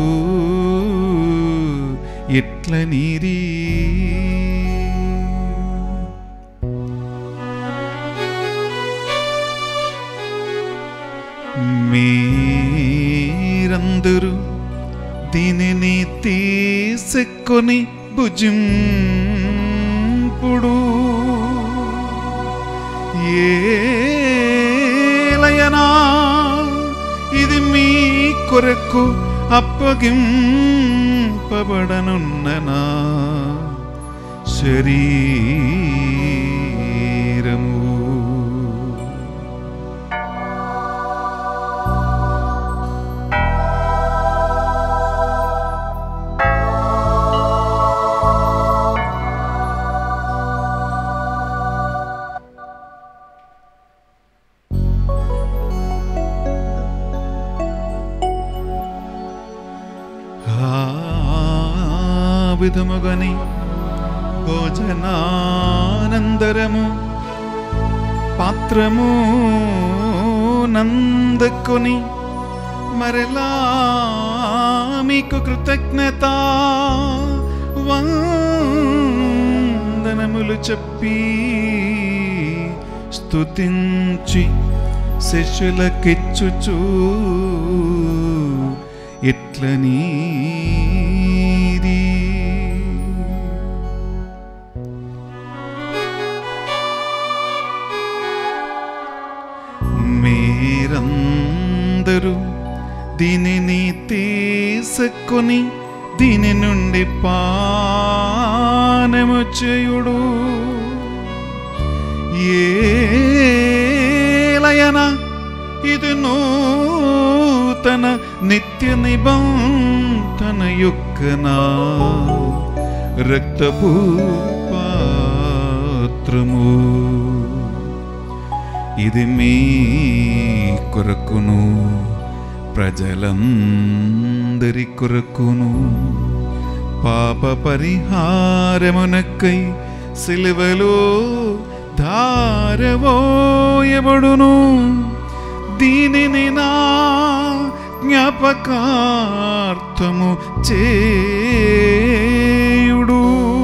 ఎట్ల నీరీ మీరందరూ దీనిని తీసుకొని భుజింపుడు ఏలయనా ఇది మీ కొరకు అప్పగింపబడనున్ననా శరీరము ఆ విధముగని భోజనానందరము పాత్రము నందుకొని మరలా మీకు కృతజ్ఞత వందనములు చెప్పి స్తుతించి శిష్యులకిచ్చుచూ ఇట్ల నీది మీరందరూ దీనిని తీసుకొని దీని నుండి పానము చేయుడు ఏలయన ఇది నూతన నిత్య నిబంధన యొక్క నా రక్తపు పాత్రము ఇది మీ కొరకును ప్రజలందరి కొరకును పాప పరిహారమునకై సిలువలో ధారవోయబడును దీనిని నా జ్ఞాపకార్థము చేయుడు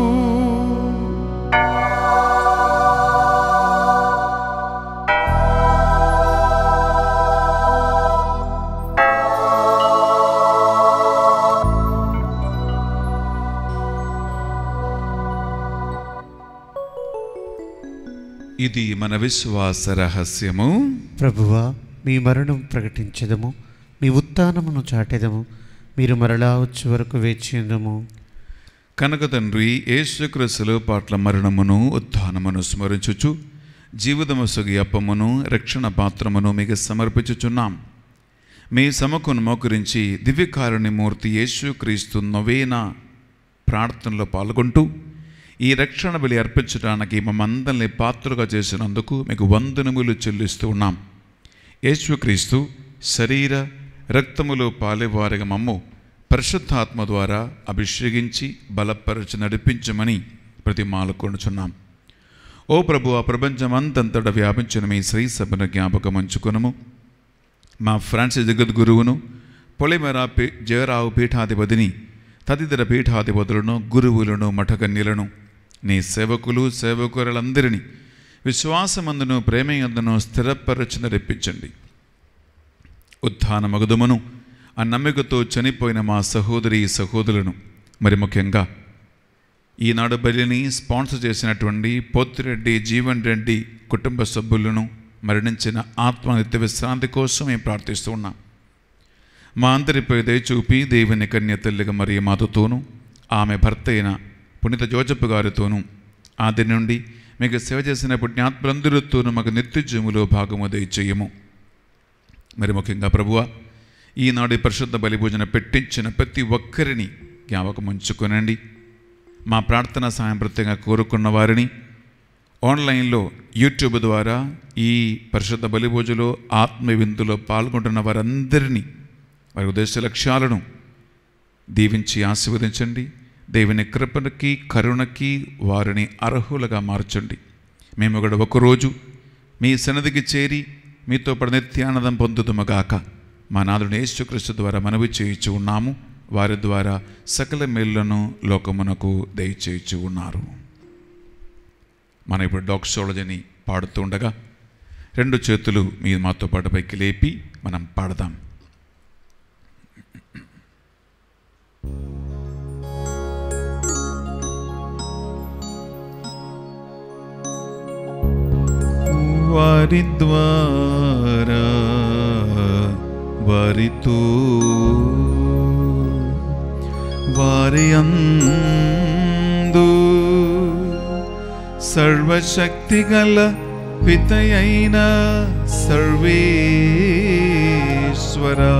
ఇది మన విశ్వాస రహస్యము ప్రభువా మీ మరణం ప్రకటించదము మీ ఉత్థానమును చాటెదము మీరు మరలా వచ్చే వరకు వేచిందము కనక తండ్రి యేసుక్రీస్తుల పాట్ల మరణమును ఉత్థానమును స్మరించుచు జీవితము సొగి అప్పమును రక్షణ పాత్రమును మీకు సమర్పించుచున్నాం మీ సమకును మోకరించి దివ్యకారుని మూర్తి యేసుక్రీస్తు నవేన ప్రార్థనలో పాల్గొంటూ ఈ రక్షణ బలి అర్పించడానికి మమ్మందరిని పాత్రగా చేసినందుకు మీకు వందనములు చెల్లిస్తూ ఉన్నాం యేసుక్రీస్తు శరీర రక్తములో పాలేవారిగా మమ్ము పరిశుద్ధాత్మ ద్వారా అభిషేకించి బలపరచి నడిపించమని ప్రతిమాలు కొనుచున్నాం ఓ ప్రభు ఆ ప్రపంచమంతంతట వ్యాపించిన మీ శ్రీ సభను జ్ఞాపకం ఉంచుకునము మా ఫ్రాన్సిస్ జగద్గురువును పొలిమెరా పీ జయరావు పీఠాధిపతిని తదితర పీఠాధిపతులను గురువులను మఠకన్యలను నీ సేవకులు సేవకులందరినీ విశ్వాసమందును ప్రేమయందును స్థిరపరచున రెప్పించండి ఉత్థాన మగుదమును ఆ నమ్మికతో చనిపోయిన మా సహోదరి సహోదరులను మరి ముఖ్యంగా ఈనాడు బలిని స్పాన్సర్ చేసినటువంటి పోతిరెడ్డి జీవన్ రెడ్డి కుటుంబ సభ్యులను మరణించిన ఆత్మ నిత్య విశ్రాంతి కోసం మేము ప్రార్థిస్తూ ఉన్నాం మా అందరిపై దయ చూపి దేవుని కన్య తల్లిగా మరియు మాతతోనూ ఆమె భర్త అయిన పునీత జోజప్ప గారితోనూ ఆది నుండి మీకు సేవ చేసిన పుణ్యాత్మలందరితోనూ మాకు నిత్య జీవులో భాగము దయచేయము మరి ముఖ్యంగా ప్రభువ ఈనాడు ఈ పరిశుద్ధ బలిభోజన పెట్టించిన ప్రతి ఒక్కరిని జ్ఞాపకం ఉంచుకొనండి మా ప్రార్థన సాయం ప్రత్యేకంగా కోరుకున్న వారిని ఆన్లైన్లో యూట్యూబ్ ద్వారా ఈ పరిశుద్ధ బలిభోజులో ఆత్మ విందులో పాల్గొంటున్న వారందరినీ వారి ఉద్దేశ లక్ష్యాలను దీవించి ఆశీర్వదించండి దేవుని కృపణకి కరుణకి వారిని అర్హులుగా మార్చండి మేము కూడా ఒకరోజు మీ సన్నిధికి చేరి మీతో పడి నిత్యానందం పొందుదుమగాక మా నాదుని యేసుక్రీస్తు ద్వారా మనవి చేయించు ఉన్నాము వారి ద్వారా సకల మేళ్లను లోకమునకు దయచేయించు ఉన్నారు మనం ఇప్పుడు డాక్సోలజీని పాడుతూ ఉండగా రెండు చేతులు మీ మాతో పాటు పైకి లేపి మనం పాడదాం వారి ద్వారా వారితో వారి అందు సర్వశక్తిగల పితయైన సర్వేశ్వరా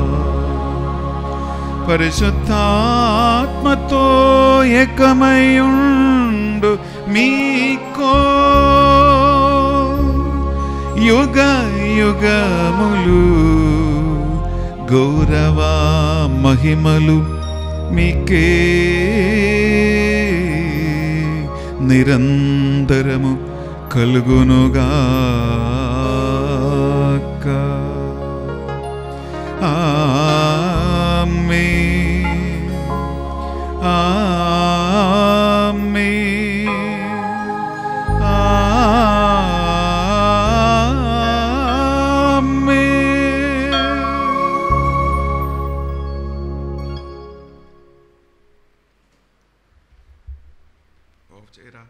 పరిశుద్ధాత్మతో ఏకమయుండు మీకో యుగ యుగములు గౌరవ మహిమలు మీకే నిరంతరము కలుగునుగాక ఆమేన్ ఆమేన్ ఆమేన్ ఆఫ్ చేయరా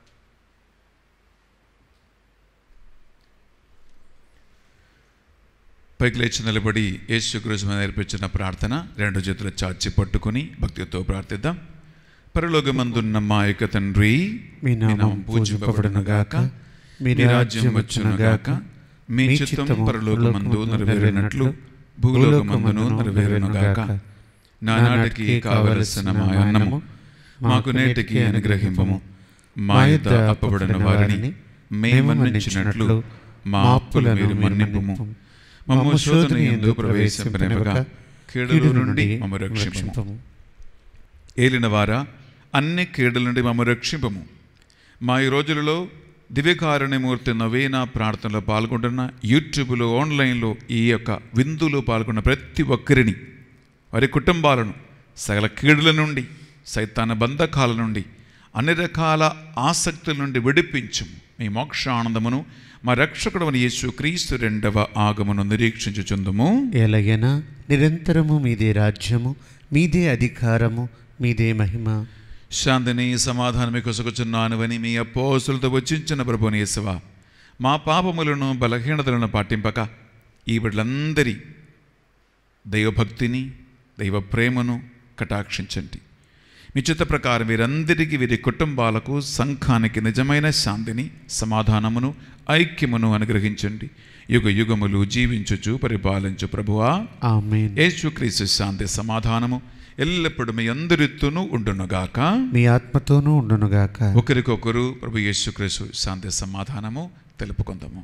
పైకి లేచి నిలబడి యేసుక్రీస్తు మీద నేర్పించిన ప్రార్థన రెండు చేతులు చాచి పట్టుకుని భక్తితో ప్రార్థిద్దాం పరలోకమందున్న మా యొక్క తండ్రి మీ నామం పూజింపబడునుగాక మీ రాజ్యం వచ్చునుగాక మీ చిత్తం పరలోకమందు నెరవేరినట్లు భూలోకమందును నెరవేరునుగాక నానాటికి కావలసిన మా అన్నము మాకు నేటికి అనుగ్రహింపము మా యుద్ధ అప్పబడిన వారిని మేము మన్నించినట్లు మా అప్పులు మీరు మన్నింపము మమ్మ శోధన ఎందు ప్రవేశింపనివ్వక కీడుల నుండి మమ్మ రక్షింపము ఏలినవారా అన్ని కీడుల నుండి మమ్మ రక్షింపము మా ఈ రోజులలో దివ్యకారుణ్యమూర్తి నవీన ప్రార్థనలో పాల్గొంటున్న యూట్యూబ్లో ఆన్లైన్లో ఈ యొక్క విందులో పాల్గొన్న ప్రతి ఒక్కరిని వారి కుటుంబాలను సకల కీడుల నుండి సైతాన బంధకాల నుండి అన్ని రకాల ఆసక్తుల నుండి విడిపించుము మీ మోక్షానందమును మా రక్షకుడవని యేసు క్రీస్తు రెండవ ఆగమును నిరీక్షించుచుందుము ఎలగన నిరంతరము మీదే రాజ్యము మీదే అధికారము మీదే మహిమ శాంతిని సమాధానమే కొసగుచున్నానువని మీ అపోసులతో వచ్చించిన ప్రభుని యేసువా మా పాపములను బలహీనతలను పాటింపక ఈ బిడ్డలందరి దైవభక్తిని దైవ ప్రేమను కటాక్షించండి మీ చిత్త ప్రకారం వీరందరికీ వీరి కుటుంబాలకు సంఘానికి నిజమైన శాంతిని సమాధానమును ఐక్యమును అనుగ్రహించండి యుగ యుగములు జీవించుచు పరిపాలించు ప్రభువా ఆమేన్ యేసుక్రీస్తు శాంతి సమాధానము ఎల్లప్పుడూ మీ అందరితోనూ ఉండునుగాక మీ ఆత్మతోనూ ఉండునుగాక ఒకరికొకరు ప్రభు యేసుక్రీస్తు శాంతి సమాధానము తెలుపుకుందాము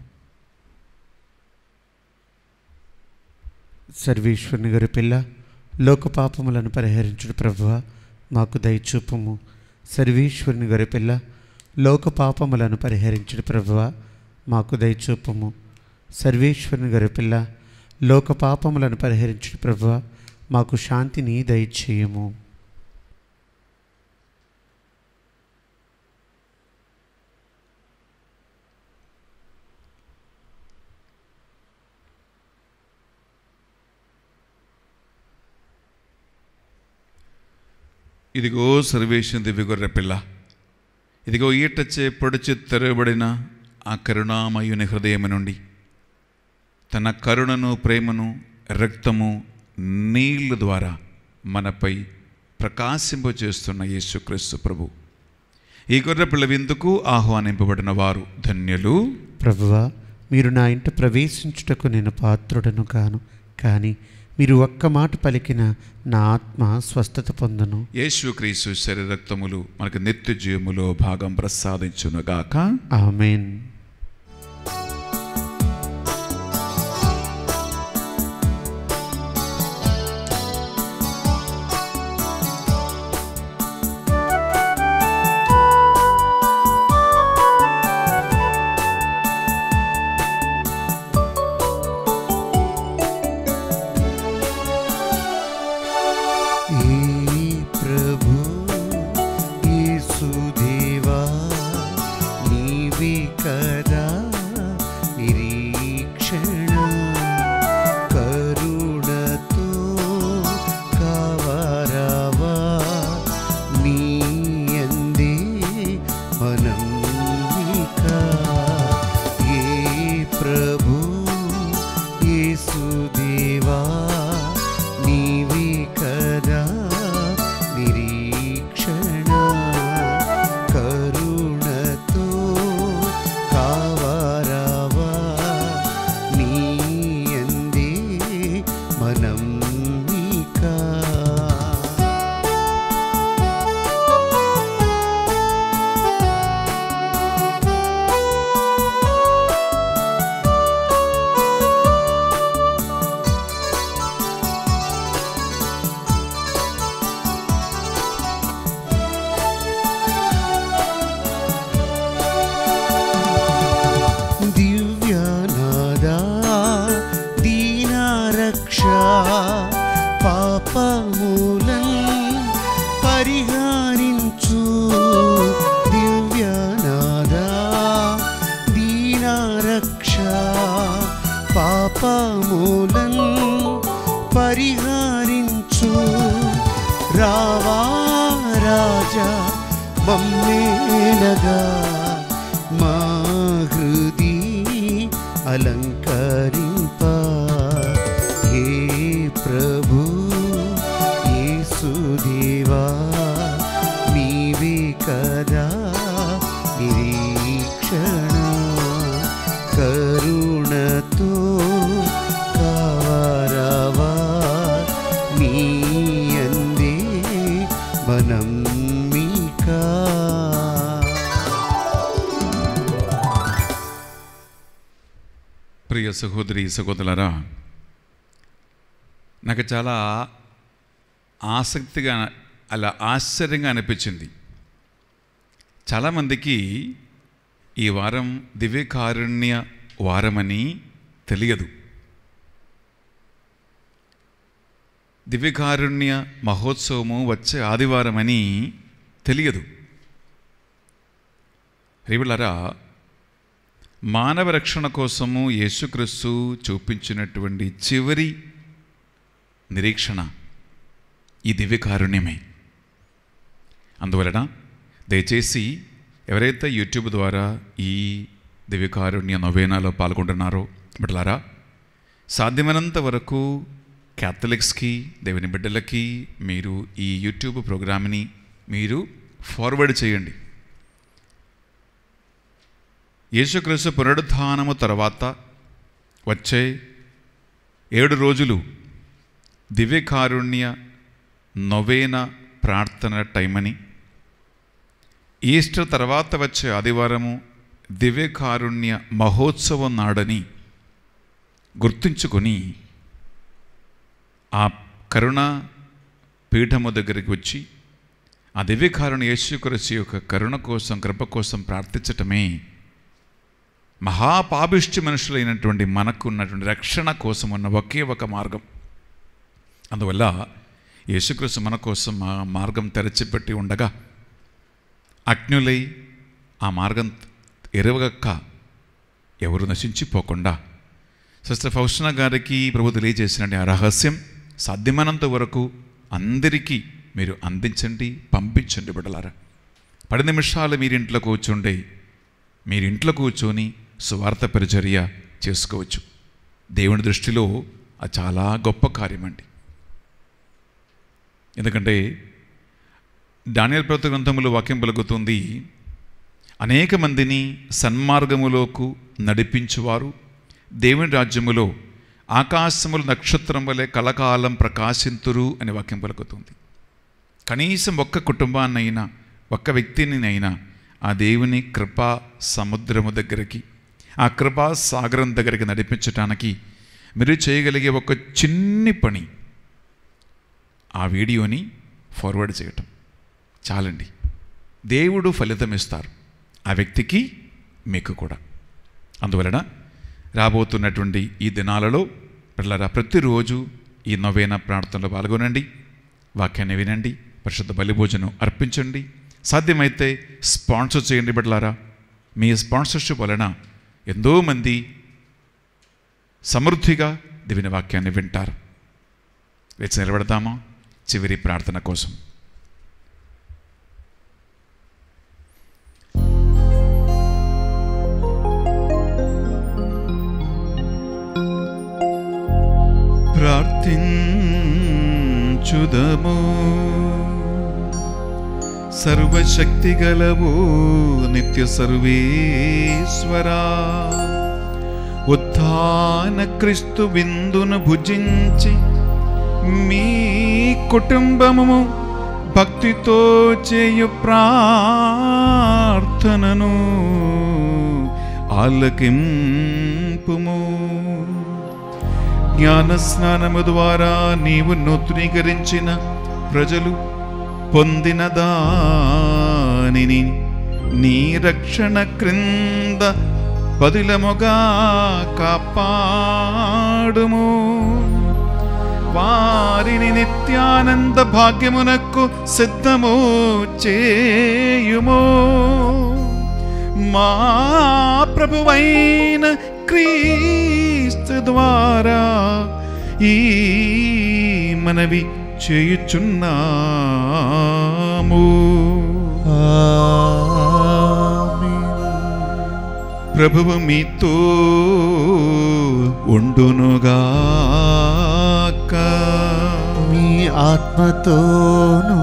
సర్వేశ్వరుని గారి పిల్ల లోక పాపములను పరిహరించుడు ప్రభువ మాకు దయచూపము సర్వేశ్వరుని గారి పిల్ల లోక పాపములను పరిహరించుడు ప్రభువ మాకు దయచూపము సర్వేశ్వరుని గారి పిల్ల లోక పాపములను పరిహరించుడు ప్రభువ మాకు శాంతిని దయచేయము ఇదిగో సర్వేశ్వర దివ్య గొర్రె పిల్ల ఇదిగో ఈటచే పొడిచి తెరవబడిన ఆ కరుణామయుని హృదయము నుండి తన కరుణను ప్రేమను రక్తము నీళ్ళు ద్వారా మనపై ప్రకాశింపచేస్తున్న యేసుక్రీస్తు ప్రభు ఈ గొర్రె పిల్ల విందుకు ఆహ్వానింపబడిన వారు ధన్యులు ప్రభువా మీరు నా ఇంట ప్రవేశించుటకు నేను పాత్రుడను కాను కానీ మీరు ఒక్క మాట పలికిన నా ఆత్మ స్వస్థత పొందును యేసుక్రీస్తు శరీరక్తములు మనకు నిత్య జీవములో భాగం ప్రసాదించునుగాక ఆమెన్ ఈ ప్రభు యేసుదేవా నీవే కదా నిరీక్షణ కరుణతో కావరావా నీ అందే మనం ఏ ప్రభు యేసుదేవా నీవే కదా నిరీక్షణ కరుణతో కావరావా నీ అందే మనం మీకా దివ్యనాదా దీనారక్ష పాపమూలం పరిహారించు దివ్యనాదా దీనారక్ష పాపమూలం పరిహారించు రావా రాజా మమ్మేలగా మా హృది అలంకరింప హే ప్రభు యేసుదేవా నీవే కదా నిరీక్షణ కరుణతో కావరావా నీ అందే మనం మీకా ప్రియ సహోదరి సహోదరులరా నాకు చాలా ఆసక్తిగా అలా ఆశ్చర్యంగా అనిపించింది చాలామందికి ఈ వారం దివ్యకారుణ్య వారమని తెలియదు దివ్యకారుణ్య మహోత్సవము వచ్చే ఆదివారమని తెలియదు రివులరా మానవ రక్షణ కోసము యేసుక్రీస్తు చూపించినటువంటి చివరి నిరీక్షణ ఈ దివ్యకారుణ్యమే అందువలన దయచేసి ఎవరైతే యూట్యూబ్ ద్వారా ఈ దివ్యకారుణ్య నొవేనాలో పాల్గొంటున్నారో బిడ్డలారా సాధ్యమైనంత వరకు క్యాథలిక్స్కి దేవుని బిడ్డలకి మీరు ఈ యూట్యూబ్ ప్రోగ్రామ్ని మీరు ఫార్వర్డ్ చేయండి యేసుక్రీస్తు పునరుద్ధానము తర్వాత వచ్చే ఏడు రోజులు దివ్యకారుణ్య నొవేన ప్రార్థన టైమని ఈస్టర్ తర్వాత వచ్చే ఆదివారము దివ్యకారుణ్య మహోత్సవం నాడని గుర్తుంచుకొని ఆ కరుణ పీఠము దగ్గరికి వచ్చి ఆ దివ్యకారుణ్య యేసుక్రీస్తు యొక్క కరుణ కోసం కృప కోసం ప్రార్థించటమే మహాపాపిష్టి మనుషులైనటువంటి మనకు ఉన్నటువంటి రక్షణ కోసం ఉన్న ఒకే ఒక మార్గం అందువల్ల యేసుక్రీస్తు మన కోసం ఆ మార్గం తెరచిపెట్టి ఉండగా అజ్ఞులై ఆ మార్గం ఎరవగక్క ఎవరు నశించిపోకుండా సిస్టర్ ఫౌస్టనా గారికి ప్రభు తెలియజేసిన ఆ రహస్యం సాధ్యమైనంత వరకు అందరికీ మీరు అందించండి పంపించండి బిడ్డలారా పది నిమిషాలు మీరింట్లో కూర్చుండే మీరింట్లో కూర్చొని సువార్త పరిచర్య చేసుకోవచ్చు దేవుని దృష్టిలో అది చాలా గొప్ప కార్యం అండి ఎందుకంటే డానియల్ ప్రవక్త గ్రంథములో వాక్యం పలుకుతుంది అనేక మందిని సన్మార్గములోకు నడిపించువారు దేవుని రాజ్యములో ఆకాశములు నక్షత్రం వలె కలకాలం ప్రకాశింతురు అని వాక్యం పలుకుతుంది కనీసం ఒక్క కుటుంబాన్నైనా ఒక్క వ్యక్తినినైనా ఆ దేవుని కృపా సముద్రము దగ్గరికి ఆ కృపా సాగరం దగ్గరికి నడిపించటానికి మీరు చేయగలిగే ఒక చిన్ని పని ఆ వీడియోని ఫార్వర్డ్ చేయటం చాలండి దేవుడు ఫలితం ఇస్తారు ఆ వ్యక్తికి మీకు కూడా అందువలన రాబోతున్నటువంటి ఈ దినాలలో పిల్లరా ప్రతిరోజు ఈ నవేన ప్రార్థనలో పాల్గొనండి వాక్యాన్ని వినండి పరిశుద్ధ బలిభోజనం అర్పించండి సాధ్యమైతే స్పాన్సర్ చేయండి బిడ్డలారా మీ స్పాన్సర్షిప్ వలన ఎంతో మంది సమృద్ధిగా దివిన వాక్యాన్ని వింటారు వేచి నిలబడతామా చివరి ప్రార్థన కోసం ప్రార్థించుదము సర్వశక్తి గలవు నిత్య సర్వేశ్వరా ఉత్థాన క్రీస్తు విందును భుజించి మీ కుటుంబము భక్తితో చేయు ప్రార్థనను ఆలకింపుము జ్ఞాన స్నానము ద్వారా నీవు నూతనీకరించిన ప్రజలు పొందిన దానిని నీ రక్షణ క్రింద పదిలముగా కాపాడుము వారిని నిత్యానంద భాగ్యమునకు సిద్ధము చేయుము మా ప్రభువైన క్రీస్తు ద్వారా ఈ మనవి చేయుచున్నాము ప్రభువు మీతో ఉండునుగాక మీ ఆత్మతోను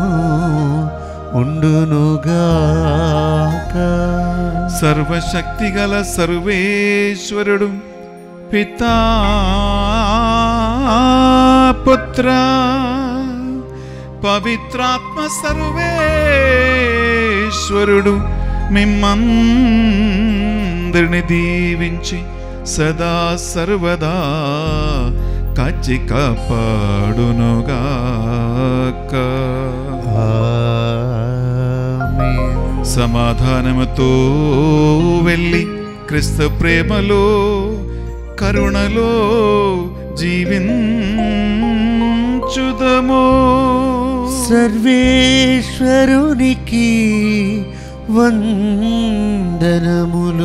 ఉండునుగాక సర్వశక్తి గల సర్వేశ్వరుడు పితా పుత్ర పవిత్రాత్మ సర్వేశ్వరుడు మిమ్మందరిని దీవించి సదా సర్వదా కాచి కాపాడునుగాక ఆమేన్. సమాధానముతో వెళ్ళి క్రిస్తు ప్రేమలో కరుణలో జీవించుదము సర్వేశ్వరునికి వందనములు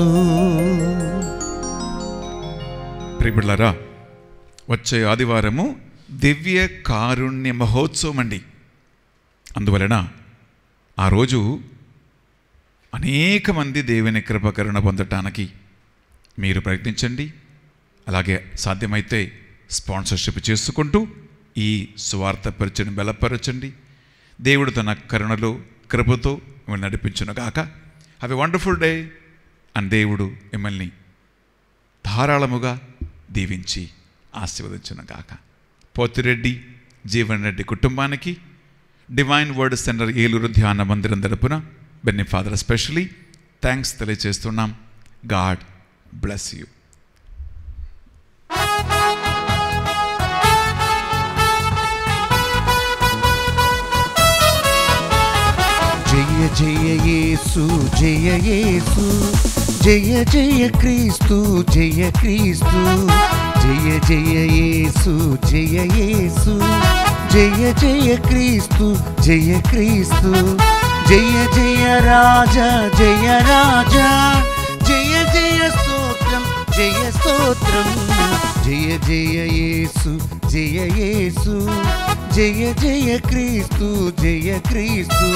ప్రిబిళ్ళరా వచ్చే ఆదివారము దివ్య కారుణ్య మహోత్సవం అండి అందువలన ఆ రోజు అనేక మంది దేవుని కృపకరుణ పొందటానికి మీరు ప్రయత్నించండి అలాగే సాధ్యమైతే స్పాన్సర్షిప్ చేసుకుంటూ ఈ స్వార్థ పరిచయం బలపరచండి దేవుడు తన కరుణలో కృపతో మిమ్మల్ని నడిపించునుగాక హ్యావ్ ఎ వండర్ఫుల్ డే అని దేవుడు మిమ్మల్ని ధారాళముగా దీవించి ఆశీర్వదించునుగాక పోతిరెడ్డి జీవన్ రెడ్డి కుటుంబానికి డివైన్ వర్డ్ సెంటర్ ఏలూరు ధ్యాన మందిరం తరపున బెన్ని ఫాదర్ స్పెషలీ థ్యాంక్స్ తెలియజేస్తున్నాం గాడ్ బ్లెస్ యూ జయ జయ యేసు జయ యేసు జయ జయ క్రీస్తు జయ క్రీస్తు జయ జయ యేసు జయ యేసు జయ జయ క్రీస్తు జయ క్రీస్తు జయ జయ రాజా జయ రాజా జయ జయ స్తోత్రం జయ స్తోత్రం స్తోత్రం జయ జయ యేసు జయ యేసు జయ జయ క్రీస్తు జయ క్రీస్తు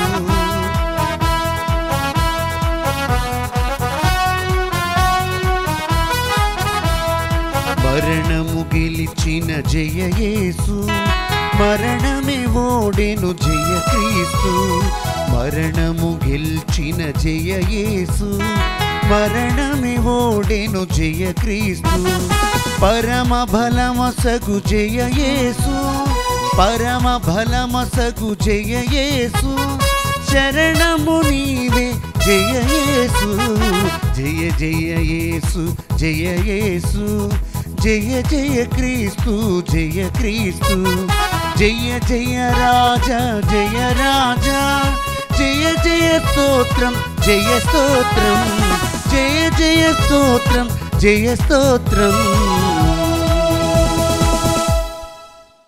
మరణము గెలిచిన జయ యేసు మరణమే ఓడెను జయ క్రీస్తు మరణము గెలిచిన జయ యేసు మరణమే ఓడెను జయ క్రీస్తు పరమ బలమసగు జయ యేసు పరమ బలమసగు జయ యేసు శరణము నీవే జయ యేసు జయ జయ యేసు జయ యేసు జయ జయ క్రీస్తు జయ క్రీస్తు జయ జయ రాజా జయ రాజా జయ జయ స్తోత్రం జయ స్తోత్రం జయ జయ స్తోత్రం జయ స్తోత్రం